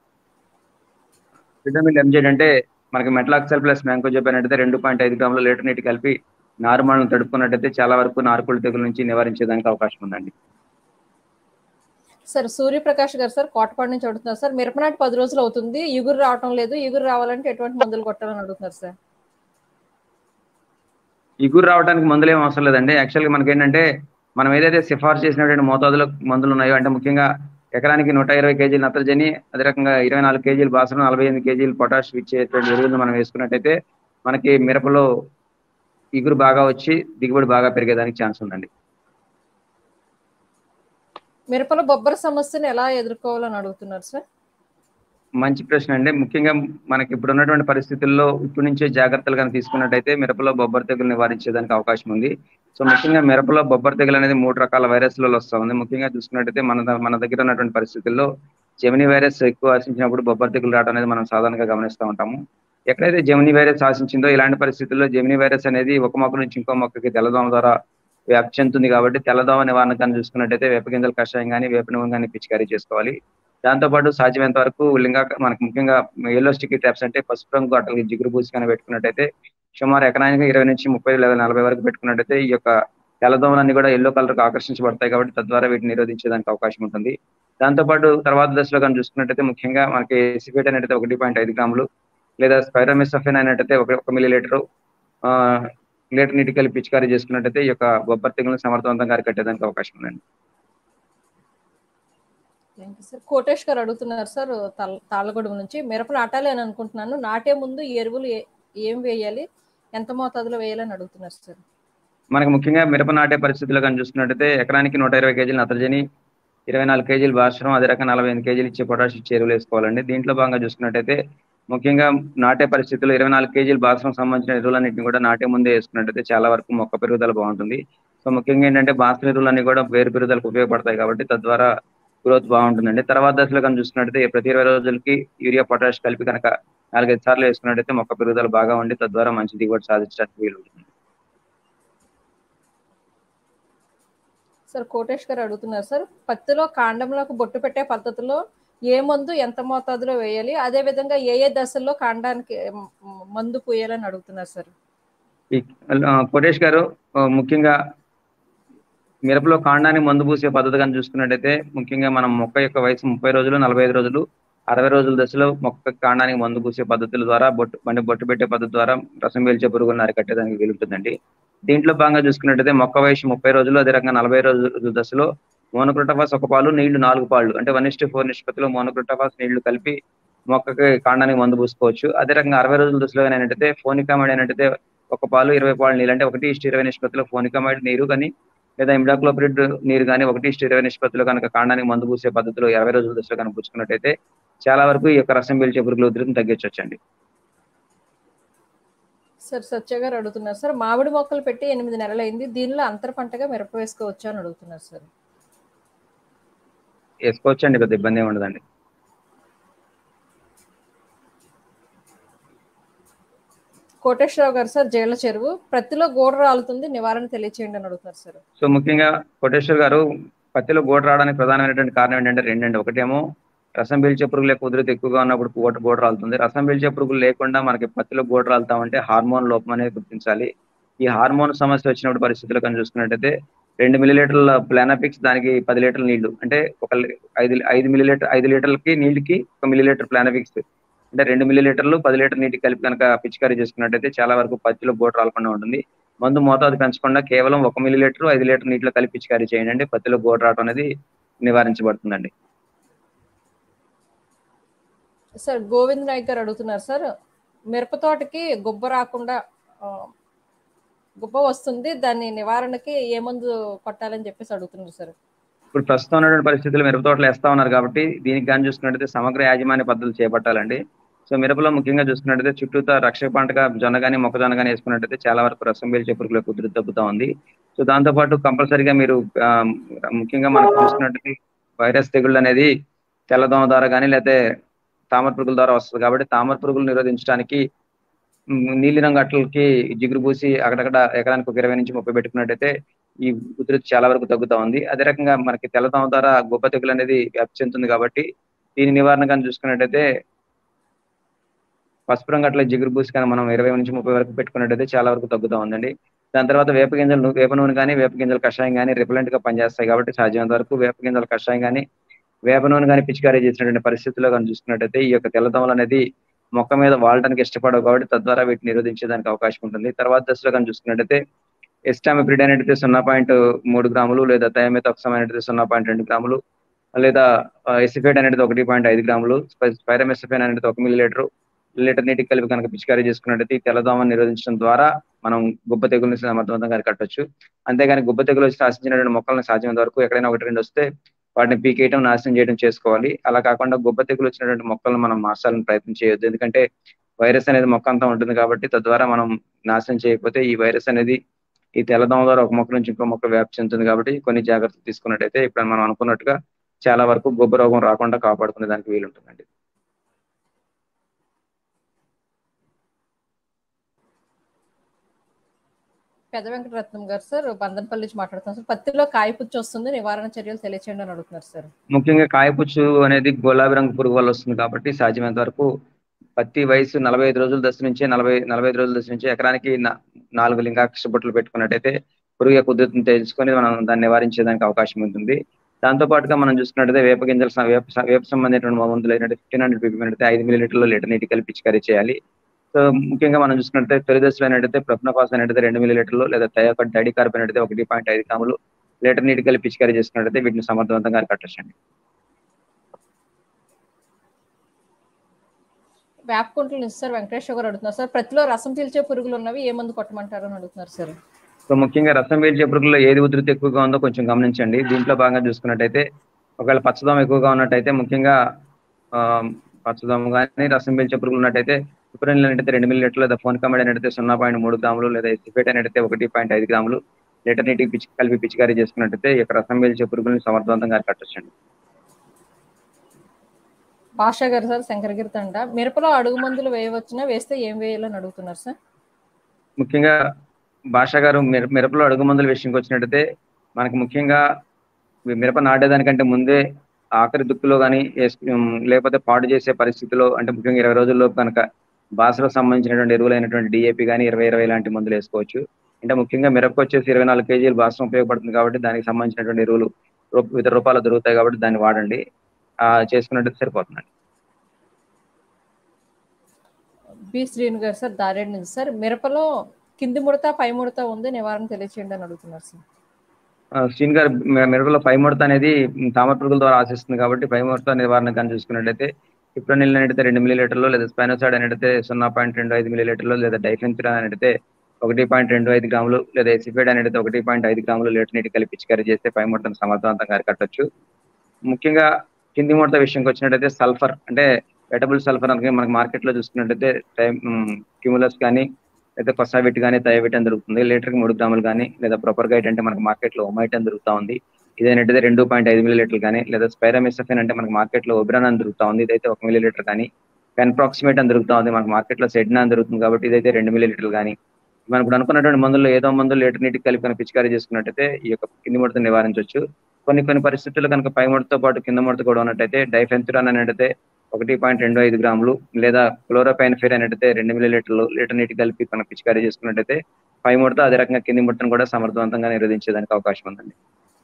విటమిన్ ఎంజెడ్ అంటే మనకి మెట్లాక్సెల్ ప్లస్ మ్యాంకోజోబెన్ అయితే రెండు పాయింట్ ఐదు గ్రాములు లీటర్ నీటి కలిపి నారుమలను తడుపుకున్నట్టయితే చాలా వరకు నారుకుళ్ళు తెగుల నుంచి నివారించేదానికి అవకాశం ఉందండి సార్ సూర్యప్రకాష్ గారు సార్ కోటపాడు నుంచి అడుగుతున్నారు సార్ మిరపనాటి పది రోజులు అవుతుంది ఇగురు రావటం లేదు ఇగురు రావాలంటే ఎటువంటి మందులు కొట్టాలని అడుగుతున్నారు సార్ ఇగురు రావడానికి మందులు ఏం అవసరం లేదండి యాక్చువల్గా మనకి ఏంటంటే మనం ఏదైతే సిఫార్సు చేసినటువంటి మోతాదులో మందులు ఉన్నాయో అంటే ముఖ్యంగా ఎకరానికి నూట ఇరవై కేజీలు నత్రజని అదే రకంగా ఇరవై నాలుగు కేజీలు బాసన నలభై ఎనిమిది కేజీలు పొటాష్ ఇచ్చేటువంటి ఎరువులను మనం వేసుకున్నట్టయితే మనకి మిరపలో ఇగురు బాగా వచ్చి దిగుబడి బాగా పెరిగేదానికి ఛాన్స్ ఉందండి మిరపలో బొబ్బర సమస్యను ఎలా ఎదుర్కోవాలని అడుగుతున్నారు సార్ మంచి ప్రశ్న అండి ముఖ్యంగా మనకి ఇప్పుడు ఉన్నటువంటి పరిస్థితుల్లో ఇప్పటి నుంచే జాగ్రత్తలు కనుక తీసుకున్నట్టయితే మిరపలో బొబ్బర తెగులు నివారించేదానికి అవకాశం ఉంది సో ముఖ్యంగా మిరపలో బొబ్బర తెగులు అనేది మూడు రకాల వైరస్లలో వస్తూ ఉంది ముఖ్యంగా చూసుకున్నట్టయితే మన ద- మన దగ్గర ఉన్నటువంటి పరిస్థితుల్లో జెమిని వైరస్ ఎక్కువ ఆశించినప్పుడు బొబ్బర తెగులు రావడం అనేది మనం సాధారణంగా గమనిస్తూ ఉంటాము ఎక్కడైతే జెమిని వైరస్ ఆశించిందో ఇలాంటి పరిస్థితుల్లో జెమిని వైరస్ అనేది ఒక మొక్క నుంచి ఇంకో మొక్కకి తెల్లదోమ ద్వారా వ్యాప్తి చెందుతుంది కాబట్టి తెల్లదోమ నివారణ కానీ చూసుకున్నట్టయితే వేప గింజల కషాయం కానీ వేప నూనె కానీ పిచికారీ చేసుకోవాలి దాంతోపాటు సాధ్యమైనంత వరకు లింగా మనకు ముఖ్యంగా ఎల్లో స్టిక్కీ ట్రాప్స్ అంటే పసుపు రంగు అట్టలకి జిగురు పూసి కానీ పెట్టుకున్నట్టయితే సుమారు ఎకరానికి ఇరవై నుంచి ముప్పై లేదా నలభై వరకు పెట్టుకున్నట్టయితే ఈ యొక్క తెల్లదోమలన్నీ కూడా ఎల్లో కలర్ కు ఆకర్షించబడతాయి కాబట్టి తద్వారా వీటిని నిరోధించేదానికి అవకాశం ఉంటుంది దాంతోపాటు తర్వాత దశలో కానీ చూసుకున్నట్టయితే ముఖ్యంగా మనకి ఎసిఫేట్ అనేది ఒకటి పాయింట్ ఐదు గ్రాములు లేదా స్పైరోమిసఫిన్ అయినట్టయితే ఒక ఒక మిల్లీ లీటరు ఆ, లీటర్ నీటి కలిపి పిచికారీ చేసుకున్నట్టయితే ఈ యొక్క బొబ్బర్ తెగులను సమర్థవంతంగా అరికట్టేదానికి అవకాశం ఉందండి థ్యాంక్ యూ సార్ కోటేష్ గారు అడుగుతున్నారు సార్ తాళ- తాళ్ళగూడెం నుంచి మిరప నాటాలి అని అనుకుంటున్నాను నాటే ముందు ఈ ఎరువులు ఏ- ఏం వేయాలి ఎంత మోతాదులో వేయాలని అడుగుతున్నారు సార్ మనకు ముఖ్యంగా మిరప నాటే పరిస్థితుల్లో కానీ చూసుకున్నట్టయితే ఎకరానికి నూట ఇరవై కేజీలు నత్రజని ఇరవై నాలుగు కేజీలు భాస్వరం అదే రకంగా నలభై ఎనిమిది కేజీలు ఇచ్చే పొటాష్ ఇచ్చే ఎరువులు వేసుకోవాలండి దీంట్లో భాగంగా చూసుకున్నట్టయితే ముఖ్యంగా నాటే పరిస్థితుల్లో ఇరవై నాలుగు కేజీలు భాస్వరం సంబంధించిన ఎరువులన్నింటినీ కూడా నాటే ముందే వేసుకున్నట్టయితే చాలా వరకు మొక్క పెరుగుదల బాగుంటుంది సో ముఖ్యంగా ఏంటంటే భాస్వర ఎరువులన్నీ కూడా వేరు పెరుగుదలకు ఉపయోగపడతాయి కాబట్టి తద్వారా గ్రోత్ బాగుంటుందండి తర్వాత దశలో కానీ చూసుకున్నట్టయితే ప్రతి ఇరవై రోజులకి యూరియా పొటాష్ కలిపి కనుక నాలుగైదు సార్లు వేసుకున్నట్టయితే మొక్క పెరుగుదల బాగా ఉండి తద్వారా మంచి దిగుబడి సాధించడానికి వీలు ఉంటుంది సార్ కోటేష్ గారు అడుగుతున్నారు సార్ పత్తిలో కాండంలోకి బొట్టు పెట్టే పద్ధతిలో ఏ మందు ఎంత మోతాదులో వేయాలి అదే విధంగా ఏ ఏ దశల్లో కాండానికి మ్, మందు పూయాలని అడుగుతున్నారు సార్ ఈ ఆ, కోటేష్ గారు ఆ, ముఖ్యంగా మిరపలో కాండానికి మందు పూసే పద్ధతి కానీ చూసుకున్నట్టయితే ముఖ్యంగా మనం మొక్క యొక్క వయసు ముప్పై రోజులు నలభై ఐదు రోజులు అరవై రోజుల దశలో మొక్క కాండానికి మందు పూసే పద్ధతుల ద్వారా బొట్టు అంటే బొట్టు పెట్టే పద్ధతి ద్వారా రసం పీల్చే పురుగులను అరికట్టేదానికి వీలుంటుందండి దీంట్లో భాగంగా చూసుకున్నట్టయితే మొక్క వయసు ముప్పై రోజులు అదే రకంగా నలభై రోజుల దశలో మోనోక్రోటోఫాస్ ఒక పాలు నీళ్లు నాలుగు పాలు అంటే వన్ ఇస్టు ఫోర్ నిష్పత్తిలో మోనోక్రోటోఫాస్ నీళ్లు కలిపి మొక్కకి కాండానికి మందు పూసుకోవచ్చు అదే రకంగా అరవై రోజుల దశలో ఏంటంటే ఫోనికామైడ్ ఏంటంటే ఒక పాలు ఇరవై పాలు నీళ్ళు అంటే ఒకటి ఇష్ట ఇరవై నిష్పత్తిలో ఫోనికామైడ్ నీరు కానీ లేదా ఇమిడాక్లోప్రిడ్ నీరు కానీ ఒకటి ఇష్ట ఇరవై నిష్పత్తిలో కనుక కాండానికి మందు పూసే పద్ధతిలో ఇరవై రోజుల దశలో కనుక పుచ్చుకున్నట్టయితే చాలా వరకు ఈ యొక్క రసం పీల్చే పురుగుల ఉధృతిని తగ్గించవచ్చండి సార్ సత్య గారు అడుగుతున్నారు సార్ మామిడి మొక్కలు పెట్టి ఎనిమిది నెలలైంది దీనిలో అంతర పంటగా మిరప వేసుకోవచ్చా అని అడుగుతున్నారు సార్ వేసుకోవచ్చండి పెద్ద ఇబ్బంది ఏమి ఉండదండి కోటేశ్వరరావు గారు సార్ జైళ్ళ చెరువు ప్రతిలో గోడ రాలుతుంది నివారణ తెలియచేయండి అని అడుగుతున్నారు సార్ సో ముఖ్యంగా కోటేశ్వర్ గారు పత్తిలో గోడ రావడానికి ప్రధానమైనటువంటి కారణం ఏంటంటే రెండండి ఒకటేమో రసం పీల్చే పురుగుల యొక్క ఉధృతి ఎక్కువగా ఉన్నప్పుడు గోడ గోడ రాలుతుంది రసం పీల్చే పురుగులు లేకుండా మనకి పత్తిలో గోడ రాలుతామంటే హార్మోన్ లోపం అనేది గుర్తించాలి ఈ హార్మోన్ సమస్య వచ్చినప్పుడు పరిస్థితులు కనుక చూసుకున్నట్టయితే రెండు మిల్లీలీటర్ల ప్లానాపిక్స్ దానికి పది లీటర్ల నీళ్లు అంటే ఒక ఐదు ఐదు మిల్లీలీటర్ ఐదు లీటర్లకి నీళ్ళకి ఒక మిల్లీలీటర్ ప్లానాపిక్స్ అంటే రెండు మిల్లీలీటర్లు పది లీటర్ నీటికి కలిపి కనుక పిచికారీ చేసుకున్నట్టయితే చాలా వరకు పత్తిలో గోడ రాలకుండా ఉంటుంది మందు మోతాదు పెంచకుండా కేవలం ఒక మిల్లీలీటర్ ఐదు లీటర్ నీటిలో కలిపి పిచికారీ చేయండి అంటే పత్తిలో గోడ రావడం అనేది నివారించబడుతుందండి సార్ గోవింద్ నాయక్ గారు అడుగుతున్నారు సార్ మిరప తోటకి గుబ్బ రాకుండా ఆ, గుబ్బ వస్తుంది దాని నివారణకి ఏ మందు కొట్టాలని చెప్పేసి అడుగుతున్నారు సార్ ఇప్పుడు ప్రస్తుతం ఉన్నటువంటి పరిస్థితులు మిరప తోటలు వేస్తా ఉన్నారు కాబట్టి దీనికి కానీ చూసుకున్నట్టయితే సమగ్ర యాజమాన్య పద్ధతులు చేపట్టాలండి సో మిరపలో ముఖ్యంగా చూసుకున్నట్టయితే చుట్టూతా రక్షక పంటగా జొన్న కానీ మొక్కజొన్న కానీ వేసుకున్నట్టయితే చాలా వరకు రసం పీల్చే పురుగుల యొక్క ఉధృతి తగ్గుతా ఉంది సో దాంతో పాటు కంపల్సరీగా మీరు ఆ, ముఖ్యంగా మనం చూసుకున్నట్టయితే వైరస్ తెగుళ్ళు అనేది తెల్లదోమ ద్వారా కానీ లేకపోతే తామర పురుగుల ద్వారా వస్తుంది కాబట్టి తామర పురుగులు నిరోధించడానికి మ్, నీలిరంగు అట్లకి జిగురు పూసి అక్కడక్కడ ఎకరానికి ఒక ఇరవై నుంచి ముప్పై పెట్టుకున్నట్టయితే ఈ ఉధృతి చాలా వరకు తగ్గుతా ఉంది అదే రకంగా మనకి తెల్లదోమ ద్వారా గొప్ప తెగులు అనేది వ్యాప్తి చెందుతుంది కాబట్టి దీని నివారణ కానీ చూసుకున్నట్టయితే పసుపు రంగు అట్లా జిగురు పూసి కానీ మనం ఇరవై నుంచి ముప్పై వరకు పెట్టుకున్నట్టయితే చాలా వరకు తగ్గుతా ఉందండి దాని తర్వాత వేప గింజలు ను- వేప నూనె కానీ వేప గింజల కషాయం కానీ రిపలెంట్ గా పనిచేస్తాయి కాబట్టి సాధ్యమైనంత వరకు వేప గింజల కషాయం కానీ వేప నూనె కానీ పిచికారీ చేసినటువంటి పరిస్థితుల్లో కానీ చూసుకున్నట్టయితే ఈ యొక్క తెల్లదోమలు అనేది మొక్క మీద వాడటానికి ఇష్టపడవు కాబట్టి తద్వారా వీటిని నిరోధించేదానికి అవకాశం ఉంటుంది తర్వాత దశలో కానీ చూసుకున్నట్టయితే ఎస్టామిప్రిడ్ అనేది సున్నా పాయింట్ మూడు గ్రాములు లేదా థయామితోక్సమ్ అనేది సున్నా పాయింట్ రెండు గ్రాములు లేదా ఎసిఫేట్ అనేది ఒకటి పాయింట్ ఐదు గ్రాములు స్పైరమెసిఫైన్ అనేది ఒక మిల్లీ లీటర్ లీటర్ నీటికి కలిపి కనుక పిచికారీ చేసుకున్నట్టయితే ఈ తెల్లదోమను నిరోధించడం ద్వారా మనం గుబ్బ తెగుల్ని సమర్థవంతంగా అరికట్టొచ్చు అంతేగాని గుబ్బ తెగులు వచ్చి ఆశించినటువంటి మొక్కలను సాధ్యమైనంత వరకు ఎక్కడైనా ఒకటి రెండు వస్తే వాటిని పీకేయటం నాశనం చేయడం చేసుకోవాలి అలా కాకుండా గుబ్బ తెగులు వచ్చినటువంటి మొక్కలను మనం మార్చాలని ప్రయత్నం చేయొద్దు ఎందుకంటే వైరస్ అనేది మొక్క అంతా ఉంటుంది కాబట్టి తద్వారా మనం నాశనం చేయకపోతే ఈ వైరస్ అనేది ఈ తెల్లదోమ ద్వారా ఒక మొక్క నుంచి ఇంకో మొక్క వ్యాప్తి చెందుతుంది కాబట్టి కొన్ని జాగ్రత్తలు తీసుకున్నట్టయితే ఇప్పుడు మనం అనుకున్నట్టుగా చాలా వరకు గొబ్బ రోగం రాకుండా కాపాడుకునే దానికి వీలుంటుందండి పెద్ద వెంకటరత్నం గారు సార్ బంధనపల్లి నుంచి మాట్లాడుతున్నాం సార్ పత్తిలో కాయపుచ్చి వస్తుంది నివారణ చర్యలు తెలియచేయండి అని అడుగుతున్నారు సార్ ముఖ్యంగా కాయపుచ్చు అనేది గులాబీ రంగు పురుగు వల్ల వస్తుంది కాబట్టి సాధ్యమైనంత వరకు పత్తి వయసు నలభై ఐదు రోజుల దశ నుంచి నలభై నలభై ఐదు రోజుల దశ నుంచి ఎకరానికి నా- నాలుగు లింగాక్ష బొట్లు పెట్టుకున్నట్టయితే పురుగు యొక్క ఉధృతిని తెలుసుకొని మనం దాన్ని నివారించేదానికి అవకాశం ఉంటుంది దాంతో పాటుగా మనం చూసుకున్నట్టయితే వేప గింజల స- వేప స- వేప సంబంధించిన మందులు అయినట్టు ఫిఫ్టీన్ హండ్రెడ్ పీపీ ఐదు మిల్లీ లీటర్లు లీటర్ నీటి కలిపి పిచికారీ చేయాలి సో ముఖ్యంగా మనం చూసుకున్నట్టయితే తొలి దశలో అయినట్టయితే ప్రఫ్నఫాస్ అయినట్టయితే రెండు మిల్లీ లీటర్లు లేదా థయాకట్ డైడీ కార్బన్ అయితే ఒకటి పాయింట్ ఐదు గ్రాములు లీటర్ నీటి కలిపి పిచికారీ చేసుకున్నట్టయితే వీటిని సమర్థవంతంగా అరికట్టచ్చండి వేపకుంటలు నుంచి సార్ వెంకటేశ్వర గారు అడుగుతున్నారు సార్ ప్రతిలో రసం పీల్చే పురుగులు ఉన్నవి ఏ మందు కొట్టమంటారు అని అడుగుతున్నారు సార్ సో ముఖ్యంగా రసం పీల్చే పురుగుల్లో ఏది ఉధృతి ఎక్కువగా ఉందో కొంచెం గమనించండి దీంట్లో భాగంగా చూసుకున్నట్టయితే ఒకవేళ పచ్చదోమ ఎక్కువగా ఉన్నట్టయితే ముఖ్యంగా ఆ, పచ్చదోమ కానీ రసం పీల్చే పురుగులు ఉన్నట్టయితే సుప్రీన్ అయితే రెండు మిల్లీ లీటర్లు లేదా ఫోన్ కమెడ్ అయితే సున్నా పాయింట్ మూడు గ్రాములు లేదా ఎసిఫేట్ అయితే ఒకటి పాయింట్ ఐదు గ్రాములు లీటర్ నీటికి పిచ్చి కలిపి పిచికారీ చేసుకున్నట్టయితే ఈ యొక్క రసం పీల్చే పురుగుల్ని సమర్థవంతంగా అరికట్టచ్చండి భాషా గారు సార్ శంకరగిరి తండ మిరపలో అడుగు మందులు వేయవచ్చునా వేస్తే ఏం వేయాలని అడుగుతున్నారు సార్ ముఖ్యంగా భాష గారు మిర మిరపలో అడుగు మందుల విషయంకి వచ్చినట్టయితే మనకి ముఖ్యంగా మిరప నాటేదానికంటే ముందే ఆఖరి దుక్కులో కానీ లేకపోతే పాడు చేసే పరిస్థితిలో అంటే ముఖ్యంగా ఇరవై రోజుల్లో కనుక బాసలో సంబంధించినటువంటి ఎరువులైనటువంటి డిఏపి కానీ ఇరవై ఇరవై లాంటి మందులు వేసుకోవచ్చు అంటే ముఖ్యంగా మిరపకు వచ్చేసి ఇరవై నాలుగు కేజీలు బాసం ఉపయోగపడుతుంది కాబట్టి దానికి సంబంధించినటువంటి ఎరువులు రూ- వివిధ రూపాయలు దొరుకుతాయి కాబట్టి దాన్ని వాడండి ఆ చేసుకున్నట్టు సరిపోతుందండి బి శ్రీను గారు సార్ దారేడు నుంచి సార్ మిరపలో కింది ముడత పై ముడత ఉంది నివారణ తెలియచేయండి అని అడుగుతున్నారు సార్ ఆ, శ్రీన్ గారు మె- మిరపలో పై ముడత అనేది ఉమ్, తామర పురుగుల ద్వారా ఆశిస్తుంది కాబట్టి పై ముడత నివారణ కానీ చూసుకున్నట్టయితే ఇప్రోనిల్ అనేది రెండు మిల్లీ లీటర్లు లేదా స్పైనోసైడ్ అనేది సున్నా పాయింట్ రెండు ఐదు మిల్లీ లీటర్లు లేదా డైఫెన్సిరాన్ అనేది ఒకటి పాయింట్ రెండు ఐదు గ్రాములు లేదా ఎసిఫైడ్ అనేది ఒకటి పాయింట్ ఐదు గ్రాములు లీటర్ నీటి కలిపి పిచికారీ చేస్తే పై ముడతను సమర్థవంతంగా అరికట్టొచ్చు ముఖ్యంగా కింది ముడత విషయంకి వచ్చినట్టయితే సల్ఫర్ అంటే వెటబుల్ సల్ఫర్ అనగా మనకి మార్కెట్ లో చూసుకున్నట్టయితే క్యూములస్ కానీ లేదా కొసావిట్ కానీ థైవిట్ అని దొరుకుతుంది లీటర్కి మూడు గ్రాములు కానీ లేదా ప్రొపర్ గైట్ అంటే మనకి మార్కెట్ లో ఒమైట్ అని దొరుకుతా ఉంది ఇదేంటంటే రెండు పాయింట్ ఐదు మిల్లీ లీటర్లు కానీ లేదా స్పైరామిసఫిన్ అంటే మనకి మార్కెట్ లో ఒబ్రాన్ అని దొరుకుతా ఉంది ఇదైతే ఒక మిల్లీ లీటర్ కానీ పెన్ప్రాక్సిమేట్ అని దొరుకుతా ఉంది మనకి మార్కెట్ లో సెడ్నా అని దొరుకుతుంది కాబట్టి ఇదైతే రెండు మిల్లీ లీటర్లు కానీ మనం ఇప్పుడు అనుకున్నటువంటి మందుల్లో ఏదో మందులు లీటర్ నీటికి కలిపి కనుక పిచికారీ చేసుకున్నట్టయితే ఈ యొక్క కింది ముడత నివారించవచ్చు కొన్ని కొన్ని పరిస్థితుల్లో కనుక పై ముడతతో పాటు కింద ముడత కూడా ఉన్నట్టయితే డైఫెన్చురాన్ అనేది ఒకటి పాయింట్ రెండు ఐదు గ్రాములు లేదా క్లోరోపైన్ఫిర్ అనేది రెండు మిల్లీ లీటర్లు లీటర్ నీటి కలిపి కనుక పిచికారీ చేసుకున్నట్టయితే పై ముడత అదే రకంగా కింది ముడతను కూడా సమర్థవంతంగా నిరోధించేదానికి అవకాశం ఉందండి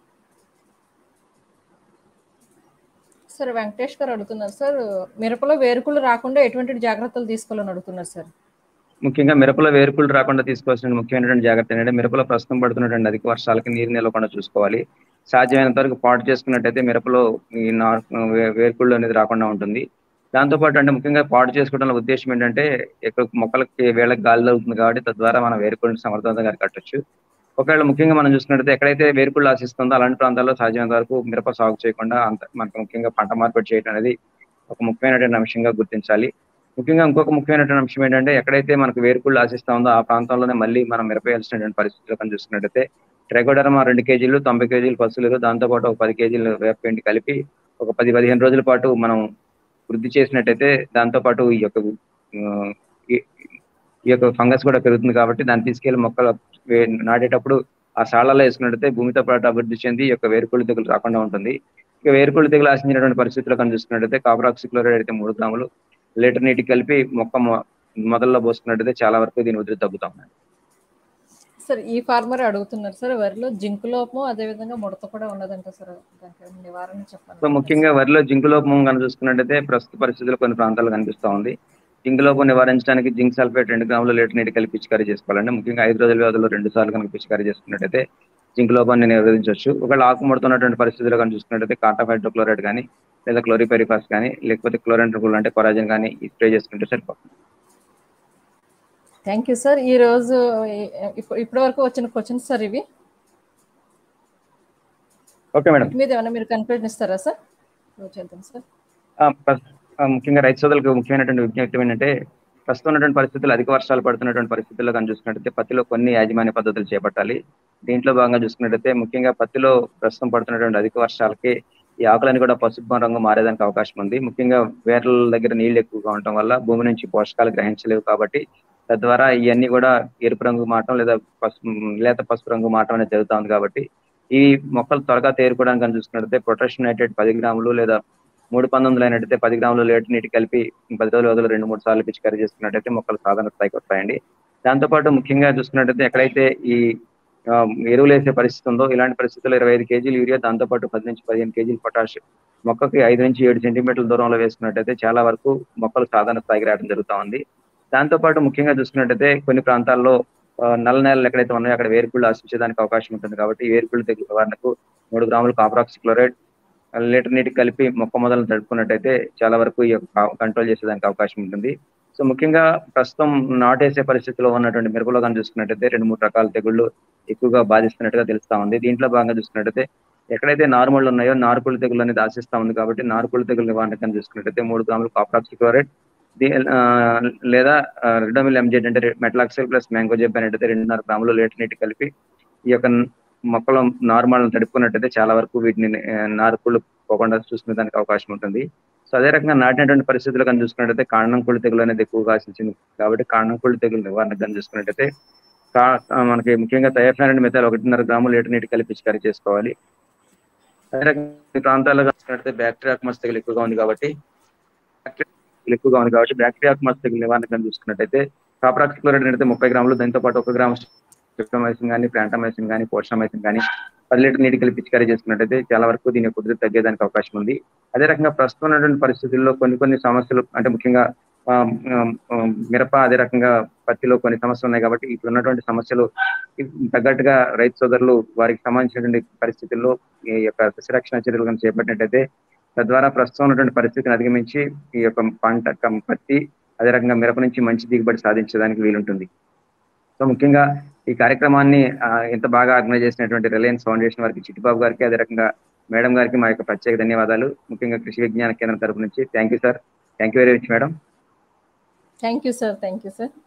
సార్ వెంకటేష్ గారు అడుగుతున్నారు సార్ మిరపలో వేరుకులు రాకుండా ఎటువంటి జాగ్రత్తలు తీసుకోవాలని అడుగుతున్నారు సార్ ముఖ్యంగా మిరపలో వేరుకులు రాకుండా తీసుకోవాల్సిన ముఖ్యమైనటువంటి జాగ్రత్త ఏంటంటే మిరపలో ప్రస్తుతం పడుతున్నటువంటి అధిక వర్షాలకి నీరు నిలవకుండా చూసుకోవాలి సాధ్యమైనంత వరకు పాటు చేసుకున్నట్టయితే మిరపలో ఈ నార్ వే- వేరుకుళ్ళు అనేది రాకుండా ఉంటుంది దాంతోపాటు అంటే ముఖ్యంగా పాటు చేసుకోవడం వల్ల ఉద్దేశం ఏంటంటే ఎక్కువ మొక్కలకి వేళకి గాలి తగ్గుతుంది కాబట్టి తద్వారా మనం వేరుకుళ్ళని సమర్థవంతంగా కట్టొచ్చు ఒకవేళ ముఖ్యంగా మనం చూసుకున్నట్టయితే ఎక్కడైతే వేరుకుళ్ళు ఆశిస్తుందో అలాంటి ప్రాంతాల్లో సాధ్యమైనంత వరకు మిరప సాగు చేయకుండా అంత మనకు ముఖ్యంగా పంట మార్పిడి చేయడం అనేది ఒక ముఖ్యమైనటువంటి అంశంగా గుర్తించాలి ముఖ్యంగా ఇంకొక ముఖ్యమైనటువంటి అంశం ఏంటంటే ఎక్కడైతే మనకు వేరుకుళ్ళు ఆశిస్తా ఉందో ఆ ప్రాంతంలోనే మళ్ళీ మనం మిరపేయాల్సినటువంటి పరిస్థితులు కనుక చూసుకున్నట్టయితే ట్రెగోడర్మా రెండు కేజీలు తొంభై కేజీలు పసులు దాంతో పాటు ఒక పది కేజీలు వేపపిండి కలిపి ఒక పది పదిహేను రోజుల పాటు మనం వృద్ధి చేసినట్టయితే దాంతో పాటు ఈ యొక్క ఆ, ఈ- ఈ యొక్క ఫంగస్ కూడా పెరుగుతుంది కాబట్టి దాన్ని తీసుకెళ్లి మొక్కలు వే- నాటేటప్పుడు ఆ సాళ్లలో వేసుకున్నట్టయితే భూమితో పాటు అభివృద్ధి చెంది ఈ యొక్క వేరుకుళ్ళు తెగులు రాకుండా ఉంటుంది ఇక వేరుకుళ్ళు తెగులు ఆశించినటువంటి పరిస్థితుల్లో కనుక చూసుకున్నట్టయితే కాపరాక్సిక్లోరైడ్ అయితే మూడు గ్రాములు లీటర్ నీటికి కలిపి మొక్క మొ- మొదల్లో పోసుకున్నట్టయితే చాలా వరకు దీని ఉధృతి తగ్గుతా ఉంది సార్ ఈ ఫార్మర్ అడుగుతున్నారు సార్ వరిలో జింకు లోపము అదే విధంగా ముడత కూడా ఉన్నదంట సార్ దానికి ఏమైనా నివారణ సో చెప్పండి ముఖ్యంగా వరిలో జింక్ లోపం కనుక చూసుకున్నట్టయితే ప్రస్తుత పరిస్థితుల్లో కొన్ని ప్రాంతాల్లో కనిపిస్తా ఉంది జింక్ లోపం నివారించడానికి జింక్ సల్ఫేట్ రెండు గ్రాముల లీటర్ నీటి కలిపి పిచికారీ చేసుకోవాలండి ముఖ్యంగా ఐదు రోజుల వ్యవధిలో రెండు సార్లు కనుక పిచికారీ చేసుకున్నట్టయితే జింక్ లోపాన్ని నిరోధించవచ్చు ఒకవేళ ఆకుముడుతున్నటువంటి పరిస్థితుల్లో కనుక చూసుకున్నట్టయితే కాటా హైడ్రోక్లోరైడ్ కానీ లేదా క్లోరిపెరిఫాస్ కానీ లేకపోతే క్లోరెంట్రకుల్ అంటే కొరాజన్ కానీ స్ప్రే చేసుకుంటే సరిపోతుంది థ్యాంక్ యూ సార్ ఈ రోజు ఇప్పు- ఇప్పటి వరకు వచ్చిన క్వశ్చన్స్ సార్ ఇవి ఓకే మేడం మీద ఏమైనా మీరు కన్క్లూజన్ ఇస్తారా సార్ క్లోజ్ చేద్దాం సార్ ఆ, ప్రస్- ఆ, ముఖ్యంగా రైతు సోదరులకు ముఖ్యమైనటువంటి విజ్ఞప్తి ఏంటంటే ప్రస్తుతం ఉన్నటువంటి పరిస్థితులు అధిక వర్షాలు పడుతున్నటువంటి పరిస్థితుల్లో కానీ చూసుకున్నట్టయితే పత్తిలో కొన్ని యాజమాన్య పద్ధతులు చేపట్టాలి దీంట్లో భాగంగా చూసుకున్నట్టయితే ముఖ్యంగా పత్తిలో ప్రస్తుతం పడుతున్నటువంటి అధిక వర్షాలకి ఈ ఆకులన్నీ కూడా పసుపు రంగు మారేదానికి అవకాశం ఉంది ముఖ్యంగా వేర్ల దగ్గర నీళ్లు ఎక్కువగా ఉండటం వల్ల భూమి నుంచి పోషకాలు గ్రహించలేవు కాబట్టి తద్వారా ఇవన్నీ కూడా ఎరుపు రంగు మాటం లేదా పసుపు లేత పసుపు రంగు మాటం అనేది జరుగుతా ఉంది కాబట్టి ఈ మొక్కలు త్వరగా తేరుకోవడానికి కానీ చూసుకున్నట్టయితే పొటాషియం నైట్రేట్ పది గ్రాములు లేదా మూడు పంతొమ్మిది అయినట్టయితే పది గ్రాములు లీటర్ నీటి కలిపి పది రోజుల వ్యవధిలో రెండు మూడు సార్లు పిచికారీ చేసుకున్నట్టయితే మొక్కలు సాధారణ స్థాయికి వస్తాయండి దాంతోపాటు ముఖ్యంగా చూసుకున్నట్టయితే ఎక్కడైతే ఈ ఆ, ఎరువులు వేసే పరిస్థితి ఉందో ఇలాంటి పరిస్థితుల్లో ఇరవై ఐదు కేజీలు యూరియా దాంతోపాటు పది నుంచి పదిహేను కేజీలు పొటాష్ మొక్కకి ఐదు నుంచి ఏడు సెంటీమీటర్ల దూరంలో వేసుకున్నట్టయితే చాలా వరకు మొక్కలు సాధారణ స్థాయికి రావడం జరుగుతా ఉంది దాంతోపాటు ముఖ్యంగా చూసుకున్నట్టయితే కొన్ని ప్రాంతాల్లో ఆ, నల్ల నేలలు ఎక్కడైతే ఉన్నాయో అక్కడ వేరుకుళ్ళు ఆశించడానికి అవకాశం ఉంటుంది కాబట్టి ఈ వేరుకుళ్ళు తెగులు నివారణకు మూడు గ్రాములు కాపరాక్సిక్లోరైడ్ లీటర్ నీటికి కలిపి మొక్క మొదలను తడుపుకున్నట్టయితే చాలా వరకు ఈ యొక్క కంట్రోల్ చేసేదానికి అవకాశం ఉంటుంది సో ముఖ్యంగా ప్రస్తుతం నాటేసే పరిస్థితిలో ఉన్నటువంటి మిరపలో కానీ చూసుకున్నట్టయితే రెండు మూడు రకాల తెగుళ్ళు ఎక్కువగా బాధిస్తున్నట్టుగా తెలుస్తా ఉంది దీంట్లో భాగంగా చూసుకున్నట్టయితే ఎక్కడైతే నార్మల్ ఉన్నాయో నారుకుళ్ళు తెగులు అనేది ఆశిస్తా ఉంది కాబట్టి నారుకుళ్ళు తెగులు నివారణ కానీ చూసుకున్నట్టయితే మూడు గ్రాములు కాపరాక్సిక్లోరైడ్ దీ- ఆ, లేదా రిడమిల్ ఎంజెడ్ అంటే మెటలాక్సిల్ ప్లస్ మ్యాంగో జెబ్ అనేటైతే రెండున్నర గ్రాములు లీటర్ నీటి కలిపి ఈ యొక్క మొక్కలు నార్మల్ తడుపుకున్నట్టయితే చాలా వరకు వీటిని ఆ, నారుకుళ్ళు పోకుండా చూసుకునే దానికి అవకాశం ఉంటుంది సో అదే రకంగా నాటినటువంటి పరిస్థితులు కానీ చూసుకున్నట్టయితే కాండం కుళ్ళు తెగులు అనేది ఎక్కువగా ఆశించింది కాబట్టి కాండం కుళ్ళు తెగులు నివారణ కానీ చూసుకున్నట్టయితే కా- ఆ, మనకి ముఖ్యంగా థయాఫ్లాన్ మెథాల్ ఒకటిన్నర గ్రాములు లీటర్ నీటి కలిపి పిచికారీ చేసుకోవాలి అదే రకంగా ఈ ప్రాంతాల్లో చూసుకున్నట్టయితే బ్యాక్టీరియా ఆక్మస్ తెగులు ఎక్కువగా ఉంది కాబట్టి బ్యాక్టీరియా తెగులు ఎక్కువగా ఉంది కాబట్టి బ్యాక్టీరియా ఆక్మస్ తెగులు నివారణ కానీ చూసుకున్నట్టయితే కాపరాక్సిక్లోరైడ్ అయితే ముప్పై గ్రాములు దాంతో పాటు ఒక గ్రాము స్ట్రిప్టోమైసిన్ కానీ ప్లాంటమైసిన్ కానీ పోషమైసిన్ కానీ పది లీటర్ నీటి కలిపి పిచికారీ చేసుకున్నట్టయితే చాలా వరకు దీని యొక్క ఉధృతి తగ్గేదానికి అవకాశం ఉంది అదే రకంగా ప్రస్తుతం ఉన్నటువంటి పరిస్థితుల్లో కొన్ని కొన్ని సమస్యలు అంటే ముఖ్యంగా ఆ, ఆ, మిరప అదే రకంగా పత్తిలో కొన్ని సమస్యలు ఉన్నాయి కాబట్టి ఇప్పుడు ఉన్నటువంటి సమస్యలు తగ్గట్టుగా రైతు సోదరులు వారికి సంబంధించినటువంటి పరిస్థితుల్లో ఈ యొక్క సస్యరక్షణ చర్యలు కనుక చేపట్టినట్టయితే తద్వారా ప్రస్తుతం ఉన్నటువంటి పరిస్థితిని అధిగమించి ఈ యొక్క పంట కం- పత్తి అదే రకంగా మిరప నుంచి మంచి దిగుబడి సాధించడానికి వీలుంటుంది సో ముఖ్యంగా ఈ కార్యక్రమాన్ని ఆ, ఇంత బాగా ఆర్గనైజ్ చేసినటువంటి రిలయన్స్ ఫౌండేషన్ వారికి చిట్టిబాబు గారికి అదే రకంగా మేడం గారికి మా యొక్క ప్రత్యేక ధన్యవాదాలు ముఖ్యంగా కృషి విజ్ఞాన కేంద్రం తరపు నుంచి thank you sir thank you very much madam thank you sir thank you sir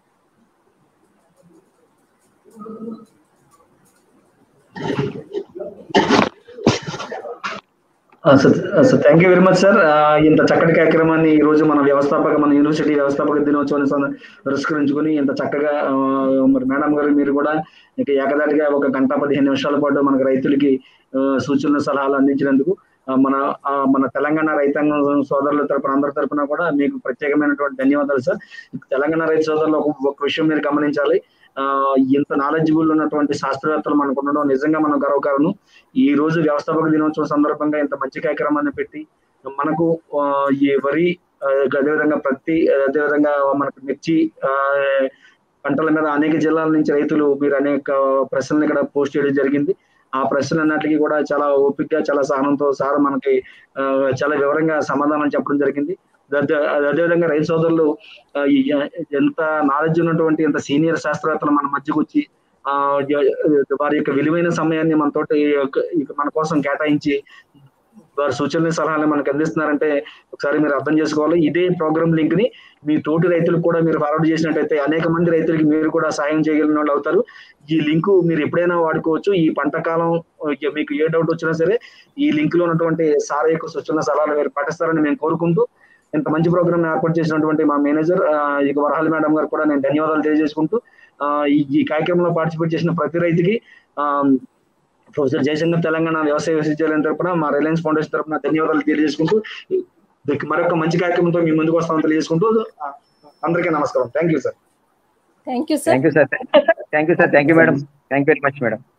sir thank you very much sir ఇంత చక్కటి కార్యక్రమాన్ని ఈ రోజు మన వ్యవస్థాపక మన యూనివర్సిటీ వ్యవస్థాపక దినోత్సవాన్ని సం- పురస్కరించుకొని ఇంత చక్కగా ఆ, మరి మేడం గారు మీరు కూడా ఇక ఏకదాటిగా ఒక గంట పదిహేను నిమిషాల పాటు మనకు రైతులకి ఆ, సూచనలు సలహాలు అందించినందుకు ఆ, మన ఆ, మన తెలంగాణ రైతాంగం సోదరుల తరపున అందరి తరపున కూడా మీకు ప్రత్యేకమైనటువంటి ధన్యవాదాలు సార్ తెలంగాణ రైతు సోదరులు ఒక ఒక విషయం మీరు గమనించాలి ఆ ఇంత నాలెడ్జిబుల్ ఉన్నటువంటి శాస్త్రవేత్తలు మనకు ఉండడం నిజంగా మనం గర్వకారణం ఈ రోజు వ్యవస్థాపక దినోత్సవం సందర్భంగా ఇంత మంచి కార్యక్రమాన్ని పెట్టి మనకు ఆ, ఈ వరి ఆ, అదేవిధంగా ప్రతి అదేవిధంగా మనకు మిర్చి ఆ, పంటల మీద అనేక జిల్లాల నుంచి రైతులు మీరు అనేక ప్రశ్నలు ఇక్కడ పోస్ట్ చేయడం జరిగింది ఆ ప్రశ్నలు అన్నిటికీ కూడా చాలా ఓపికగా చాలా సహనంతో సార్ మనకి ఆ, చాలా వివరంగా సమాధానం చెప్పడం జరిగింది అదే- అదేవిధంగా రైతు సోదరులు ఆ, ఈ ఎంత నాలెడ్జ్ ఉన్నటువంటి ఎంత సీనియర్ శాస్త్రవేత్తలు మన మధ్యకు వచ్చి ఆ య- వారి యొక్క విలువైన సమయాన్ని మనతోటి యొక్క- ఇక మన కోసం కేటాయించి వారి సూచనలు సలహాలు మనకు అందిస్తున్నారంటే ఒకసారి మీరు అర్థం చేసుకోవాలి ఇదే ప్రోగ్రామ్ లింక్ ని మీ తోటి రైతులకు కూడా మీరు ఫార్వర్డ్ చేసినట్టయితే అనేక మంది రైతులకి మీరు కూడా సాయం చేయగలిగిన వాళ్ళు అవుతారు ఈ లింక్ మీరు ఎప్పుడైనా వాడుకోవచ్చు ఈ పంట కాలం ఇక మీకు ఏ డౌట్ వచ్చినా సరే ఈ లింక్ లో ఉన్నటువంటి సార్ యొక్క సూచన సలహాలు మీరు పాటిస్తారని మేము కోరుకుంటూ ఇంత మంచి ప్రోగ్రామ్ ఏర్పాటు చేసినటువంటి మా మేనేజర్ ఆ, ఇక వరహాలి మేడం గారు కూడా నేను ధన్యవాదాలు తెలియజేసుకుంటూ ఆ, ఈ ఈ కార్యక్రమంలో పార్టిసిపేట్ చేసిన ప్రతి రైతుకి ఆ, ప్రొఫెసర్ జయశంకర్ తెలంగాణ వ్యవసాయ విశ్వవిద్యాలయం తరపున మా రిలయన్స్ ఫౌండేషన్ తరపున ధన్యవాదాలు తెలియజేసుకుంటూ ఇక మరొక మంచి కార్యక్రమంతో మీ ముందుకు వస్తామని తెలియజేసుకుంటూ ఆ, అందరికీ నమస్కారం thank you sir thank you sir thank you sir thank you sir thank you madam thank you very much madam